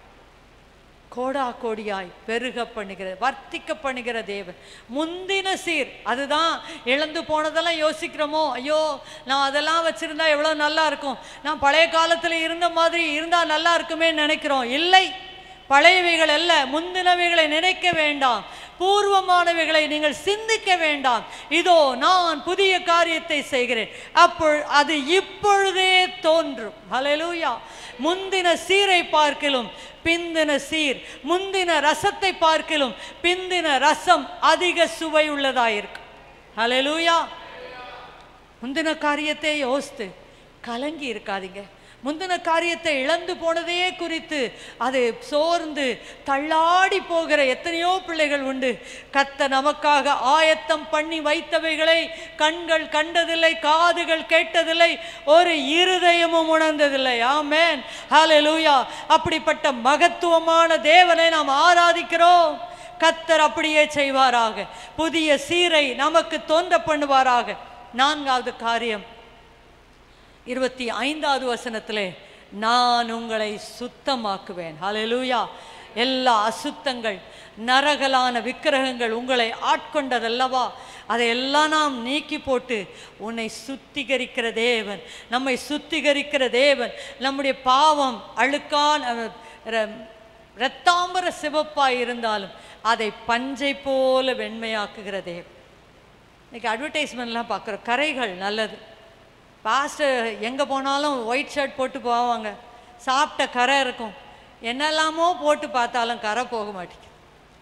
Speaker 4: கோடா கோடியாய் பெருக பண்ணுகிற வர்த்திக்க பண்ணுகிற தேவன் முந்தின சீர் அதுதான் இழந்து போனதெல்லாம் யோசிக்கிறோமோ ஐயோ நான் அதெல்லாம் வச்சிருந்தா எவ்வளோ நல்லா இருக்கும் நான் பழைய காலத்தில் இருந்த மாதிரி இருந்தா நல்லா இருக்குமே நினைக்கிறோம் இல்லை பழையவைகள் அல்ல முந்தினவைகளை நினைக்க வேண்டாம் பூர்வமானவைகளை நீங்கள் சிந்திக்க வேண்டாம் இதோ நான் புதிய காரியத்தை செய்கிறேன் அப்போ அது இப்பொழுதே தோன்றும் ஹalleluya முந்தின சீரை பார்க்கிலும் பிந்தின சீர் முந்தின ரசத்தை பார்க்கிலும் பிந்தின ரசம் அதிக சுவை உள்ளதாயிருக்கும் ஹalleluya முந்தின காரியத்தை யோசித்து கலங்கி இருக்காதீங்க முந்தின காரியத்தை இழந்து போனதையே குறித்து அது சோர்ந்து தள்ளாடி போகிற எத்தனையோ பிள்ளைகள் உண்டு கத்த நமக்காக ஆயத்தம் பண்ணி வைத்தவைகளை கண்கள் கண்டதில்லை காதுகள் கேட்டதில்லை ஒரு இருதயமும் உணர்ந்ததில்லை ஆமென் ஹalleluya அப்படிப்பட்ட மகத்துவமான தேவனை நாம் ஆராதிக்கிறோம் கத்தர் அப்படியே செய்வாராக புதிய சீரை நமக்கு தோன்ற பண்ணுவாராக நான்காவது காரியம் இருபத்தி ஐந்தாவது வசனத்திலே நான் உங்களை சுத்தமாக்குவேன் ஹalleluya எல்லா அசுத்தங்கள் நரகலான விக்கிரகங்கள் உங்களை ஆட்கொண்டதல்லவா அதையெல்லாம் நாம் நீக்கி போட்டு உன்னை சுத்திகரிக்கிற தேவன் நம்மை சுத்திகரிக்கிற தேவன் நம்முடைய பாவம் அழுக்கான் அஹ், ர- இரத்தாம்பர சிவப்பாய் இருந்தாலும் அதை பஞ்சை போல வெண்மையாக்குகிற தேவன் இன்னைக்கு அட்வர்டைஸ்மெண்ட்லாம் பார்க்குறோம் கரைகள் நல்லது பாஸ்டர் எங்கே போனாலும் ஒயிட் ஷர்ட் போட்டு போவாங்க சாப்பிட்ட கரை இருக்கும் என்னெல்லாமோ போட்டு பார்த்தாலும் கரை போக மாட்டேங்குது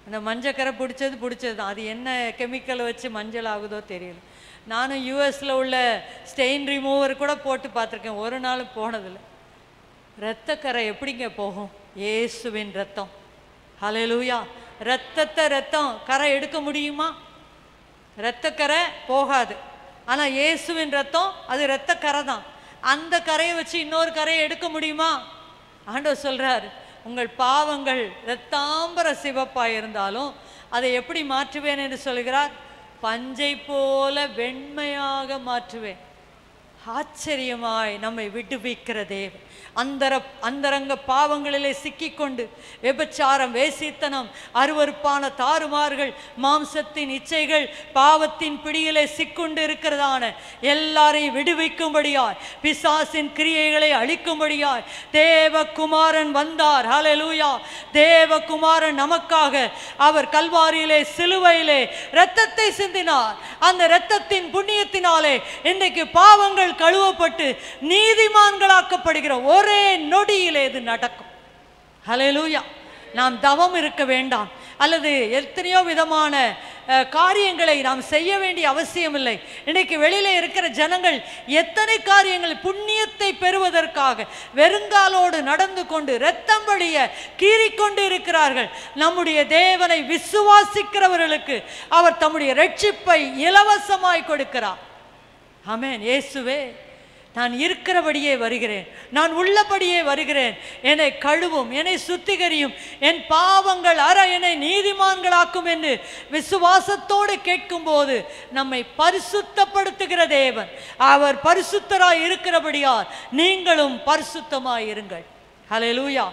Speaker 4: அந்த மஞ்சக்கரை பிடிச்சது பிடிச்சது தான் அது என்ன கெமிக்கலை வச்சு மஞ்சள் ஆகுதோ தெரியல நானும் யூஎஸில் உள்ள ஸ்டெயின் ரிமூவர் கூட போட்டு பார்த்துருக்கேன் ஒரு நாளும் போனதில்லை இரத்தக்கரை எப்படிங்க போகும் இயேசுவின் ரத்தம் ஹalleluya ரத்தத்தை ரத்தம் கரை எடுக்க முடியுமா இரத்தக்கரை போகாது ஆனால் இயேசுவின் ரத்தம் அது இரத்தக்கரை தான் அந்த கரையை வச்சு இன்னொரு கரையை எடுக்க முடியுமா ஆண்டவர் சொல்றார் உங்கள் பாவங்கள் இரத்தாம்பர சிவப்பாய் இருந்தாலும் அதை எப்படி மாற்றுவேன் என்று சொல்கிறார் பஞ்சை போல வெண்மையாக மாற்றுவேன் ஆச்சரியமாய் நம்மை விடுவிக்கிற தேவன் அந்தர அந்தரங்க பாவங்களிலே சிக்கிக்கொண்டு விபச்சாரம் வேசித்தனம் அருவருப்பான தாறுமாறுகள் மாம்சத்தின் இச்சைகள் பாவத்தின் பிடியிலே சிக்குண்டு இருக்கிறதான எல்லாரையும் விடுவிக்கும்படியாய் பிசாசின் கிரியைகளை அழிக்கும்படியாய் தேவகுமாரன் வந்தார் ஹalleluya தேவகுமாரன் நமக்காக அவர் கல்வாரியிலே சிலுவையிலே இரத்தத்தை சிந்தினார் அந்த இரத்தத்தின் புண்ணியத்தினாலே இன்றைக்கு பாவங்கள் கழுவப்பட்டு நீதிமான்களாக்கப்படுகிற ஒரே நொடியிலே இது நடக்கும் ஹalleluya நாம் தவம் இருக்க வேண்டாம் அல்லது எத்தனையோ விதமான அஹ், காரியங்களை நாம் செய்ய வேண்டிய அவசியமில்லை இன்னைக்கு வெளியில இருக்கிற ஜனங்கள் எத்தனை காரியங்கள் புண்ணியத்தை பெறுவதற்காக வெறுங்காலோடு நடந்து கொண்டு இரத்தம் வழிய கீறிக்கொண்டு இருக்கிறார்கள் நம்முடைய தேவனை விசுவாசிக்கிறவர்களுக்கு அவர் தம்முடைய ரட்சிப்பை இலவசமாய் கொடுக்கிறார் ஆமென் இயேசுவே நான் இருக்கிறபடியே வருகிறேன் நான் உள்ளபடியே வருகிறேன் என்னை கழுவும் என்னை சுத்திகரியும் என் பாவங்கள் அற என்னை நீதிமான்களாக்கும் என்று விசுவாசத்தோடு கேட்கும்போது நம்மை பரிசுத்தப்படுத்துகிற தேவன் அவர் பரிசுத்தராய் இருக்கிறபடியால் நீங்களும் பரிசுத்தமாய் இருங்கள் ஹalleluya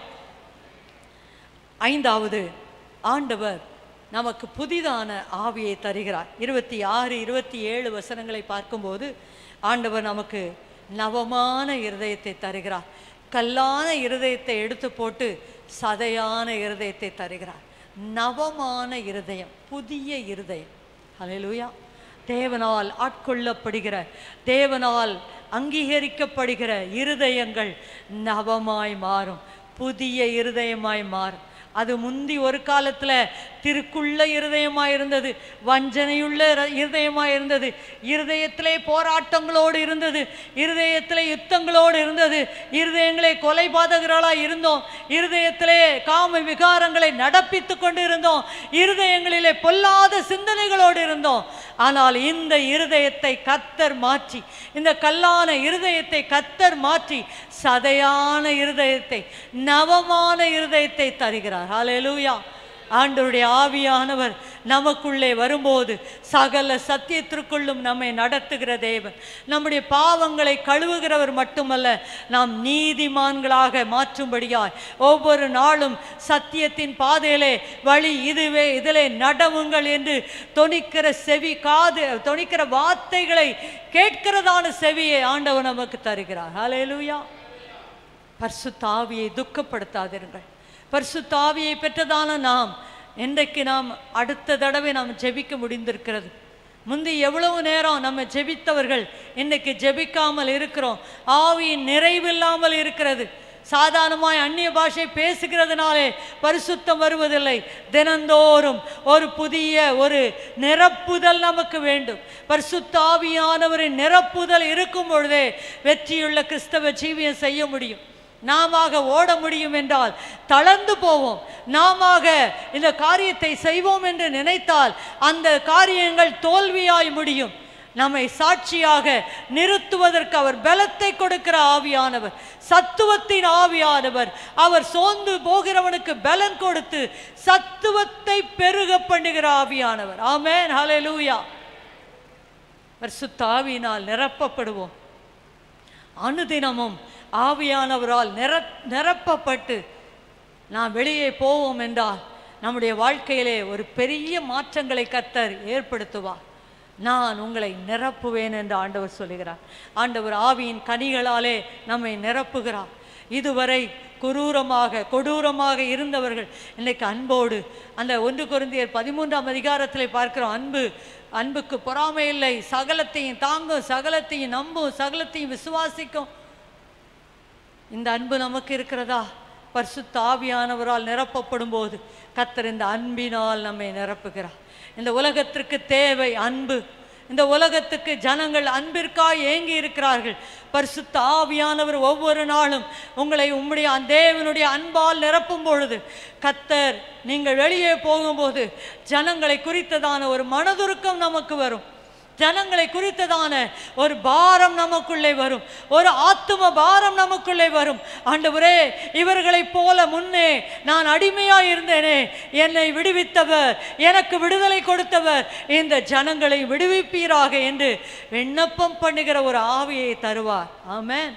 Speaker 4: ஐந்தாவது ஆண்டவர் நமக்கு புதிதான ஆவியை தருகிறார் இருபத்தி ஆறு இருபத்தி ஏழு வசனங்களை பார்க்கும்போது ஆண்டவர் நமக்கு நவமான இருதயத்தை தருகிறார் கல்லான இருதயத்தை எடுத்து போட்டு சதையான இருதயத்தை தருகிறார் நவமான இருதயம் புதிய இருதயம் ஹalleluya தேவனால் ஆட்கொள்ளப்படுகிற தேவனால் அங்கீகரிக்கப்படுகிற இருதயங்கள் நவமாய் மாறும் புதிய இருதயமாய் மாறும் அது முந்தி ஒரு காலத்துல திருக்குள்ள இருதயமாய் இருந்தது வஞ்சனையுள்ள இர- இருதயமாய் இருந்தது இருதயத்திலே போராட்டங்களோடு இருந்தது இருதயத்திலே யுத்தங்களோடு இருந்தது இருதயங்களை கொலைபாதகர்களாய் இருந்தோம் இருதயத்திலே காம விகாரங்களை நடப்பித்து கொண்டு இருந்தோம் இருதயங்களிலே பொல்லாத சிந்தனைகளோடு இருந்தோம் ஆனால் இந்த இருதயத்தை கத்தர் மாற்றி இந்த கல்லான இருதயத்தை கத்தர் மாற்றி சதையான இருதயத்தை நவமான இருதயத்தை தருகிறார் ஹalleluya ஆண்டவருடைய ஆவியானவர் நமக்குள்ளே வரும்போது சகல சத்தியத்திற்குள்ளும் நம்மை நடத்துகிற தேவன் நம்முடைய பாவங்களை கழுவுகிறவர் மட்டுமல்ல நாம் நீதிமான்களாக மாற்றும்படியாய் ஒவ்வொரு நாளும் சத்தியத்தின் பாதையிலே வழி இதுவே இதிலே நடவுங்கள் என்று தொனிக்கிற செவி காது தொனிக்கிற வார்த்தைகளை கேட்கிறதான செவியை ஆண்டவர் நமக்கு தருகிறார் ஹalleluya பரிசுத்த ஆவியை துக்கப்படுத்தாதிருங்கள் பரிசுத்த ஆவியை பெற்றதான நாம் இன்றைக்கு நாம் அடுத்த தடவை நாம் ஜெபிக்க முடிந்திருக்கிறது முந்தி எவ்வளவு நேரம் நம்ம ஜெபித்தவர்கள் இன்னைக்கு ஜெபிக்காமல் இருக்கிறோம் ஆவியின் நிறைவில்லாமல் இருக்கிறது சாதாரணமாய் அந்நிய பாஷை பேசுகிறதுனாலே பரிசுத்தம் வருவதில்லை தினந்தோறும் ஒரு புதிய ஒரு நிரப்புதல் நமக்கு வேண்டும் பரிசுத்த ஆவியானவரின் நிரப்புதல் இருக்கும் பொழுதே வெற்றியுள்ள கிறிஸ்தவ ஜீவியம் செய்ய முடியும் நாமாக ஓட முடியும் என்றால் தளர்ந்து போவோம் நாமாக இந்த காரியத்தை செய்வோம் என்று நினைத்தால் அந்த காரியங்கள் தோல்வியாய் முடியும் நம்மை சாட்சியாக நிறுத்துவதற்கு அவர் பலத்தை கொடுக்கிற ஆவியானவர் சத்துவத்தின் ஆவியானவர் அவர் சோர்ந்து போகிறவனுக்கு பலன் கொடுத்து சத்துவத்தை பெருக பண்ணுகிற ஆவியானவர் ஆமென் ஹalleluya பரிசுத்த ஆவியினால் நிரப்பப்படுவோம் அனுதினமும் ஆவியானவரால் நிர நிரப்பப்பட்டு நாம் வெளியே போவோம் என்றால் நம்முடைய வாழ்க்கையிலே ஒரு பெரிய மாற்றங்களை கர்த்தர் ஏற்படுத்துவார் நான் உங்களை நிரப்புவேன் என்று ஆண்டவர் சொல்லுகிறார் ஆண்டவர் ஆவியின் கனிகளாலே நம்மை நிரப்புகிறார் இதுவரை குரூரமாக கொடூரமாக இருந்தவர்கள் இன்னைக்கு அன்போடு அந்த ஒன்று குருந்தியர் பதிமூன்றாம் அதிகாரத்திலே பார்க்கிறோம் அன்பு அன்புக்கு பொறாமை இல்லை சகலத்தையும் தாங்கும் சகலத்தையும் நம்பும் சகலத்தையும் விசுவாசிக்கும் இந்த அன்பு நமக்கு இருக்கிறதா பரிசுத்த ஆவியானவரால் நிரப்பப்படும் போது கத்தர் இந்த அன்பினால் நம்மை நிரப்புகிறார் இந்த உலகத்திற்கு தேவை அன்பு இந்த உலகத்துக்கு ஜனங்கள் அன்பிற்காய் ஏங்கி இருக்கிறார்கள் பரிசுத்த ஆவியானவர் ஒவ்வொரு நாளும் உங்களை உம்முடைய அந்த தேவனுடைய அன்பால் நிரப்பும் பொழுது கத்தர் நீங்கள் வெளியே போகும்போது ஜனங்களை குறித்ததான ஒரு மனதுருக்கம் நமக்கு வரும் ஜனங்களை குறித்ததான ஒரு பாரம் நமக்குள்ளே வரும் ஒரு ஆத்தும பாரம் நமக்குள்ளே வரும் ஆண்டவரே இவர்களைப் போல முன்னே நான் அடிமையாய் இருந்தேனே என்னை விடுவித்தவர் எனக்கு விடுதலை கொடுத்தவர் இந்த ஜனங்களை விடுவிப்பீராக என்று விண்ணப்பம் பண்ணுகிற ஒரு ஆவியை தருவார் ஆமென்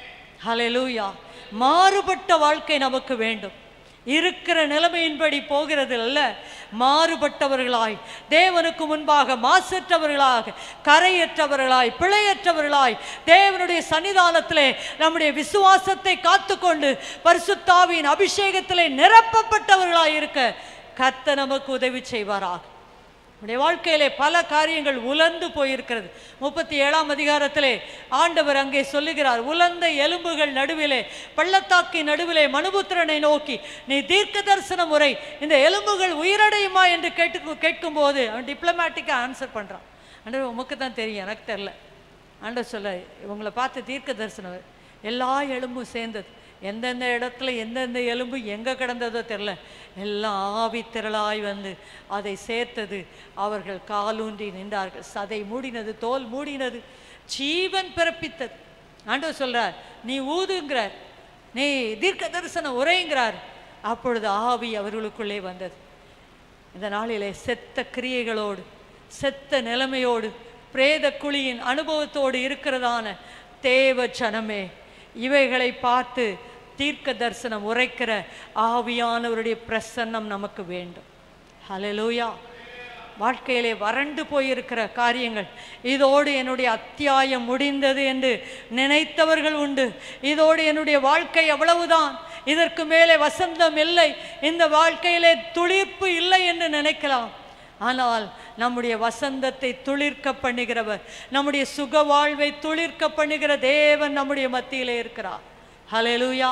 Speaker 4: ஹalleluya மாறுபட்ட வாழ்க்கை நமக்கு வேண்டும் இருக்கிற நிலைமையின்படி போகிறது அல்ல மாறுபட்டவர்களாய் தேவனுக்கு முன்பாக மாசற்றவர்களாக கரையற்றவர்களாய் பிழையற்றவர்களாய் தேவனுடைய சன்னிதானத்திலே நம்முடைய விசுவாசத்தை காத்துக்கொண்டு பரிசுத்தாவின் அபிஷேகத்திலே நிரப்பப்பட்டவர்களாய் இருக்க கத்த நமக்கு உதவி செய்வாராக நம்முடைய வாழ்க்கையிலே பல காரியங்கள் உலர்ந்து போயிருக்கிறது முப்பத்தி ஏழாம் அதிகாரத்திலே ஆண்டவர் அங்கே சொல்லுகிறார் உலர்ந்த எலும்புகள் நடுவிலே பள்ளத்தாக்கின் நடுவிலே மனுபுத்திரனை நோக்கி நீ தீர்க்க தரிசன முறை இந்த எலும்புகள் உயிரடையுமா என்று கேட்டு கேட்கும்போது அவன் டிப்ளமேட்டிக்காக ஆன்சர் பண்ணுறான் ஆண்டவர் உமக்கு தான் தெரியும் எனக்கு தெரில ஆண்டவர் சொல்ல இவங்களை பார்த்து தீர்க்க தரிசனம் எல்லா எலும்பும் சேர்ந்தது எந்தெந்த இடத்துல எந்தெந்த எலும்பு எங்கே கிடந்ததோ தெரில எல்லாம் ஆவி திரளாய் வந்து அதை சேர்த்தது அவர்கள் காலூன்றி நின்றார்கள் சதை மூடினது தோல் மூடினது ஜீவன் பிறப்பித்தது ஆண்டவர் சொல்றார் நீ ஊதுங்கிறார் நீ தீர்க்க தரிசனம் உரைங்கிறார் அப்பொழுது ஆவி அவர்களுக்குள்ளே வந்தது இந்த நாளிலே செத்த கிரியைகளோடு செத்த நிலைமையோடு பிரேத குழியின் அனுபவத்தோடு இருக்கிறதான தேவ ஜனமே இவைகளை பார்த்து தீர்க்க தரிசனம் உரைக்கிற ஆவியானவருடைய பிரசன்னம் நமக்கு வேண்டும் ஹalleluya வாழ்க்கையிலே வறண்டு போயிருக்கிற காரியங்கள் இதோடு என்னுடைய அத்தியாயம் முடிந்தது என்று நினைத்தவர்கள் உண்டு இதோடு என்னுடைய வாழ்க்கை அவ்வளவுதான் இதற்கு மேலே வசந்தம் இல்லை இந்த வாழ்க்கையிலே துளிர்ப்பு இல்லை என்று நினைக்கலாம் ஆனால் நம்முடைய வசந்தத்தை துளிர்க்க பண்ணுகிறவர் நம்முடைய சுக வாழ்வை துளிர்க்க பண்ணுகிற தேவன் நம்முடைய மத்தியிலே இருக்கிறார் ஹalleluya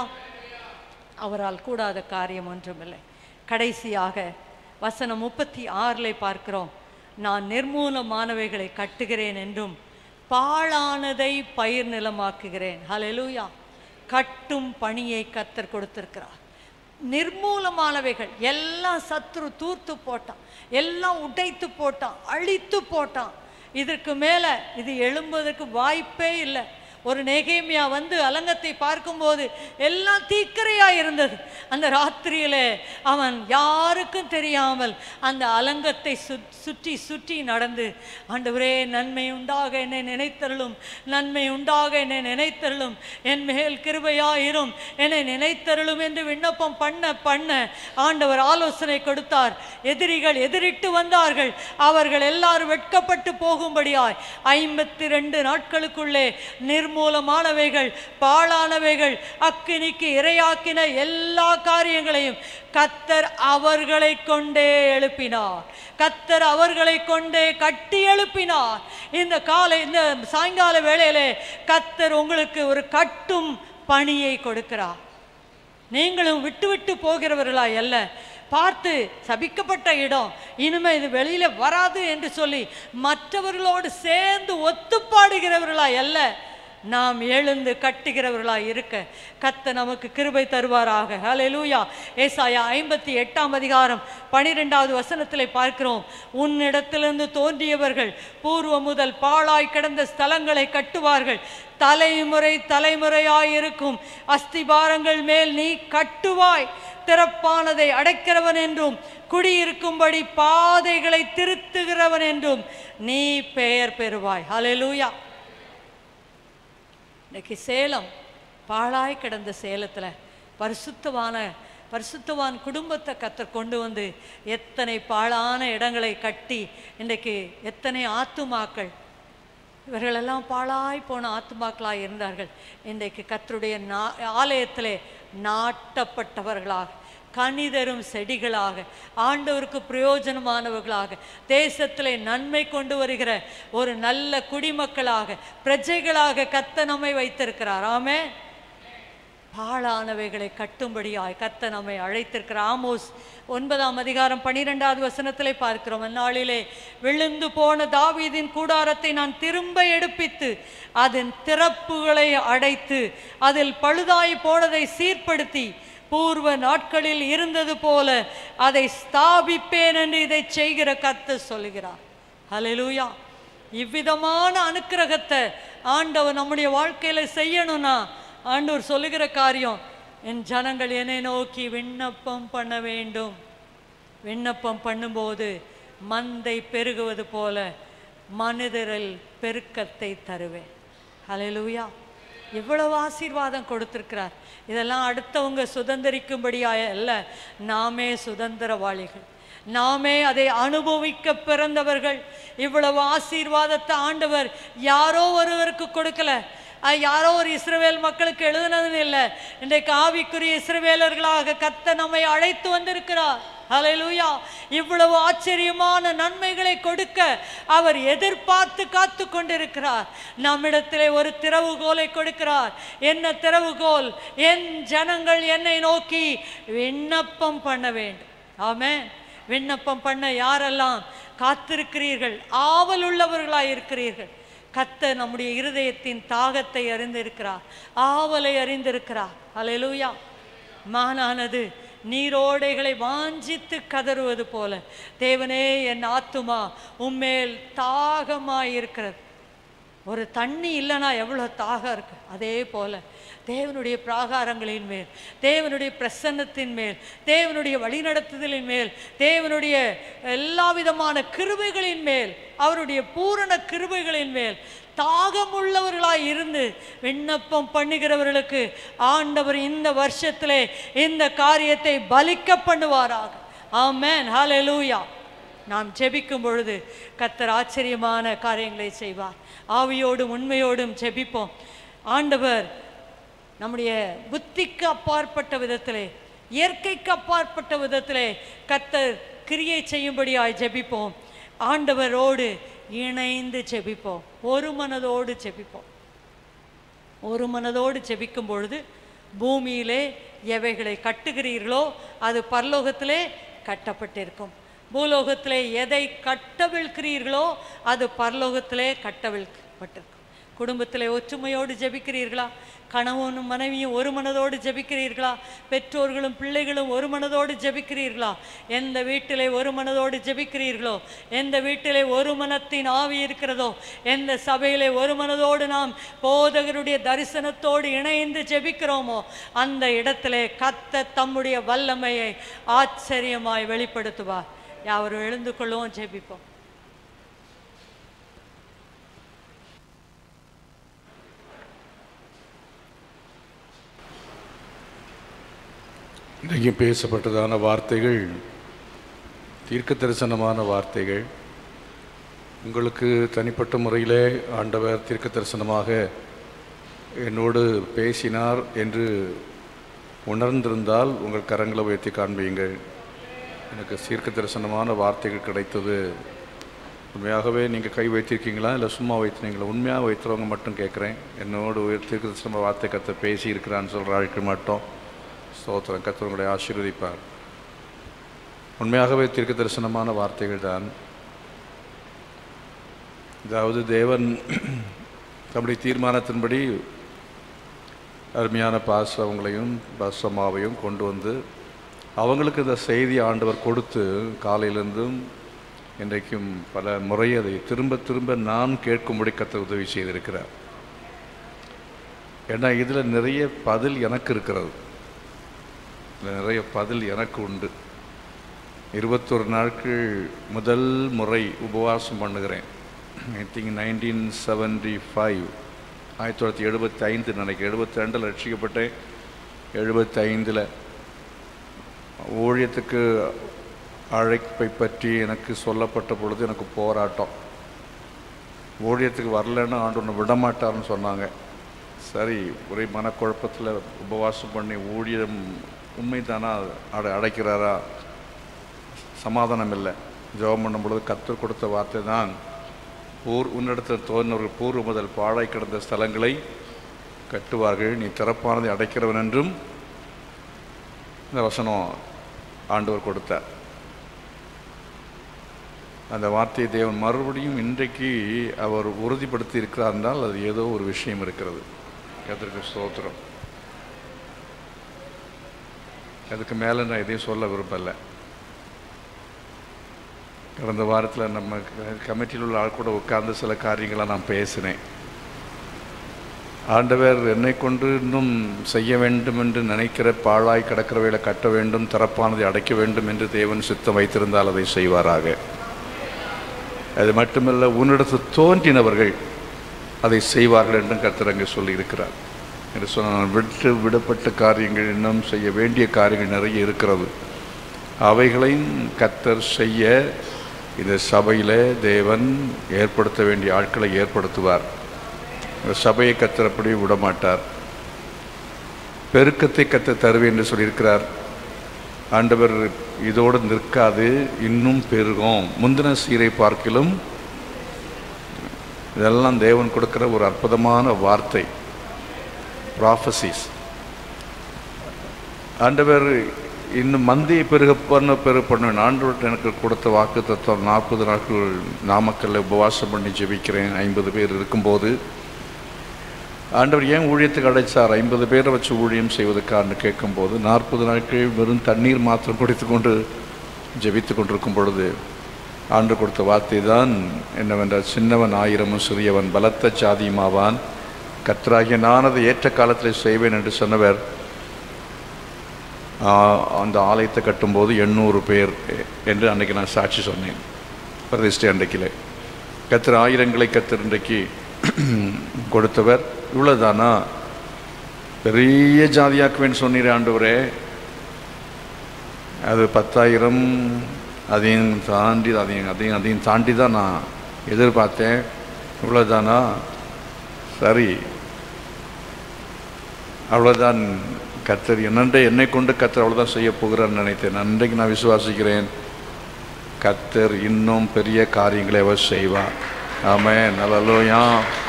Speaker 4: அவரால் கூடாத காரியம் ஒன்றுமில்லை கடைசியாக வசனம் முப்பத்தி ஆறிலே பார்க்கிறோம் நான் நிர்மூலமானவைகளை கட்டுகிறேன் என்றும் பாழானதை பயிர் நிலமாக்குகிறேன் ஹalleluya கட்டும் பணியை கத்தர் கொடுத்திருக்கிறார் நிர்மூலமானவைகள் எல்லாம் சத்ரு தூர்த்து போட்டான் எல்லாம் உடைத்து போட்டான் அழித்து போட்டான் இதற்கு மேலே இது எழும்புவதற்கு வாய்ப்பே இல்லை ஒரு நெகேமியா வந்து அலங்கத்தை பார்க்கும்போது எல்லாம் தீக்கரையா இருந்தது அந்த ராத்திரியிலே அவன் யாருக்கும் தெரியாமல் அந்த அலங்கத்தை சுத் சுற்றி சுற்றி நடந்து ஆண்டவரே நன்மை உண்டாக என்னை நினைத்தருளும் நன்மை உண்டாக என்னை நினைத்தருளும் என் மேல் கிருபையாயிரும் என்னை நினைத்தருளும் என்று விண்ணப்பம் பண்ண பண்ண ஆண்டவர் ஆலோசனை கொடுத்தார் எதிரிகள் எதிரிட்டு வந்தார்கள் அவர்கள் எல்லாரும் வெட்கப்பட்டு போகும்படியாய் ஐம்பத்தி ரெண்டு நாட்களுக்குள்ளே நிர்மூலமானவைகள் பாழானவைகள் அக்கினிக்கு இரையாக்கின எல்லா காரியங்களையும் கத்தர் அவர்களை கொண்டே எழுப்பினார் கத்தர் அவர்களை கொண்டே கட்டி எழுப்பினார் இந்த காலை இந்த சாயங்கால வேளையிலே கத்தர் உங்களுக்கு ஒரு கட்டும் பணியை கொடுக்கிறார் நீங்களும் விட்டு விட்டு போகிறவர்களாய் அல்ல பார்த்து சபிக்கப்பட்ட இடம் இனிமே இது வெளியில வராது என்று சொல்லி மற்றவர்களோடு சேர்ந்து ஒத்துப்பாடுகிறவர்களாய் அல்ல நாம் எழுந்து கட்டுகிறவர்களாய் இருக்க கத்த நமக்கு கிருபை தருவாராக ஹalleluya ஏசாயா ஐம்பத்தி எட்டாம் அதிகாரம் பனிரெண்டாவது வசனத்திலே பார்க்கிறோம் உன்னிடத்திலிருந்து தோன்றியவர்கள் பூர்வ முதல் பாழாய் கிடந்த ஸ்தலங்களை கட்டுவார்கள் தலைமுறை தலைமுறையாயிருக்கும் அஸ்திபாரங்கள் மேல் நீ கட்டுவாய் திறப்பானதை அடைக்கிறவன் என்றும் குடியிருக்கும்படி பாதைகளை திருத்துகிறவன் என்றும் நீ பெயர் பெறுவாய் ஹalleluya இன்னைக்கு சேலம் பாழாய் கிடந்த சேலத்தில் பரிசுத்தமான பரிசுத்தவான் குடும்பத்தை கத்தர் கொண்டு வந்து எத்தனை பாழான இடங்களை கட்டி இன்றைக்கு எத்தனை ஆத்துமாக்கள் இவர்களெல்லாம் பாழாய் போன ஆத்துமாக்களாய் இருந்தார்கள் இன்றைக்கு கத்தருடைய நா ஆலயத்திலே நாட்டப்பட்டவர்களாக கனிதரும் செடிகளாக ஆண்டவருக்கு பிரயோஜனமானவர்களாக தேசத்திலே நன்மை கொண்டு வருகிற ஒரு நல்ல குடிமக்களாக பிரஜைகளாக கத்த நம்மை வைத்திருக்கிறார் ஆமே பாழானவைகளை கட்டும்படியாய் கத்த நம்மை அழைத்திருக்கிற ஆமோஸ் ஒன்பதாம் அதிகாரம் பனிரெண்டாவது வசனத்திலே பார்க்கிறோம் அந்நாளிலே விழுந்து போன தாவீதின் கூடாரத்தை நான் திரும்ப எடுப்பித்து அதன் திறப்புகளை அடைத்து அதில் பழுதாய் போனதை சீர்படுத்தி பூர்வ நாட்களில் இருந்தது போல அதை ஸ்தாபிப்பேன் என்று இதை செய்கிற கர்த்தர் சொல்லுகிறார் ஹalleluya இவ்விதமான அனுக்கிரகத்தை ஆண்டவர் நம்முடைய வாழ்க்கையில செய்யணும்னா ஆண்டவர் சொல்லுகிற காரியம் என் ஜனங்கள் என்னை நோக்கி விண்ணப்பம் பண்ண வேண்டும் விண்ணப்பம் பண்ணும்போது மந்தை பெருகுவது போல மனிதரில் பெருக்கத்தை தருவேன் ஹalleluya எவ்வளவு ஆசீர்வாதம் கொடுத்திருக்கிறார் இதெல்லாம் அடுத்தவங்க சுதந்திரிக்கும்படியாய அல்ல நாமே சுதந்திரவாளிகள் நாமே அதை அனுபவிக்க பிறந்தவர்கள் இவ்வளவு ஆசீர்வாதத்தை ஆண்டவர் யாரோ ஒருவருக்கு கொடுக்கல அது யாரோ ஒரு இஸ்ரவேல் மக்களுக்கு எழுதுனது இல்லை இன்றைக்கு ஆவிக்குரிய இஸ்ரவேலர்களாக கத்த நம்மை அழைத்து வந்திருக்கிறார் ஹalleluya இவ்வளவு ஆச்சரியமான நன்மைகளை கொடுக்க அவர் எதிர்பார்த்து காத்து கொண்டிருக்கிறார் நம்மிடத்திலே ஒரு திறவுகோலை கொடுக்கிறார் என்ன திறவுகோல் என் ஜனங்கள் என்னை நோக்கி விண்ணப்பம் பண்ண வேண்டும் ஆமென் விண்ணப்பம் பண்ண யாரெல்லாம் காத்திருக்கிறீர்கள் ஆவல் உள்ளவர்களாய் இருக்கிறீர்கள் கத்த நம்முடைய இருதயத்தின் தாகத்தை அறிந்திருக்கிறார் ஆவலை அறிந்திருக்கிறார் ஹalleluya மானானது நீரோடைகளை வாஞ்சித்து கதறுவது போல தேவனே என் ஆத்துமா உம்மேல் தாகமாயிருக்கிறது ஒரு தண்ணி இல்லைன்னா எவ்வளோ தாகம் இருக்கு அதே போல தேவனுடைய பிராகாரங்களின் மேல் தேவனுடைய பிரசன்னத்தின் மேல் தேவனுடைய வழிநடத்துதலின் மேல் தேவனுடைய எல்லா விதமான கிருபைகளின் மேல் அவருடைய பூரண கிருபைகளின் மேல் தாகமுள்ளவர்களாய் இருந்து விண்ணப்பம் பண்ணுகிறவர்களுக்கு ஆண்டவர் இந்த வருஷத்திலே இந்த காரியத்தை பலிக்க பண்ணுவாராக ஆமென் ஹalleluya நாம் ஜெபிக்கும் பொழுது கத்தர் ஆச்சரியமான காரியங்களை செய்வார் ஆவியோடும் உண்மையோடும் ஜெபிப்போம் ஆண்டவர் நம்முடைய புத்திக்கு அப்பாற்பட்ட விதத்திலே இயற்கைக்கு அப்பாற்பட்ட விதத்திலே கத்தர் கிரியை செய்யும்படியாய் ஜெபிப்போம் ஆண்டவரோடு இணைந்து ஜெபிப்போம் ஒரு மனதோடு ஜெபிப்போம் ஒரு மனதோடு ஜெபிக்கும் பொழுது பூமியிலே எவைகளை கட்டுகிறீர்களோ அது பரலோகத்திலே கட்டப்பட்டிருக்கும் பூலோகத்திலே எதை கட்டவிழ்க்கிறீர்களோ அது பரலோகத்திலே கட்டவிழ்க்கப்பட்டிருக்கும் குடும்பத்திலே ஒற்றுமையோடு ஜெபிக்கிறீர்களா கணவனும் மனைவியும் ஒரு மனதோடு ஜெபிக்கிறீர்களா பெற்றோர்களும் பிள்ளைகளும் ஒரு மனதோடு ஜெபிக்கிறீர்களா எந்த வீட்டிலே ஒரு மனதோடு ஜெபிக்கிறீர்களோ எந்த வீட்டிலே ஒரு மனத்தின் ஆவி இருக்கிறதோ எந்த சபையிலே ஒரு மனதோடு நாம் போதகருடைய தரிசனத்தோடு இணைந்து ஜெபிக்கிறோமோ அந்த இடத்திலே கத்த தம்முடைய வல்லமையை ஆச்சரியமாய் வெளிப்படுத்துவார் யாவரும் எழுந்து கொள்வோம் ஜெபிப்போம்
Speaker 3: இன்றைக்கு பேசப்பட்டதான வார்த்தைகள் தீர்க்க தரிசனமான வார்த்தைகள் உங்களுக்கு தனிப்பட்ட முறையிலே ஆண்டவர் தீர்க்க தரிசனமாக என்னோடு பேசினார் என்று உணர்ந்திருந்தால் உங்கள் கரங்களை உயர்த்தி காண்பீங்கள் எனக்கு தீர்க்க தரிசனமான வார்த்தைகள் கிடைத்தது உண்மையாகவே நீங்கள் கை வைத்திருக்கீங்களா இல்லை சும்மா வைத்திருக்கீங்களா உண்மையாக வைத்துறவங்க மட்டும் கேட்குறேன் என்னோடு உயர் தீர்க்க தரிசன வார்த்தை கற்று பேசி இருக்கிறான்னு சொல்கிற ஆட்கள் மட்டும் ஸ்தோத்திரம் கர்த்தர் உங்களை ஆசீர்வதிப்பார் உண்மையாகவே தீர்க்க தரிசனமான வார்த்தைகள் தான் அதாவது தேவன் தம்முடைய தீர்மானத்தின்படி அருமையான பாசவங்களையும் பாசமாவையும் கொண்டு வந்து அவங்களுக்கு இந்த செய்தி ஆண்டவர் கொடுத்து காலையிலிருந்தும் இன்றைக்கும் பல முறை அதை திரும்ப திரும்ப நான் கேட்கும்படி கத்த உதவி செய்திருக்கிறார் ஏன்னா இதில் நிறைய பதில் எனக்கு இருக்கிறது இதில் நிறைய பதில் எனக்கு உண்டு இருபத்தொரு நாட்கள் முதல் முறை உபவாசம் பண்ணுகிறேன் I think nineteen seventy five ஆயிரத்தி தொள்ளாயிரத்தி எழுபத்தி ஐந்து நினைக்கிறேன் எழுபத்தி ரெண்டில் ரட்சிக்கப்பட்டேன் எழுபத்தி ஐந்தில் ஊழியத்துக்கு அழைப்பை பற்றி எனக்கு சொல்லப்பட்ட பொழுது எனக்கு போராட்டம் ஊழியத்துக்கு வரலன்னு ஆண்டு ஒன்று விடமாட்டார்னு சொன்னாங்க சரி ஒரே மனக்குழப்பத்தில் உபவாசம் பண்ணி ஊழியம் உண்மைதானா அடை அடைக்கிறாரா சமாதானம் இல்லை ஜெபம் பண்ணும் பொழுது கற்றுக் கொடுத்த வார்த்தை தான் பூர் உன்னிடத்தில் தோன்றினவர்கள் பூர்வ முதல் பாழாய் கிடந்த ஸ்தலங்களை கட்டுவார்கள் நீ திறப்பானதை அடைக்கிறவன் என்றும் இந்த வசனம் ஆண்டவர் கொடுத்தார் அந்த வார்த்தையை தேவன் மறுபடியும் இன்றைக்கு அவர் உறுதிப்படுத்தி இருக்கிறார் என்றால் அது ஏதோ ஒரு விஷயம் இருக்கிறது அதற்கு ஸ்தோத்திரம் அதுக்கு மேலே நான் எதையும் சொல்ல விரும்பலை கடந்த வாரத்தில் நம்ம கமிட்டியில் உள்ள ஆள் கூட உட்கார்ந்து சில காரியங்களை நான் பேசினேன் ஆண்டவர் என்னை கொண்டு இன்னும் செய்ய வேண்டும் என்று நினைக்கிற பாழாய் கிடக்கிறவைகளை கட்ட வேண்டும் திறப்பானதை அடைக்க வேண்டும் என்று தேவன் சித்தம் வைத்திருந்தால் அதை செய்வாராக அது மட்டுமல்ல உன்னிடத்து தோன்றினவர்கள் அதை செய்வார்கள் என்றும் கர்த்தர் அங்கே சொல்லியிருக்கிறார் என்று சொன்னால் விட்டு விடப்பட்ட காரியங்கள் இன்னும் செய்ய வேண்டிய காரியங்கள் நிறைய இருக்கிறது அவைகளையும் கர்த்தர் செய்ய இந்த சபையில் தேவன் ஏற்படுத்த வேண்டிய ஆட்களை ஏற்படுத்துவார் இந்த சபையை கத்தரப்படி விடமாட்டார் பெருக்கத்தை கத்த தருவேன் என்று சொல்லியிருக்கிறார் ஆண்டவர் இதோடு நிற்காது இன்னும் பெருகும் முந்தின சீரை பார்க்கிலும் இதெல்லாம் தேவன் கொடுக்கிற ஒரு அற்புதமான வார்த்தை ப்ராஃபசிஸ் ஆண்டவர் இன்னும் மந்தியை பெருக பண்ண பெருக பண்ணுவேன் ஆண்டவர் எனக்கு கொடுத்த வாக்கு தத்துவம் நாற்பது நாட்கள் நாமக்கல்ல உபவாசம் பண்ணி ஜெபிக்கிறேன் ஐம்பது பேர் இருக்கும்போது ஆண்டவர் ஏன் ஊழியத்துக்கு அடைச்சார் ஐம்பது பேரை வச்சு ஊழியம் செய்வதற்கான்னு கேட்கும்போது நாற்பது நாட்கள் வெறும் தண்ணீர் மாத்திரம் குடித்து கொண்டு ஜெபித்து கொண்டிருக்கும் பொழுது ஆண்டு கொடுத்த வார்த்தை தான் என்னவென்றால் சின்னவன் ஆயிரமும் சிறியவன் பலத்த சாதியுமாவான் கத்தராகிய நான் அதை ஏற்ற காலத்தில் செய்வேன் என்று சொன்னவர் ஆஹ், அந்த ஆலயத்தை கட்டும்போது எண்ணூறு பேர் என்று அன்றைக்கி நான் சாட்சி சொன்னேன் பிரதிஷ்டை அன்றைக்கிலே கத்தர் ஆயிரங்களை கத்தர் இன்றைக்கு கொடுத்தவர் இவ்வளோதானா பெரிய ஜாதியாக்குவேன்னு சொன்னீர் ஆண்டவரே அது பத்தாயிரம் அதையும் தாண்டி அதையும் அதையும் அதையும் தாண்டி தான் நான் எதிர்பார்த்தேன் இவ்வளோதானா சரி அவ்வளோதான் கத்தர் என்னண்டே என்னை கொண்டு கத்தர் அவ்வளோதான் செய்ய போகிறான்னு நினைத்தேன் அன்றைக்கு நான் விசுவாசிக்கிறேன் கத்தர் இன்னும் பெரிய காரியங்களை அவர் செய்வார் ஆமென் அல்லேலூயா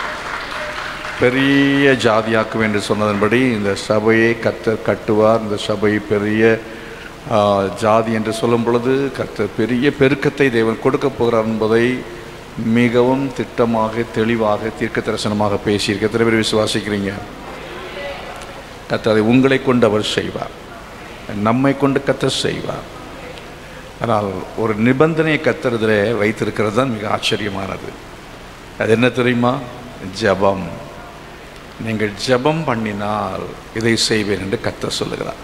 Speaker 3: பெரிய ஜாதியாக்கும் என்று சொன்னதன்படி இந்த சபையை கத்தர் கட்டுவார் இந்த சபை பெரிய ஆ, ஜாதி என்று சொல்லும் பொழுது கர்த்தர் பெரிய பெருக்கத்தை தேவன் கொடுக்க போகிறார் என்பதை மிகவும் திட்டமாக தெளிவாக தீர்க்க தரிசனமாக பேசியிருக்க எத்தனை பேர் விசுவாசிக்கிறீங்க கர்த்தர் அதை உங்களை கொண்டு அவர் செய்வார் நம்மை கொண்டு கத்தர் செய்வார் ஆனால் ஒரு நிபந்தனையை கத்துறதுல வைத்திருக்கிறது தான் மிக ஆச்சரியமானது அது என்ன தெரியுமா ஜெபம் நீங்கள் ஜெபம் பண்ணினால் இதை செய்வேன் என்று கத்தர் சொல்லுகிறார்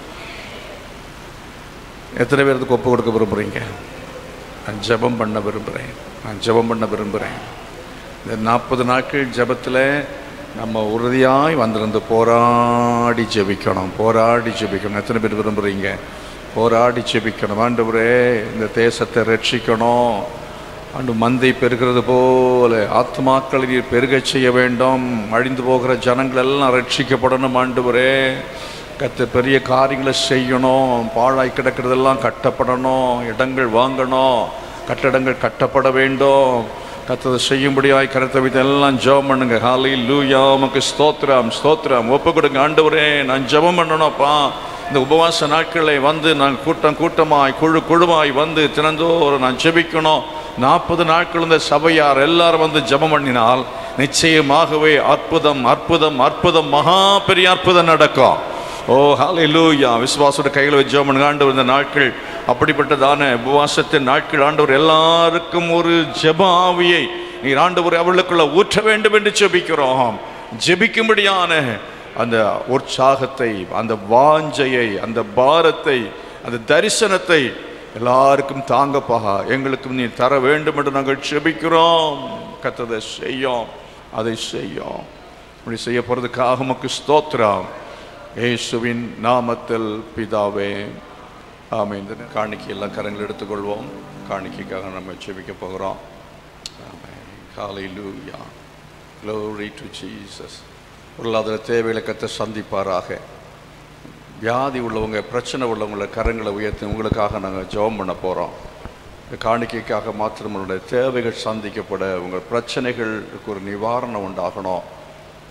Speaker 3: எத்தனை பேருக்கு ஒப்பு கொடுக்க விரும்புகிறீங்க நான் ஜெபம் பண்ண விரும்புகிறேன் நான் ஜெபம் பண்ண விரும்புகிறேன் இந்த நாற்பது நாட்கள் ஜெபத்தில் நம்ம உறுதியாய் வந்திருந்து போராடி ஜெபிக்கணும் போராடி ஜெபிக்கணும் எத்தனை பேர் விரும்புகிறீங்க போராடி ஜெபிக்கணும் ஆண்டவரே இந்த தேசத்தை ரட்சிக்கணும் ஆண்டு மந்தை பெருகிறது போல ஆத்மாக்களை நீர் பெருகச் செய்ய வேண்டும் அழிந்து போகிற ஜனங்கள் எல்லாம் ரட்சிக்கப்படணும் ஆண்டவரே கத்த பெரிய காரியங்களை செய்யணும் பாழாய் கிடக்கிறதெல்லாம் கட்டப்படணும் இடங்கள் வாங்கணும் கட்டடங்கள் கட்டப்பட வேண்டும் கத்ததை செய்யும்படியாய் கருத்தை வைத்து எல்லாம் ஜெபம் பண்ணுங்க ஹாலி லூயா உமக்கு ஸ்தோத்திரம் ஸ்தோத்திரம் ஒப்பு கொடுங்க ஆண்டவரே நான் ஜெபம் பண்ணணும்ப்பா இந்த உபவாச நாட்களை வந்து நான் கூட்டம் கூட்டமாய் குழு குழுவாய் வந்து தினந்தோறும் நான் ஜெபிக்கணும் நாற்பது நாட்கள் இந்த சபையார் எல்லாரும் வந்து ஜெபம் பண்ணினால் நிச்சயமாகவே அற்புதம் அற்புதம் அற்புதம் மகா பெரிய அற்புதம் நடக்கும் ஓ ஹalleluya விசுவாசோட கையில் வச்சு ஜெபம் பண்ணுங்க ஆண்டவர் இந்த நாட்கள் அப்படிப்பட்டதான உபவாசத்தின் நாட்கள் ஆண்டவர் எல்லாருக்கும் ஒரு ஜெப ஆவியை நீர் ஆண்டவர் அவர்களுக்குள்ள ஊற்ற வேண்டும் என்று ஜெபிக்கிறோம் ஜெபிக்கும்படியான அந்த உற்சாகத்தை அந்த வாஞ்சையை அந்த பாரத்தை அந்த தரிசனத்தை எல்லாருக்கும் தாங்கப்பா எங்களுக்கும் நீ தர வேண்டும் என்று நாங்கள் ஜெபிக்கிறோம் கத்ததை செய்யும் அதை செய்யும் இப்படி செய்ய போகிறதுக்காக உமக்கு ஸ்தோத்திரம் இயேசுவின் நாமத்தில் பிதாவே ஆமென் இந்த காணிக்கை எல்லாம் கரங்கள் எடுத்துக்கொள்வோம் காணிக்கைக்காக நம்ம ஜெபிக்க போகிறோம் ஹalleluya glory to jesus பொருளாதார தேவைகளை கத்த சந்திப்பாராக வியாதி உள்ளவங்க பிரச்சனை உள்ளவங்கள கரங்களை உயர்த்தி உங்களுக்காக நாங்கள் ஜெபம் பண்ண போகிறோம் இந்த காணிக்கைக்காக மாத்திரம் உங்களுடைய தேவைகள் சந்திக்கப்பட உங்கள் பிரச்சனைகளுக்கு ஒரு நிவாரணம் உண்டாகணும்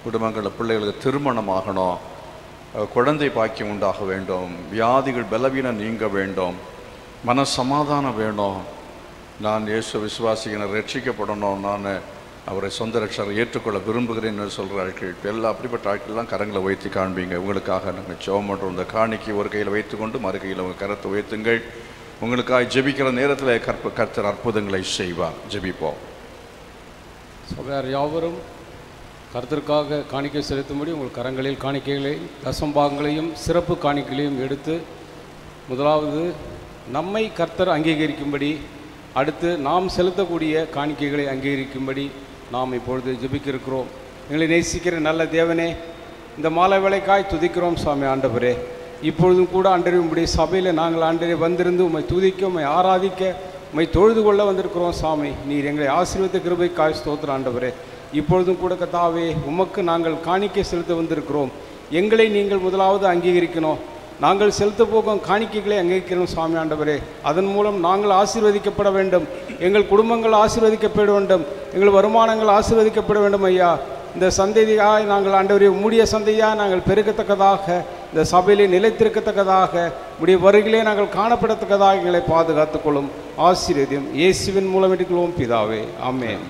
Speaker 3: குடும்பங்களில் பிள்ளைகளுக்கு திருமணம் ஆகணும் அஹ், குழந்தை பாக்கியம் உண்டாக வேண்டும் வியாதிகள் பலவீனம் நீங்க வேண்டும் மன சமாதானம் வேணும் நான் இயேசு விசுவாசிக்கிறேன் ரட்சிக்கப்படணும் நான் அவரை சொந்த ரட்சரை ஏற்றுக்கொள்ள விரும்புகிறேன் என்று சொல்கிற ஆட்கள் இப்ப எல்லா அப்படிப்பட்ட ஆட்கள்லாம் கரங்களை வைத்து காண்பீங்க உங்களுக்காக நாங்கள் ஜெபம் பண்ணுறோம் இந்த காணிக்கை ஒரு கையில் வைத்துக்கொண்டு மறு கையில் உங்கள் கரத்தை உயர்த்துங்கள் உங்களுக்காக ஜெபிக்கிற நேரத்தில் கற்ப கர்த்தர் அற்புதங்களை செய்வார் ஜெபிப்போம்
Speaker 1: சபையார் யாவரும் கர்த்தருக்காக காணிக்கை செலுத்தும்படி உங்கள் கரங்களில் காணிக்கைகளை தசம்பாகங்களையும் சிறப்பு காணிக்கைகளையும் எடுத்து முதலாவது நம்மை கர்த்தர் அங்கீகரிக்கும்படி அடுத்து நாம் செலுத்தக்கூடிய காணிக்கைகளை அங்கீகரிக்கும்படி நாம் இப்பொழுது ஜெபிக்க இருக்கிறோம் எங்களை நேசிக்கிற நல்ல தேவனே இந்த மாலை வேலைக்காய் துதிக்கிறோம் சுவாமி ஆண்டவரே இப்பொழுதும் கூட ஆண்டவரே உம்முடைய சபையில் நாங்கள் ஆண்டவரே வந்திருந்து உம்மை துதிக்க உம்மை ஆராதிக்க உம்மை தொழுது கொள்ள வந்திருக்கிறோம் சாமி நீர் எங்களை ஆசீர்வதித்த கிருபைக்காய் ஸ்தோத்திர ஆண்டவரே இப்பொழுதும் கூட கத்தாவே உமக்கு நாங்கள் காணிக்கை செலுத்த வந்திருக்கிறோம் எங்களை நீங்கள் முதலாவது அங்கீகரிக்கணும் நாங்கள் செலுத்த போகும் காணிக்கைகளை அங்கீகரிக்கிறோம் சுவாமி ஆண்டவரே அதன் மூலம் நாங்கள் ஆசீர்வதிக்கப்பட வேண்டும் எங்கள் குடும்பங்கள் ஆசீர்வதிக்கப்பட வேண்டும் எங்கள் வருமானங்கள் ஆசீர்வதிக்கப்பட வேண்டும் ஐயா இந்த சந்ததியாய் நாங்கள் ஆண்டவரே மூடிய சந்தையாக நாங்கள் பெருக்கத்தக்கதாக இந்த சபையிலே நிலைத்திருக்கத்தக்கதாக உடைய வருகிலே நாங்கள் காணப்படத்தக்கதாக எங்களை பாதுகாத்துக் கொள்ளும் ஆசீர்வதியும் இயேசுவின் மூலம் எடுக்கிறோம் பிதாவே ஆமென்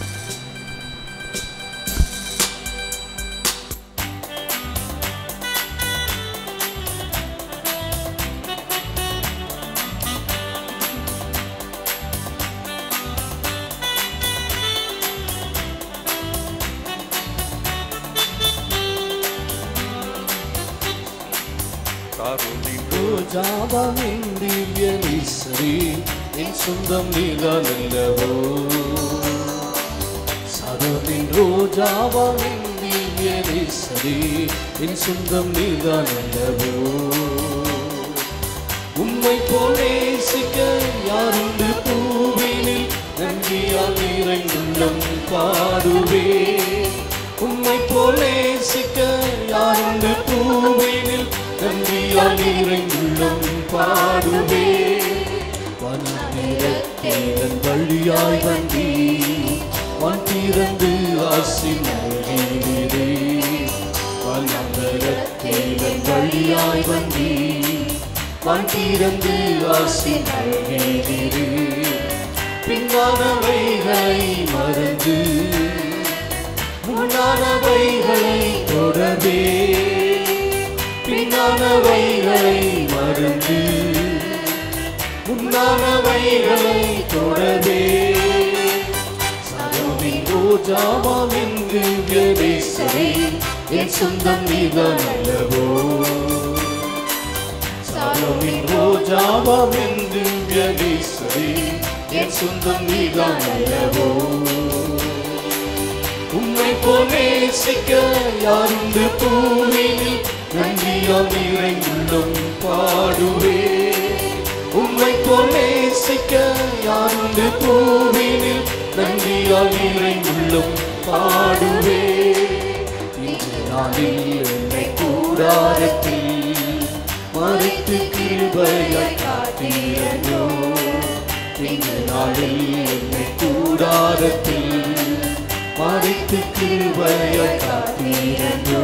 Speaker 5: ரோஜாவாமின் திவ்ய நீசரி என் சொந்தம் நீதானல்லவோ சதவின் ரோஜாவாமின் திவ்ய நீசரி என் சொந்தம் நீதானல்லவோ உம்மை போலே சிக்க யாருண்டு பூவினில் நன்றியால் இறைந்துள்ளம் பாடுவே உம்மை போலே சிக்க யாருண்டு பூவினில் நன்றியால் இறைந்துள்ளம் பாடுவே வனத்திரத்தீரன் வழியாய் வந்தி வன் திறந்து ஆசி நல்கிறே வனத்திரத்தீரன் வழியாய் வந்தி வான் திறந்து ஆசி நல்கிறீரே பின்னானவைகளை மறந்து முன்னானவைகளை தொடவே பின்னானவைகளை மறந்து முன்னானவைகளை தொடவே சரோனி ரோஜாவாமின்று வியலேசரே என் சொந்தம் நீதான் அல்லவோ சாலமின் ரோஜாவாமின் திவ்யனீஸ்வரி என் சொந்தம் நீதான் அல்லவோ உம்மை போல் நேசிக்க யாருண்டு பூமியில் நன்றியால் நிறைந்துள்ளம் பாடுவே உம்மை போல் நேசிக்க யாருண்டு பூமியில் நன்றியால் நிறைந்துள்ளம் பாடுவே இந்த நாளில் என்னை கூடாரத்தில் மறைத்து கிருபையாய் காத்தீரோ இந்த நாளில் என்னை கூடாரத்தில் மறைத்து கிருபையாய் காத்தீரோ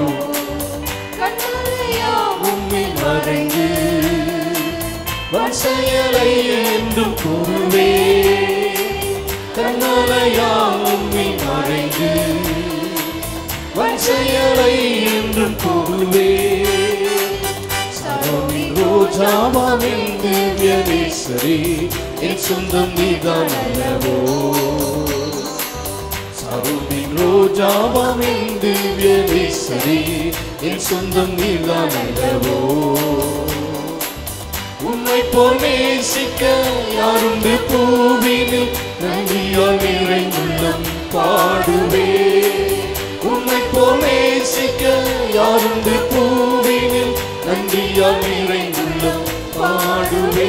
Speaker 5: உம்மை மறைந்து வன் செயலை என்றும் கூறுவே கண்ணலையா உம்மை மறைந்து வன் செயலை என்றும் கூறுவே சரோனி ரோஜாவாவின் திவ்யனேஸ்வரி என் சொந்தம் நீதான் அல்லவோ சரோனின் ரோஜாவாவின் திவ்யனேஸ்வரி என் சொந்தம் நீதான் அல்லவோ உம்மை போல் நேசிக்க யாருண்டு பூவினில் நன்றியால் நிறைந்துள்ளம் பாடுவே உம்மை போல் நேசிக்க யாருண்டு பூவினில் நன்றியால் நிறைந்துள்ளம் பாடுவே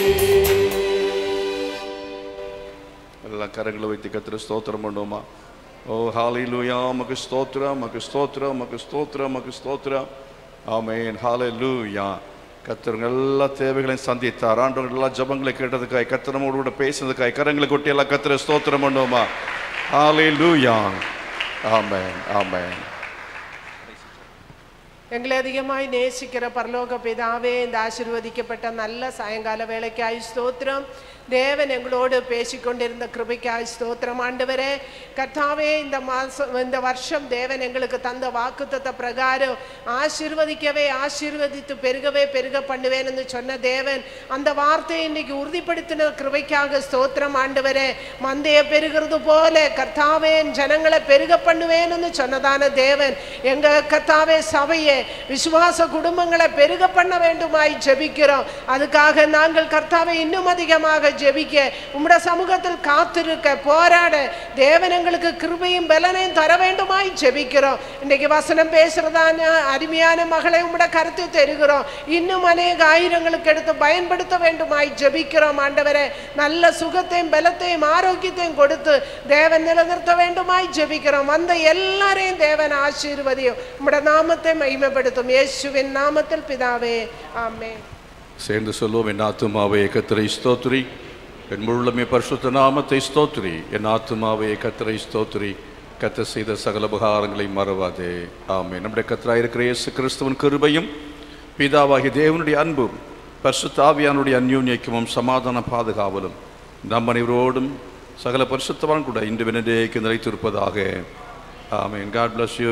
Speaker 3: எல்லாம் கரங்களை வைத்து கத்திர ஸ்தோத்திரம் பண்ணுவோமா ஓ ஹாலிலூயா மக்கு ஸ்தோத்திரம் மக்கு ஸ்தோத்திரம் மக்கு ஸ்தோத்திரம் மக்கு ஸ்தோத்திரம் ஆமேன் ஹாலிலூயா கத்திரங்க எல்லா தேவைகளையும் சந்தித்தார் ஆண்டவங்க எல்லா ஜபங்களை கேட்டதுக்காய் கத்திரமோடு கூட பேசுனதுக்காய் கரங்களை கொட்டி எல்லாம் கத்திர ஸ்தோத்திரம் பண்ணுவோமா ஹாலிலூயா ஆமேன் ஆமேன்
Speaker 6: எங்களை அதிகமாய் நேசிக்கிற பரலோக பிதாவே இந்த ஆசீர்வதிக்கப்பட்ட நல்ல சாயங்கால வேலைக்காய் ஸ்தோத்திரம் தேவன் எங்களோடு பேசிக்கொண்டிருந்த கிருபைக்காய் ஸ்தோத்திரம் ஆண்டவரே கர்த்தாவே இந்த மாசம் இந்த வருஷம் தேவன் எங்களுக்கு தந்த வாக்குத்தத்த பிரகாரம் ஆசீர்வதிக்கவே ஆசீர்வதித்து பெருகவே பெருக பண்ணுவேன் என்று சொன்ன தேவன் அந்த வார்த்தையை இன்னைக்கு உறுதிப்படுத்தின கிருபைக்காக ஸ்தோத்திரம் ஆண்டவரே மந்தைய பெருகிறது போல கர்த்தாவே என் ஜனங்களை பெருக பண்ணுவேன்னு சொன்னதான தேவன் எங்க கர்த்தாவே சபையை விசுவாச குடும்பங்களை பெருக பண்ண வேண்டுமாய் ஜெபிக்கிறோம் அதுக்காக நாங்கள் கர்த்தாவை இன்னும் அதிகமாக ஜெபிக்க உம்முடைய சமூகத்தில் காத்திருக்க போராட தேவன் எங்களுக்கு கிருபையும் பலனையும் தர வேண்டுமாய் ஜெபிக்கிறோம் இன்னைக்கு வசனம் பேசுறதான அருமையான மகளை உம்முடைய கருத்து தருகிறோம் இன்னும் அநேக ஆயிரங்களுக்கு எடுத்து பயன்படுத்த வேண்டுமாய் ஜெபிக்கிறோம் ஆண்டவரே நல்ல சுகத்தையும் பலத்தையும் ஆரோக்கியத்தையும் கொடுத்து தேவன் நிலநிறுத்த வேண்டுமாய் ஜெபிக்கிறோம் வந்த எல்லாரையும் தேவன் ஆசீர்வதியும் உம்முடைய நாமத்தை மகிமைப்படுத்தும் இயேசுவின் நாமத்தில் பிதாவே ஆமென்
Speaker 3: சேர்ந்து சொல்லுவோம் என் ஆத்துமாவே கத்திரை ஸ்தோத்ரி என் முழுமே பரிசுத்த நாமத்தை ஸ்தோத்ரி என் ஆத்துமாவே கத்திரை ஸ்தோத்ரி கத்த செய்த சகல உபகாரங்களை மறவாதே ஆமே நம்முடைய கத்தராக இருக்கிற இயேசு கிறிஸ்துவின் கிருபையும் பிதாவாகிய தேவனுடைய அன்பும் பரிசுத்த ஆவியானுடைய அந்யூன்யக்கமும் சமாதான பாதுகாவலும் நம் அனைவரோடும் சகல பரிசுத்தவான் கூட இன்று வினதேக்கு நிலைத்திருப்பதாக ஆமேன் காட் bless you